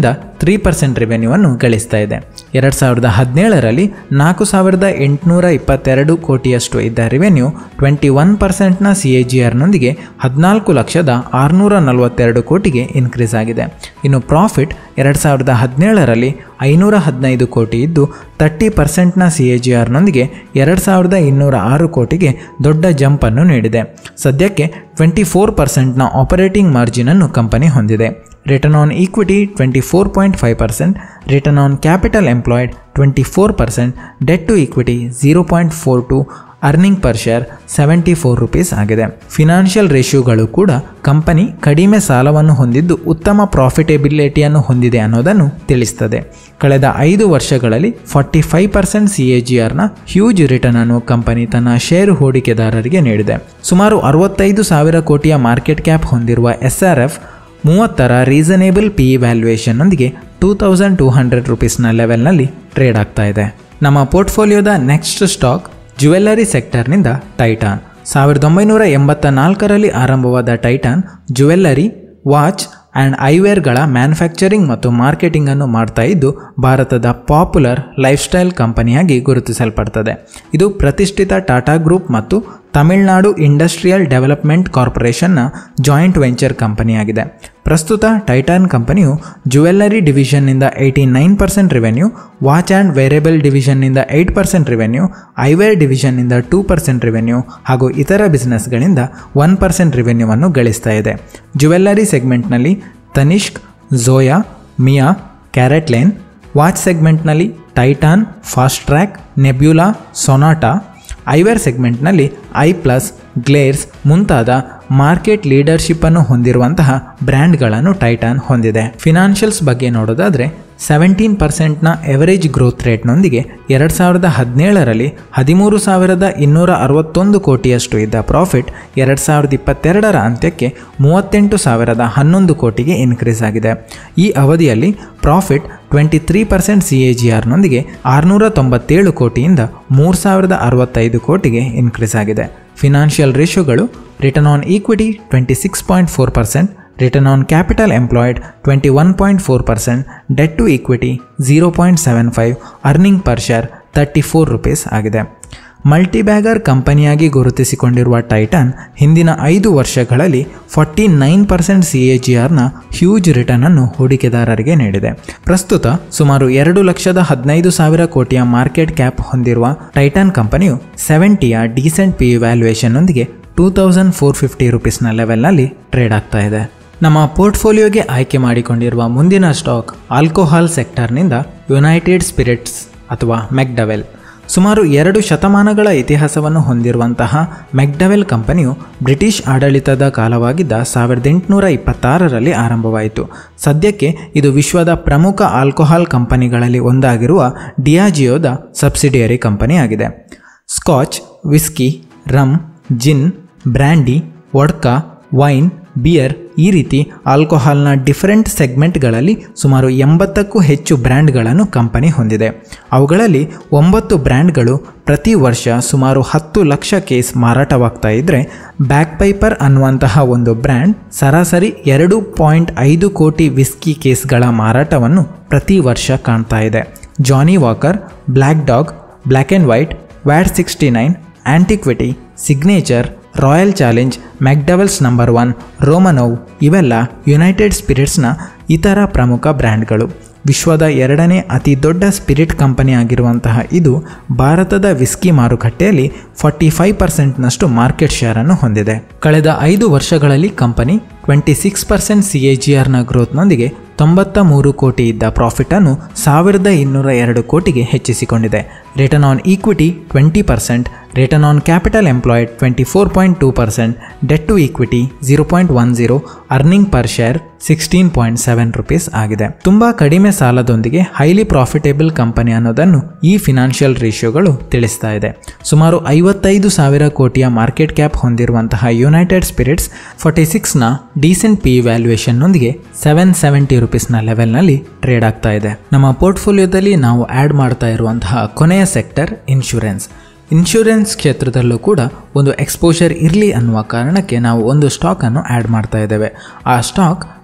ತ್ರೀ ಪರ್ಸೆಂಟ್ ರೆವೆನ್ಯೂವನ್ನು ಗಳಿಸ್ತಾ ಇದೆ ಎರಡು ಸಾವಿರದ ಹದಿನೇಳರಲ್ಲಿ ನಾಲ್ಕು ಸಾವಿರದ ಎಂಟುನೂರ ಇಪ್ಪತ್ತೆರಡು ಕೋಟಿಯಷ್ಟು ಇದ್ದ ರೆವೆನ್ಯೂ ಟ್ವೆಂಟಿ ಒನ್ ಪರ್ಸೆಂಟ್ನ ಸಿ ಎ ಜಿ ಆರ್ನೊಂದಿಗೆ ಹದಿನಾಲ್ಕು ಲಕ್ಷದ ಆರುನೂರ ನಲವತ್ತೆರಡು ಕೋಟಿಗೆ ಇನ್ಕ್ರೀಸ್ ಆಗಿದೆ ಇನ್ನು ಪ್ರಾಫಿಟ್ ಎರಡು ಸಾವಿರದ ಹದಿನೇಳರಲ್ಲಿ ಐನೂರ ಹದಿನೈದು ಕೋಟಿ ಇದ್ದು ತರ್ಟಿ ಪರ್ಸೆಂಟ್ನ ಸಿ ಎ ಜಿ ಆರ್ನೊಂದಿಗೆ ಎರಡು ಸಾವಿರದ ಇನ್ನೂರ ಆರು ಕೋಟಿಗೆ ದೊಡ್ಡ ಜಂಪನ್ನು ನೀಡಿದೆ ಸದ್ಯಕ್ಕೆ ಟ್ವೆಂಟಿ ಫೋರ್ ಪರ್ಸೆಂಟ್ನ ಆಪರೇಟಿಂಗ್ ಮಾರ್ಜಿನನ್ನು ಕಂಪನಿ ಹೊಂದಿದೆ return on equity twenty four point five percent return on capital employed twenty four percent debt to equity zero point four two earning per share seventy four rupees ಆಗಿದೆ financial ರೇಷ್ಯೂಗಳು ಕೂಡ company ಕಡಿಮೆ ಸಾಲವನ್ನು ಹೊಂದಿದ್ದು ಉತ್ತಮ ಪ್ರಾಫಿಟೆಬಿಲಿಟಿಯನ್ನು ಹೊಂದಿದೆ ಅನ್ನೋದನ್ನು ತಿಳಿಸ್ತದೆ ಕಳೆದ ಐದು ವರ್ಷಗಳಲ್ಲಿ forty five percent C A G ಆರ್ನ ಹ್ಯೂಜ್ ರಿಟರ್ನ್ ಅನ್ನು ಕಂಪನಿ ತನ್ನ ಷೇರು ಹೂಡಿಕೆದಾರರಿಗೆ ನೀಡಿದೆ ಸುಮಾರು ಅರವತ್ತೈದು ಸಾವಿರ ಕೋಟಿಯ ಮಾರ್ಕೆಟ್ ಕ್ಯಾಪ್ ಹೊಂದಿರುವ ಎಸ್ ಆರ್ ಎಫ್ ಮೂವತ್ತರ ರೀಸನೇಬಲ್ ಪಿ ಇ ವ್ಯಾಲ್ಯೂಯೇಷನ್ನೊಂದಿಗೆ ಟೂ ತೌಸಂಡ್ ಟೂ ಹಂಡ್ರೆಡ್ ರುಪೀಸ್ನ ಲೆವೆಲ್ನಲ್ಲಿ ಟ್ರೇಡ್ ಆಗ್ತಾ ಇದೆ ನಮ್ಮ ಪೋರ್ಟ್ಫೋಲಿಯೋದ ನೆಕ್ಸ್ಟ್ ಸ್ಟಾಕ್ ಜ್ಯುವೆಲ್ಲರಿ ಸೆಕ್ಟರ್ನಿಂದ ಟೈಟಾನ್ ಸಾವಿರದ ಒಂಬೈನೂರ ಎಂಬತ್ತ ನಾಲ್ಕರಲ್ಲಿ ಆರಂಭವಾದ ಟೈಟಾನ್ ಜ್ಯುವೆಲ್ಲರಿ ವಾಚ್ ಆ್ಯಂಡ್ ಐವೇರ್ಗಳ ಮ್ಯಾನುಫ್ಯಾಕ್ಚರಿಂಗ್ ಮತ್ತು ಮಾರ್ಕೆಟಿಂಗನ್ನು ಮಾಡ್ತಾ ಇದ್ದು ಭಾರತದ ಪಾಪ್ಯುಲರ್ ಲೈಫ್ ಸ್ಟೈಲ್ ಕಂಪನಿಯಾಗಿ ಗುರುತಿಸಲ್ಪಡ್ತದೆ ಇದು ಪ್ರತಿಷ್ಠಿತ ಟಾಟಾ ಗ್ರೂಪ್ ಮತ್ತು ತಮಿಳುನಾಡು ಇಂಡಸ್ಟ್ರಿಯಲ್ ಡೆವಲಪ್ಮೆಂಟ್ ಕಾರ್ಪೊರೇಷನ್ನ ಜಾಯಿಂಟ್ ವೆಂಚರ್ ಕಂಪನಿಯಾಗಿದೆ ಪ್ರಸ್ತುತ ಟೈಟಾನ್ ಕಂಪನಿಯು ಜ್ಯುವೆಲ್ಲರಿ ಡಿವಿಷನ್ನಿಂದ eighty nine percent revenue watch and wearable ಡಿವಿಷನ್ನಿಂದ ಏಯ್ಟ್ ಪರ್ಸೆಂಟ್ ರೆವೆನ್ಯೂ ಐವೇರ್ ಡಿವಿಷನ್ನಿಂದ ಟೂ ಪರ್ಸೆಂಟ್ ರೆವೆನ್ಯೂ ಹಾಗೂ ಇತರ ಬಿಸ್ನೆಸ್ಗಳಿಂದ ಒನ್ ಪರ್ಸೆಂಟ್ ರೆವೆನ್ಯೂವನ್ನು ಗಳಿಸ್ತಾ ಇದೆ ಜ್ಯುವೆಲ್ಲರಿ ಸೆಗ್ಮೆಂಟ್ನಲ್ಲಿ Tanishq Zoya Mia CaratLane watch ಸೆಗ್ಮೆಂಟ್ನಲ್ಲಿ Titan Fastrack Nebula Sonata eyewear ಸೆಗ್ಮೆಂಟ್ನಲ್ಲಿ ಐ ಪ್ಲಸ್ ಗ್ಲೇರ್ಸ್ ಮುಂತಾದ ಮಾರ್ಕೆಟ್ ಲೀಡರ್ಶಿಪ್ಪನ್ನು ಹೊಂದಿರುವಂತಹ ಬ್ರ್ಯಾಂಡ್ಗಳನ್ನು ಟೈಟಾನ್ ಹೊಂದಿದೆ ಫಿನಾನ್ಷಿಯಲ್ಸ್ ಬಗ್ಗೆ ನೋಡೋದಾದರೆ ಸೆವೆಂಟೀನ್ ಪರ್ಸೆಂಟ್ನ ಎವರೇಜ್ ಗ್ರೋತ್ ರೇಟ್ನೊಂದಿಗೆ ಎರಡು ಸಾವಿರದ ಹದಿನೇಳರಲ್ಲಿ ಹದಿಮೂರು ಸಾವಿರದ ಇನ್ನೂರ ಅರವತ್ತೊಂದು ಕೋಟಿಯಷ್ಟು ಇದ್ದ ಪ್ರಾಫಿಟ್ ಎರಡು ಸಾವಿರದ ಇಪ್ಪತ್ತೆರಡರ ಅಂತ್ಯಕ್ಕೆ ಮೂವತ್ತೆಂಟು ಸಾವಿರದ ಹನ್ನೊಂದು ಕೋಟಿಗೆ ಇನ್ಕ್ರೀಸ್ ಆಗಿದೆ ಈ ಅವಧಿಯಲ್ಲಿ profit twenty three percent C A G ಆರ್ನೊಂದಿಗೆ ಆರುನೂರ ತೊಂಬತ್ತೇಳು ಕೋಟಿಯಿಂದ ಮೂರು ಸಾವಿರದ ಅರವತ್ತೈದು ಕೋಟಿಗೆ ಇನ್ಕ್ರೀಸ್ ಆಗಿದೆ ಫಿನಾನ್ಷಿಯಲ್ ರೇಷಿಯೋಗಳು return on equity twenty six point four percent return on capital employed twenty one point four percent debt to equity zero point seven five earning per share thirty four rupees ಆಗಿದೆ multibagger ಕಂಪನಿಯಾಗಿ ಗುರುತಿಸಿಕೊಂಡಿರುವ Titan ಹಿಂದಿನ ಐದು ವರ್ಷಗಳಲ್ಲಿ forty nine percent C A G ಆರ್ನ huge return ಅನ್ನು ಹೂಡಿಕೆದಾರರಿಗೆ ನೀಡಿದೆ ಪ್ರಸ್ತುತ ಸುಮಾರು ಎರಡು ಲಕ್ಷದ ಹದಿನೈದು ಸಾವಿರ ಕೋಟಿಯ ಮಾರ್ಕೆಟ್ ಕ್ಯಾಪ್ ಹೊಂದಿರುವ ಟೈಟಾನ್ ಕಂಪನಿಯು ಸೆವೆಂಟಿಯ ಡೀಸೆಂಟ್ ಪಿ ವ್ಯಾಲ್ಯೂಯೇಷನ್ನೊಂದಿಗೆ ಟೂ ತೌಸಂಡ್ ಫೋರ್ ಫಿಫ್ಟಿ ರುಪೀಸ್ನ ಲೆವೆಲ್ನಲ್ಲಿ ಟ್ರೇಡ್ ಆಗ್ತಾ ಇದೆ ನಮ್ಮ ಪೋರ್ಟ್ಫೋಲಿಯೋಗೆ ಆಯ್ಕೆ ಮಾಡಿಕೊಂಡಿರುವ ಮುಂದಿನ ಸ್ಟಾಕ್ ಆಲ್ಕೋಹಾಲ್ ಸೆಕ್ಟರ್ನಿಂದ ಯುನೈಟೆಡ್ ಸ್ಪಿರಿಟ್ಸ್ ಅಥವಾ ಮೆಕ್ಡವೆಲ್ ಸುಮಾರು ಎರಡು ಶತಮಾನಗಳ ಇತಿಹಾಸವನ್ನು ಹೊಂದಿರುವಂತಹ ಮೆಕ್ಡವೆಲ್ ಕಂಪನಿಯು ಬ್ರಿಟಿಷ್ ಆಡಳಿತದ ಕಾಲವಾಗಿದ್ದ ಸಾವಿರದ ಎಂಟುನೂರ ಇಪ್ಪತ್ತಾರರಲ್ಲಿ ಆರಂಭವಾಯಿತು ಸದ್ಯಕ್ಕೆ ಇದು ವಿಶ್ವದ ಪ್ರಮುಖ ಆಲ್ಕೋಹಾಲ್ ಕಂಪನಿಗಳಲ್ಲಿ ಒಂದಾಗಿರುವ ಡಿಯಾಜಿಯೋದ ಸಬ್ಸಿಡಿಯರಿ ಕಂಪನಿಯಾಗಿದೆ scotch whisky rum gin brandy vodka wine beer ಈ ರೀತಿ ಆಲ್ಕೋಹಾಲ್ನ ಡಿಫರೆಂಟ್ ಸೆಗ್ಮೆಂಟ್ಗಳಲ್ಲಿ ಸುಮಾರು ಎಂಬತ್ತಕ್ಕೂ ಹೆಚ್ಚು ಬ್ರ್ಯಾಂಡ್ಗಳನ್ನು ಕಂಪನಿ ಹೊಂದಿದೆ ಅವುಗಳಲ್ಲಿ ಒಂಬತ್ತು ಬ್ರ್ಯಾಂಡ್ಗಳು ಪ್ರತಿ ವರ್ಷ ಸುಮಾರು ಹತ್ತು ಲಕ್ಷ ಕೇಸ್ ಮಾರಾಟವಾಗ್ತಾ ಇದ್ದರೆ ಬ್ಯಾಕ್ ಪೈಪರ್ ಅನ್ನುವಂತಹ ಒಂದು ಬ್ರ್ಯಾಂಡ್ ಸರಾಸರಿ ಎರಡು ಪಾಯಿಂಟ್ ಐದು ಕೋಟಿ ವಿಸ್ಕಿ ಕೇಸ್ಗಳ ಮಾರಾಟವನ್ನು ಪ್ರತಿ ವರ್ಷ ಕಾಣ್ತಾ ಇದೆ Johnnie Walker Black Dog Black and White VAT sixty nine Antiquity Signature Royal Challenge McDowell's number one Romanov ಇವೆಲ್ಲ ಯುನೈಟೆಡ್ ಸ್ಪಿರಿಟ್ಸ್ನ ಇತರ ಪ್ರಮುಖ ಬ್ರ್ಯಾಂಡ್ಗಳು ವಿಶ್ವದ ಎರಡನೇ ಅತಿ ದೊಡ್ಡ ಸ್ಪಿರಿಟ್ ಕಂಪನಿ ಆಗಿರುವಂತಹ ಇದು ಭಾರತದ ವಿಸ್ಕಿ ಮಾರುಕಟ್ಟೆಯಲ್ಲಿ ಫಾರ್ಟಿ ಫೈವ್ ಪರ್ಸೆಂಟ್ನಷ್ಟು ಮಾರ್ಕೆಟ್ ಶೇರನ್ನು ಹೊಂದಿದೆ ಕಳೆದ ಐದು ವರ್ಷಗಳಲ್ಲಿ company twenty six percent C A G ಆರ್ನ ಗ್ರೋತ್ನೊಂದಿಗೆ ತೊಂಬತ್ತ ಮೂರು ಕೋಟಿ ಇದ್ದ ಪ್ರಾಫಿಟನ್ನು ಸಾವಿರದ ಇನ್ನೂರ ಎರಡು ಕೋಟಿಗೆ ಹೆಚ್ಚಿಸಿಕೊಂಡಿದೆ return on equity twenty percent return on capital employed twenty four point two percent debt to equity zero point one zero earning per share sixteen point seven rupees ಆಗಿದೆ ತುಂಬ ಕಡಿಮೆ ಸಾಲದೊಂದಿಗೆ ಹೈಲಿ ಪ್ರಾಫಿಟೇಬಲ್ ಕಂಪನಿ ಅನ್ನೋದನ್ನು ಈ financial ರೇಷಿಯೋಗಳು ತಿಳಿಸ್ತಾ ಇದೆ ಸುಮಾರು ಐವತ್ತೈದು ಸಾವಿರ ಕೋಟಿಯ ಮಾರ್ಕೆಟ್ ಕ್ಯಾಪ್ ಹೊಂದಿರುವಂತಹ ಯುನೈಟೆಡ್ ಸ್ಪಿರಿಟ್ಸ್ ಫಾರ್ಟಿ ಸಿಕ್ಸ್ನ ಡೀಸೆಂಟ್ ಪಿ ವ್ಯಾಲ್ಯೂಯೇಷನ್ನೊಂದಿಗೆ ಸೆವೆನ್ ಸೆವೆಂಟಿ ರುಪೀಸ್ನ ಲೆವೆಲ್ನಲ್ಲಿ ಟ್ರೇಡ್ ಆಗ್ತಾ ಇದೆ ನಮ್ಮ ಪೋರ್ಟ್ಫೋಲಿಯೋದಲ್ಲಿ ನಾವು ಆ್ಯಡ್ ಮಾಡ್ತಾ ಇರುವಂತಹ ಕೊನೆಯ ಸೆಕ್ಟರ್ ಇನ್ಶೂರೆನ್ಸ್ ಇನ್ಶೂರೆನ್ಸ್ ಕ್ಷೇತ್ರದಲ್ಲೂ ಕೂಡ ಒಂದು ಎಕ್ಸ್ಪೋಷರ್ ಇರಲಿ ಅನ್ನುವ ಕಾರಣಕ್ಕೆ ನಾವು ಒಂದು ಸ್ಟಾಕನ್ನು ಆ್ಯಡ್ ಮಾಡ್ತಾ ಇದ್ದೇವೆ ಆ ಸ್ಟಾಕ್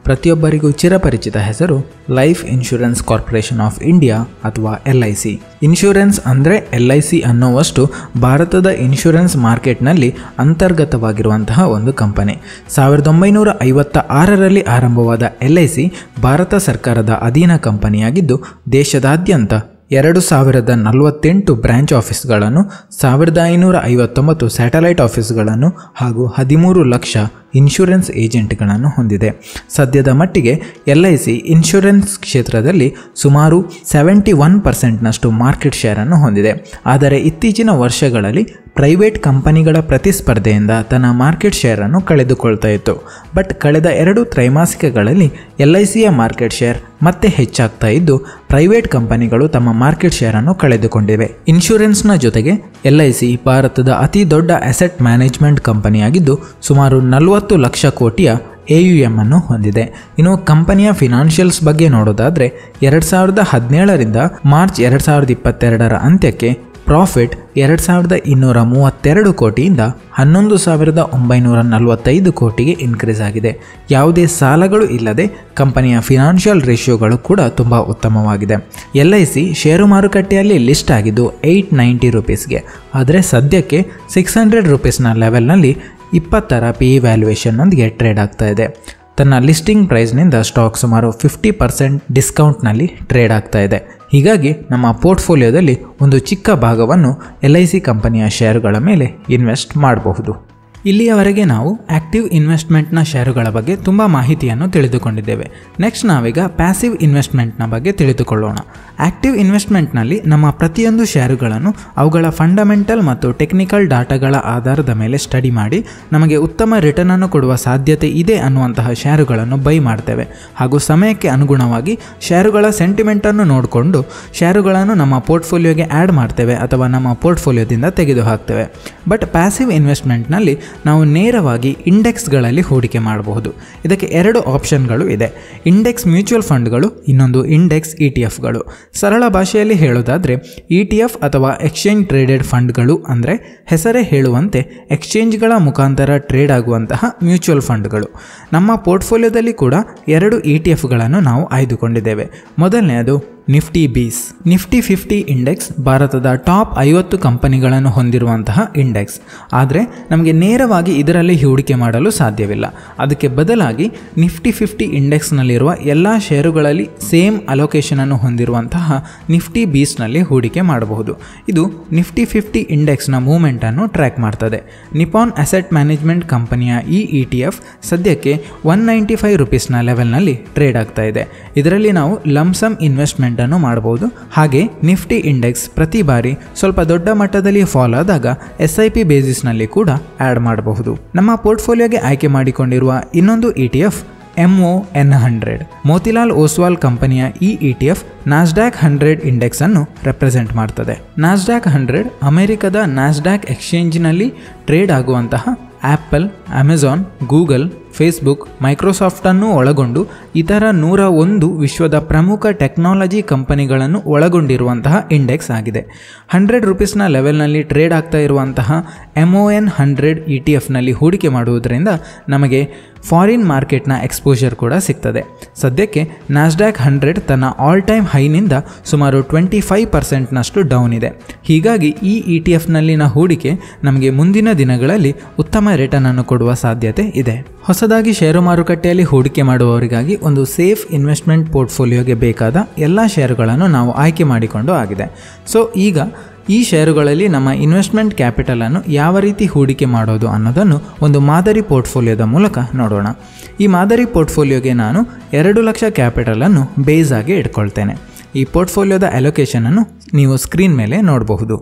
ಪ್ರತಿಯೊಬ್ಬರಿಗೂ ಚಿರಪರಿಚಿತ ಹೆಸರು life insurance corporation of India ಅಥವಾ ಎಲ್ ಐ ಸಿ ಇನ್ಶೂರೆನ್ಸ್ ಅಂದರೆ ಎಲ್ ಐ ಸಿ ಅನ್ನೋವಷ್ಟು ಭಾರತದ ಇನ್ಶೂರೆನ್ಸ್ ಮಾರ್ಕೆಟ್ನಲ್ಲಿ ಅಂತರ್ಗತವಾಗಿರುವಂತಹ ಒಂದು ಕಂಪನಿ ಸಾವಿರದ ಒಂಬೈನೂರ ಐವತ್ತ ಆರರಲ್ಲಿ ಆರಂಭವಾದ ಎಲ್ ಐ ಸಿ ಭಾರತ ಸರ್ಕಾರದ ಅಧೀನ ಕಂಪನಿಯಾಗಿದ್ದು ದೇಶದಾದ್ಯಂತ ಎರಡು ಸಾವಿರದ ನಲವತ್ತೆಂಟು ಬ್ರಾಂಚ್ ಆಫೀಸ್ಗಳನ್ನು ಸಾವಿರದ ಐನೂರ ಐವತ್ತೊಂಬತ್ತು ಸ್ಯಾಟಲೈಟ್ ಆಫೀಸ್ಗಳನ್ನು ಹಾಗೂ ಹದಿಮೂರು ಲಕ್ಷ ಇನ್ಶೂರೆನ್ಸ್ ಏಜೆಂಟ್ಗಳನ್ನು ಹೊಂದಿದೆ ಸದ್ಯದ ಮಟ್ಟಿಗೆ ಎಲ್ ಐ ಸಿ ಇನ್ಶೂರೆನ್ಸ್ ಕ್ಷೇತ್ರದಲ್ಲಿ ಸುಮಾರು ಸೆವೆಂಟಿ ಒನ್ ಪರ್ಸೆಂಟ್ನಷ್ಟು ಮಾರ್ಕೆಟ್ ಶೇರನ್ನು ಹೊಂದಿದೆ ಆದರೆ ಇತ್ತೀಚಿನ ವರ್ಷಗಳಲ್ಲಿ ಪ್ರೈವೇಟ್ ಕಂಪನಿಗಳ ಪ್ರತಿಸ್ಪರ್ಧೆಯಿಂದ ತನ್ನ ಮಾರ್ಕೆಟ್ ಶೇರನ್ನು ಕಳೆದುಕೊಳ್ತಾ ಇತ್ತು ಬಟ್ ಕಳೆದ ಎರಡು ತ್ರೈಮಾಸಿಕಗಳಲ್ಲಿ ಎಲ್ ಐ ಸಿಯ ಮಾರ್ಕೆಟ್ ಶೇರ್ ಮತ್ತೆ ಹೆಚ್ಚಾಗ್ತಾ ಇದ್ದು ಪ್ರೈವೇಟ್ ಕಂಪನಿಗಳು ತಮ್ಮ ಮಾರ್ಕೆಟ್ ಶೇರನ್ನು ಕಳೆದುಕೊಂಡಿವೆ ಇನ್ಶೂರೆನ್ಸ್ನ ಜೊತೆಗೆ ಎಲ್ ಐ ಸಿ ಭಾರತದ ಅತಿ ದೊಡ್ಡ ಅಸೆಟ್ ಮ್ಯಾನೇಜ್ಮೆಂಟ್ ಕಂಪನಿಯಾಗಿದ್ದು ಸುಮಾರು ನಲವತ್ತು ಲಕ್ಷ ಕೋಟಿಯ ಎ ಯು ಎಮ್ ಅನ್ನು ಹೊಂದಿದೆ ಇನ್ನು ಕಂಪನಿಯ ಫಿನಾನ್ಷಿಯಲ್ಸ್ ಬಗ್ಗೆ ನೋಡೋದಾದರೆ ಎರಡು ಸಾವಿರದ ಹದಿನೇಳರಿಂದ ಮಾರ್ಚ್ ಎರಡು ಸಾವಿರದ ಇಪ್ಪತ್ತೆರಡರ ಅಂತ್ಯಕ್ಕೆ ಪ್ರಾಫಿಟ್ ಎರಡು ಸಾವಿರದ ಇನ್ನೂರ ಮೂವತ್ತೆರಡು ಕೋಟಿಯಿಂದ ಹನ್ನೊಂದು ಸಾವಿರದ ಒಂಬೈನೂರ ನಲವತ್ತೈದು ಕೋಟಿಗೆ ಇನ್ಕ್ರೀಸ್ ಆಗಿದೆ ಯಾವುದೇ ಸಾಲಗಳು ಇಲ್ಲದೆ ಕಂಪನಿಯ ಫಿನಾನ್ಷಿಯಲ್ ರೇಷಿಯೋಗಳು ಕೂಡ ತುಂಬ ಉತ್ತಮವಾಗಿದೆ ಎಲ್ ಐ ಸಿ ಷೇರು ಮಾರುಕಟ್ಟೆಯಲ್ಲಿ ಲಿಸ್ಟ್ ಆಗಿದ್ದು ಏಯ್ಟ್ ನೈಂಟಿ ರುಪೀಸ್ಗೆ ಆದರೆ ಸದ್ಯಕ್ಕೆ ಸಿಕ್ಸ್ ಹಂಡ್ರೆಡ್ ರುಪೀಸ್ನ ಲೆವೆಲ್ನಲ್ಲಿ ಇಪ್ಪತ್ತರ ಪಿ ಇ ವ್ಯಾಲ್ಯೂಯೇಷನ್ನೊಂದಿಗೆ ಟ್ರೇಡ್ ಆಗ್ತಾ ಇದೆ ತನ್ನ ಲಿಸ್ಟಿಂಗ್ ಪ್ರೈಸ್ನಿಂದ ಸ್ಟಾಕ್ ಸುಮಾರು ಫಿಫ್ಟಿ ಪರ್ಸೆಂಟ್ ಡಿಸ್ಕೌಂಟ್ನಲ್ಲಿ ಟ್ರೇಡ್ ಆಗ್ತಾ ಇದೆ ಹೀಗಾಗಿ ನಮ್ಮ ಪೋರ್ಟ್ಫೋಲಿಯೋದಲ್ಲಿ ಒಂದು ಚಿಕ್ಕ ಭಾಗವನ್ನು ಎಲ್ ಐ ಸಿ ಕಂಪನಿಯ ಶೇರುಗಳ ಮೇಲೆ ಇನ್ವೆಸ್ಟ್ ಮಾಡಬಹುದು ಇಲ್ಲಿಯವರೆಗೆ ನಾವು ಆಕ್ಟಿವ್ ಇನ್ವೆಸ್ಟ್ಮೆಂಟ್ನ ಷೇರುಗಳ ಬಗ್ಗೆ ತುಂಬ ಮಾಹಿತಿಯನ್ನು ತಿಳಿದುಕೊಂಡಿದ್ದೇವೆ ನೆಕ್ಸ್ಟ್ ನಾವೀಗ ಪ್ಯಾಸಿವ್ ಇನ್ವೆಸ್ಟ್ಮೆಂಟ್ನ ಬಗ್ಗೆ ತಿಳಿದುಕೊಳ್ಳೋಣ ಆಕ್ಟಿವ್ ಇನ್ವೆಸ್ಟ್ಮೆಂಟ್ನಲ್ಲಿ ನಮ್ಮ ಪ್ರತಿಯೊಂದು ಷೇರುಗಳನ್ನು ಅವುಗಳ ಫಂಡಮೆಂಟಲ್ ಮತ್ತು ಟೆಕ್ನಿಕಲ್ ಡಾಟಾಗಳ ಆಧಾರದ ಮೇಲೆ ಸ್ಟಡಿ ಮಾಡಿ ನಮಗೆ ಉತ್ತಮ ರಿಟರ್ನ್ ಅನ್ನು ಕೊಡುವ ಸಾಧ್ಯತೆ ಇದೆ ಅನ್ನುವಂತಹ ಷೇರುಗಳನ್ನು ಬೈ ಮಾಡ್ತೇವೆ ಹಾಗೂ ಸಮಯಕ್ಕೆ ಅನುಗುಣವಾಗಿ ಷೇರುಗಳ ಸೆಂಟಿಮೆಂಟನ್ನು ನೋಡಿಕೊಂಡು ಷೇರುಗಳನ್ನು ನಮ್ಮ ಪೋರ್ಟ್ಫೋಲಿಯೋಗೆ ಆ್ಯಡ್ ಮಾಡ್ತೇವೆ ಅಥವಾ ನಮ್ಮ ಪೋರ್ಟ್ಫೋಲಿಯೋದಿಂದ ತೆಗೆದು ಹಾಕ್ತೇವೆ ಬಟ್ ಪ್ಯಾಸಿವ್ ಇನ್ವೆಸ್ಟ್ಮೆಂಟ್ನಲ್ಲಿ ನಾವು ನೇರವಾಗಿ ಇಂಡೆಕ್ಸ್ಗಳಲ್ಲಿ ಹೂಡಿಕೆ ಮಾಡಬಹುದು ಇದಕ್ಕೆ ಎರಡು ಆಪ್ಷನ್ಗಳು ಇದೆ ಇಂಡೆಕ್ಸ್ ಮ್ಯೂಚುವಲ್ ಫಂಡ್ಗಳು ಇನ್ನೊಂದು ಇಂಡೆಕ್ಸ್ ಇ ಟಿ ಎಫ್ಗಳು ಸರಳ ಭಾಷೆಯಲ್ಲಿ ಹೇಳೋದಾದರೆ ಇ ಟಿ ಎಫ್ ಅಥವಾ ಎಕ್ಸ್ಚೇಂಜ್ ಟ್ರೇಡೆಡ್ ಫಂಡ್ಗಳು ಅಂದರೆ ಹೆಸರೇ ಹೇಳುವಂತೆ ಎಕ್ಸ್ಚೇಂಜ್ಗಳ ಮುಖಾಂತರ ಟ್ರೇಡ್ ಆಗುವಂತಹ ಮ್ಯೂಚುವಲ್ ಫಂಡ್ಗಳು ನಮ್ಮ ಪೋರ್ಟ್ಫೋಲಿಯೋದಲ್ಲಿ ಕೂಡ ಎರಡು ಇ ಟಿ ಎಫ್ಗಳನ್ನು ನಾವು ಆಯ್ದುಕೊಂಡಿದ್ದೇವೆ ಮೊದಲನೆಯದು Nifty BeES Nifty fifty index ಭಾರತದ ಟಾಪ್ ಐವತ್ತು ಕಂಪನಿಗಳನ್ನು ಹೊಂದಿರುವಂತಹ ಇಂಡೆಕ್ಸ್ ಆದರೆ ನಮಗೆ ನೇರವಾಗಿ ಇದರಲ್ಲಿ ಹೂಡಿಕೆ ಮಾಡಲು ಸಾಧ್ಯವಿಲ್ಲ ಅದಕ್ಕೆ ಬದಲಾಗಿ ನಿಫ್ಟಿ ಫಿಫ್ಟಿ ಇಂಡೆಕ್ಸ್ನಲ್ಲಿರುವ ಎಲ್ಲ ಷೇರುಗಳಲ್ಲಿ ಸೇಮ್ ಅಲೋಕೇಶನನ್ನು ಹೊಂದಿರುವಂತಹ ನಿಫ್ಟಿ ಬೀಸ್ನಲ್ಲಿ ಹೂಡಿಕೆ ಮಾಡಬಹುದು ಇದು ನಿಫ್ಟಿ ಫಿಫ್ಟಿ ಇಂಡೆಕ್ಸ್ನ ಮೂವ್ಮೆಂಟನ್ನು ಟ್ರ್ಯಾಕ್ ಮಾಡ್ತದೆ ನಿಪಾನ್ ಅಸೆಟ್ ಮ್ಯಾನೇಜ್ಮೆಂಟ್ ಕಂಪನಿಯ ಈ ಇ ಟಿ ಎಫ್ ಸದ್ಯಕ್ಕೆ ಒನ್ ನೈಂಟಿ ಫೈವ್ ರುಪೀಸ್ನ ಲೆವೆಲ್ನಲ್ಲಿ ಟ್ರೇಡ್ ಆಗ್ತಾ ಇದೆ ಇದರಲ್ಲಿ ನಾವು ಲಮ್ಸಮ್ ಇನ್ವೆಸ್ಟ್ಮೆಂಟ್ ಅನ್ನು ಮಾಡಬಹುದು ಹಾಗೆ ನಿಫ್ಟಿ ಇಂಡೆಕ್ಸ್ ಪ್ರತಿ ಬಾರಿ ಸ್ವಲ್ಪ ದೊಡ್ಡ ಮಟ್ಟದಲ್ಲಿ ಫಾಲ್ ಆದಾಗ ಎಸ್ ಐ ಪಿ ಬೇಸಿಸ್ನಲ್ಲಿ ಕೂಡ ಆ್ಯಡ್ ಮಾಡಬಹುದು ನಮ್ಮ ಪೋರ್ಟ್ಫೋಲಿಯೋಗೆ ಆಯ್ಕೆ ಮಾಡಿಕೊಂಡಿರುವ ಇನ್ನೊಂದು E T F M O N hundred Motilal Oswal ಕಂಪನಿಯ ಈ E T F Nasdaq hundred index ಅನ್ನು ರೆಪ್ರೆಸೆಂಟ್ ಮಾಡ್ತದೆ ನಾಸ್ಡ್ಯಾಕ್ ಹಂಡ್ರೆಡ್ ಅಮೆರಿಕದ ನಾಸ್ಡ್ಯಾಕ್ ಎಕ್ಸ್ಚೇಂಜ್ನಲ್ಲಿ ಟ್ರೇಡ್ ಆಗುವಂತಹ ಆ್ಯಪಲ್ ಅಮೆಜಾನ್ ಗೂಗಲ್ ಫೇಸ್ಬುಕ್ ಮೈಕ್ರೋಸಾಫ್ಟನ್ನು ಒಳಗೊಂಡು ಇತರ ನೂರ ಒಂದು ವಿಶ್ವದ ಪ್ರಮುಖ ಟೆಕ್ನಾಲಜಿ ಕಂಪನಿಗಳನ್ನು ಒಳಗೊಂಡಿರುವಂತಹ ಇಂಡೆಕ್ಸ್ ಆಗಿದೆ ಹಂಡ್ರೆಡ್ ರುಪೀಸ್ನ ಲೆವೆಲ್ನಲ್ಲಿ ಟ್ರೇಡ್ ಆಗ್ತಾ ಇರುವಂತಹ M O N hundred E T ಎಫ್ನಲ್ಲಿ ಹೂಡಿಕೆ ಮಾಡುವುದರಿಂದ ನಮಗೆ ಫಾರಿನ್ ಮಾರ್ಕೆಟ್ನ ಎಕ್ಸ್ಪೋಜರ್ ಕೂಡ ಸಿಗ್ತದೆ ಸದ್ಯಕ್ಕೆ ನಾಸ್ಡ್ಯಾಕ್ ಹಂಡ್ರೆಡ್ ತನ್ನ ಆಲ್ ಟೈಮ್ ಹೈನಿಂದ ಸುಮಾರು ಟ್ವೆಂಟಿ ಫೈವ್ ಪರ್ಸೆಂಟ್ನಷ್ಟು ಡೌನ್ ಇದೆ ಹೀಗಾಗಿ ಈ ಇ ಟಿ ಎಫ್ನಲ್ಲಿನ ಹೂಡಿಕೆ ನಮಗೆ ಮುಂದಿನ ದಿನಗಳಲ್ಲಿ ಉತ್ತಮ ರಿಟರ್ನ್ ಅನ್ನು ಕೊಡುವ ಸಾಧ್ಯತೆ ಇದೆ ಹೊಸದಾಗಿ ಷೇರು ಮಾರುಕಟ್ಟೆಯಲ್ಲಿ ಹೂಡಿಕೆ ಮಾಡುವವರಿಗಾಗಿ ಒಂದು ಸೇಫ್ ಇನ್ವೆಸ್ಟ್ಮೆಂಟ್ ಪೋರ್ಟ್ಫೋಲಿಯೋಗೆ ಬೇಕಾದ ಎಲ್ಲ ಷೇರುಗಳನ್ನು ನಾವು ಆಯ್ಕೆ ಮಾಡಿಕೊಂಡು ಆಗಿದೆ ಸೊ ಈಗ ಈ ಷೇರುಗಳಲ್ಲಿ ನಮ್ಮ ಇನ್ವೆಸ್ಟ್ಮೆಂಟ್ ಕ್ಯಾಪಿಟಲನ್ನು ಯಾವ ರೀತಿ ಹೂಡಿಕೆ ಮಾಡೋದು ಅನ್ನೋದನ್ನು ಒಂದು ಮಾದರಿ ಪೋರ್ಟ್ಫೋಲಿಯೋದ ಮೂಲಕ ನೋಡೋಣ ಈ ಮಾದರಿ ಪೋರ್ಟ್ಫೋಲಿಯೋಗೆ ನಾನು ಎರಡು ಲಕ್ಷ ಕ್ಯಾಪಿಟಲನ್ನು ಬೇಸ್ ಆಗಿ ಇಟ್ಕೊಳ್ತೇನೆ ಈ ಪೋರ್ಟ್ಫೋಲಿಯೋದ ಅಲೊಕೇಶನನ್ನು ನೀವು ಸ್ಕ್ರೀನ್ ಮೇಲೆ ನೋಡಬಹುದು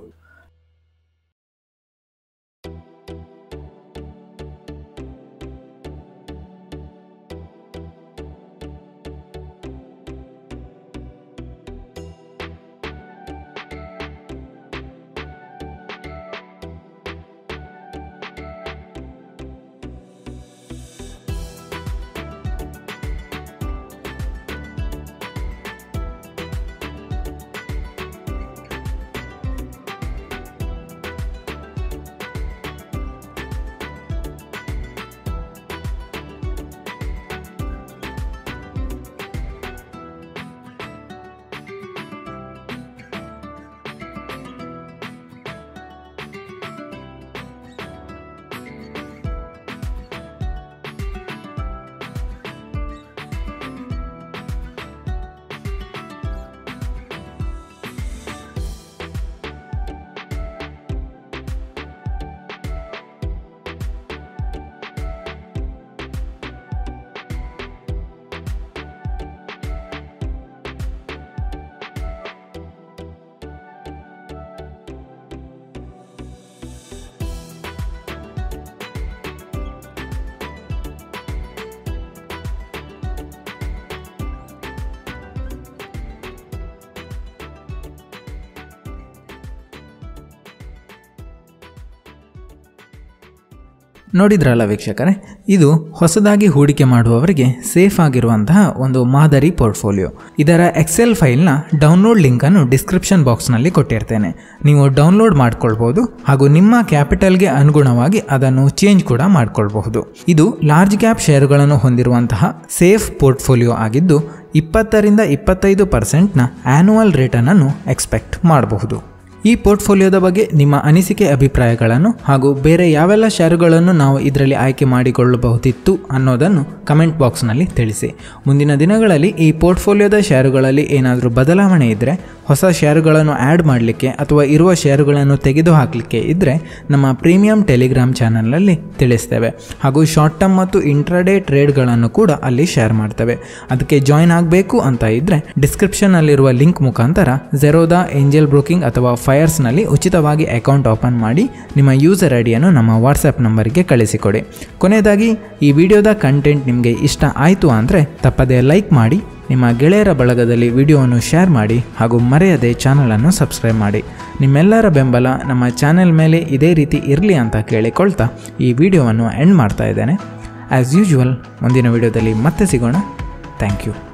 ನೋಡಿದ್ರಲ್ಲ ವೀಕ್ಷಕರೇ ಇದು ಹೊಸದಾಗಿ ಹೂಡಿಕೆ ಮಾಡುವವರಿಗೆ ಸೇಫ್ ಆಗಿರುವಂತಹ ಒಂದು ಮಾದರಿ ಪೋರ್ಟ್ಫೋಲಿಯೋ ಇದರ ಎಕ್ಸೆಲ್ ಫೈಲ್ನ ಡೌನ್ಲೋಡ್ ಲಿಂಕನ್ನು ಡಿಸ್ಕ್ರಿಪ್ಷನ್ ಬಾಕ್ಸ್ನಲ್ಲಿ ಕೊಟ್ಟಿರ್ತೇನೆ ನೀವು ಡೌನ್ಲೋಡ್ ಮಾಡ್ಕೊಳ್ಬೋದು ಹಾಗೂ ನಿಮ್ಮ ಕ್ಯಾಪಿಟಲ್ಗೆ ಅನುಗುಣವಾಗಿ ಅದನ್ನು ಚೇಂಜ್ ಕೂಡ ಮಾಡ್ಕೊಳ್ಬಹುದು ಇದು ಲಾರ್ಜ್ ಕ್ಯಾಪ್ ಶೇರುಗಳನ್ನು ಹೊಂದಿರುವಂತಹ ಸೇಫ್ ಪೋರ್ಟ್ಫೋಲಿಯೋ ಆಗಿದ್ದು ಇಪ್ಪತ್ತರಿಂದ ಇಪ್ಪತ್ತೈದು ಪರ್ಸೆಂಟ್ನ ಆ್ಯನುವಲ್ ರಿಟರ್ನನ್ನು ಎಕ್ಸ್ಪೆಕ್ಟ್ ಮಾಡಬಹುದು ಈ ಪೋರ್ಟ್ಫೋಲಿಯೋದ ಬಗ್ಗೆ ನಿಮ್ಮ ಅನಿಸಿಕೆ ಅಭಿಪ್ರಾಯಗಳನ್ನು ಹಾಗೂ ಬೇರೆ ಯಾವೆಲ್ಲ ಷೇರುಗಳನ್ನು ನಾವು ಇದರಲ್ಲಿ ಆಯ್ಕೆ ಮಾಡಿಕೊಳ್ಳಬಹುದಿತ್ತು ಅನ್ನೋದನ್ನು ಕಮೆಂಟ್ ಬಾಕ್ಸ್ನಲ್ಲಿ ತಿಳಿಸಿ ಮುಂದಿನ ದಿನಗಳಲ್ಲಿ ಈ ಪೋರ್ಟ್ಫೋಲಿಯೋದ ಷೇರುಗಳಲ್ಲಿ ಏನಾದರೂ ಬದಲಾವಣೆ ಇದ್ದರೆ ಹೊಸ ಷೇರುಗಳನ್ನು ಆ್ಯಡ್ ಮಾಡಲಿಕ್ಕೆ ಅಥವಾ ಇರುವ ಷೇರುಗಳನ್ನು ತೆಗೆದುಹಾಕಲಿಕ್ಕೆ ಇದ್ದರೆ ನಮ್ಮ ಪ್ರೀಮಿಯಂ ಟೆಲಿಗ್ರಾಮ್ ಚಾನಲ್ನಲ್ಲಿ ತಿಳಿಸ್ತೇವೆ ಹಾಗೂ ಶಾರ್ಟ್ ಟರ್ಮ್ ಮತ್ತು ಇಂಟ್ರಾಡೇ ಟ್ರೇಡ್ಗಳನ್ನು ಕೂಡ ಅಲ್ಲಿ ಶೇರ್ ಮಾಡ್ತೇವೆ ಅದಕ್ಕೆ ಜಾಯ್ನ್ ಆಗಬೇಕು ಅಂತ ಇದ್ದರೆ ಡಿಸ್ಕ್ರಿಪ್ಷನ್ನಲ್ಲಿರುವ ಲಿಂಕ್ ಮುಖಾಂತರ ಜೆರೋದಾ ಏಂಜಲ್ ಬ್ರೋಕಿಂಗ್ ಅಥವಾ ಫೈರ್ಸ್ನಲ್ಲಿ ಉಚಿತವಾಗಿ ಅಕೌಂಟ್ ಓಪನ್ ಮಾಡಿ ನಿಮ್ಮ ಯೂಸರ್ ಐಡಿಯನ್ನು ನಮ್ಮ ವಾಟ್ಸಪ್ ನಂಬರ್ಗೆ ಕಳಿಸಿಕೊಡಿ ಕೊನೆಯದಾಗಿ ಈ ವಿಡಿಯೋದ ಕಂಟೆಂಟ್ ನಿಮಗೆ ಇಷ್ಟ ಆಯಿತು ಅಂದರೆ ತಪ್ಪದೇ ಲೈಕ್ ಮಾಡಿ ನಿಮ್ಮ ಗೆಳೆಯರ ಬಳಗದಲ್ಲಿ ವಿಡಿಯೋವನ್ನು ಶೇರ್ ಮಾಡಿ ಹಾಗೂ ಮರೆಯದೆ ಚಾನಲನ್ನು ಸಬ್ಸ್ಕ್ರೈಬ್ ಮಾಡಿ ನಿಮ್ಮೆಲ್ಲರ ಬೆಂಬಲ ನಮ್ಮ ಚಾನೆಲ್ ಮೇಲೆ ಇದೇ ರೀತಿ ಇರಲಿ ಅಂತ ಕೇಳಿಕೊಳ್ತಾ ಈ ವಿಡಿಯೋವನ್ನು ಎಂಡ್ ಮಾಡ್ತಾ ಇದ್ದೇನೆ ಆ್ಯಸ್ ಯೂಶುವಲ್ ಮುಂದಿನ ವಿಡಿಯೋದಲ್ಲಿ ಮತ್ತೆ ಸಿಗೋಣ ಥ್ಯಾಂಕ್ ಯು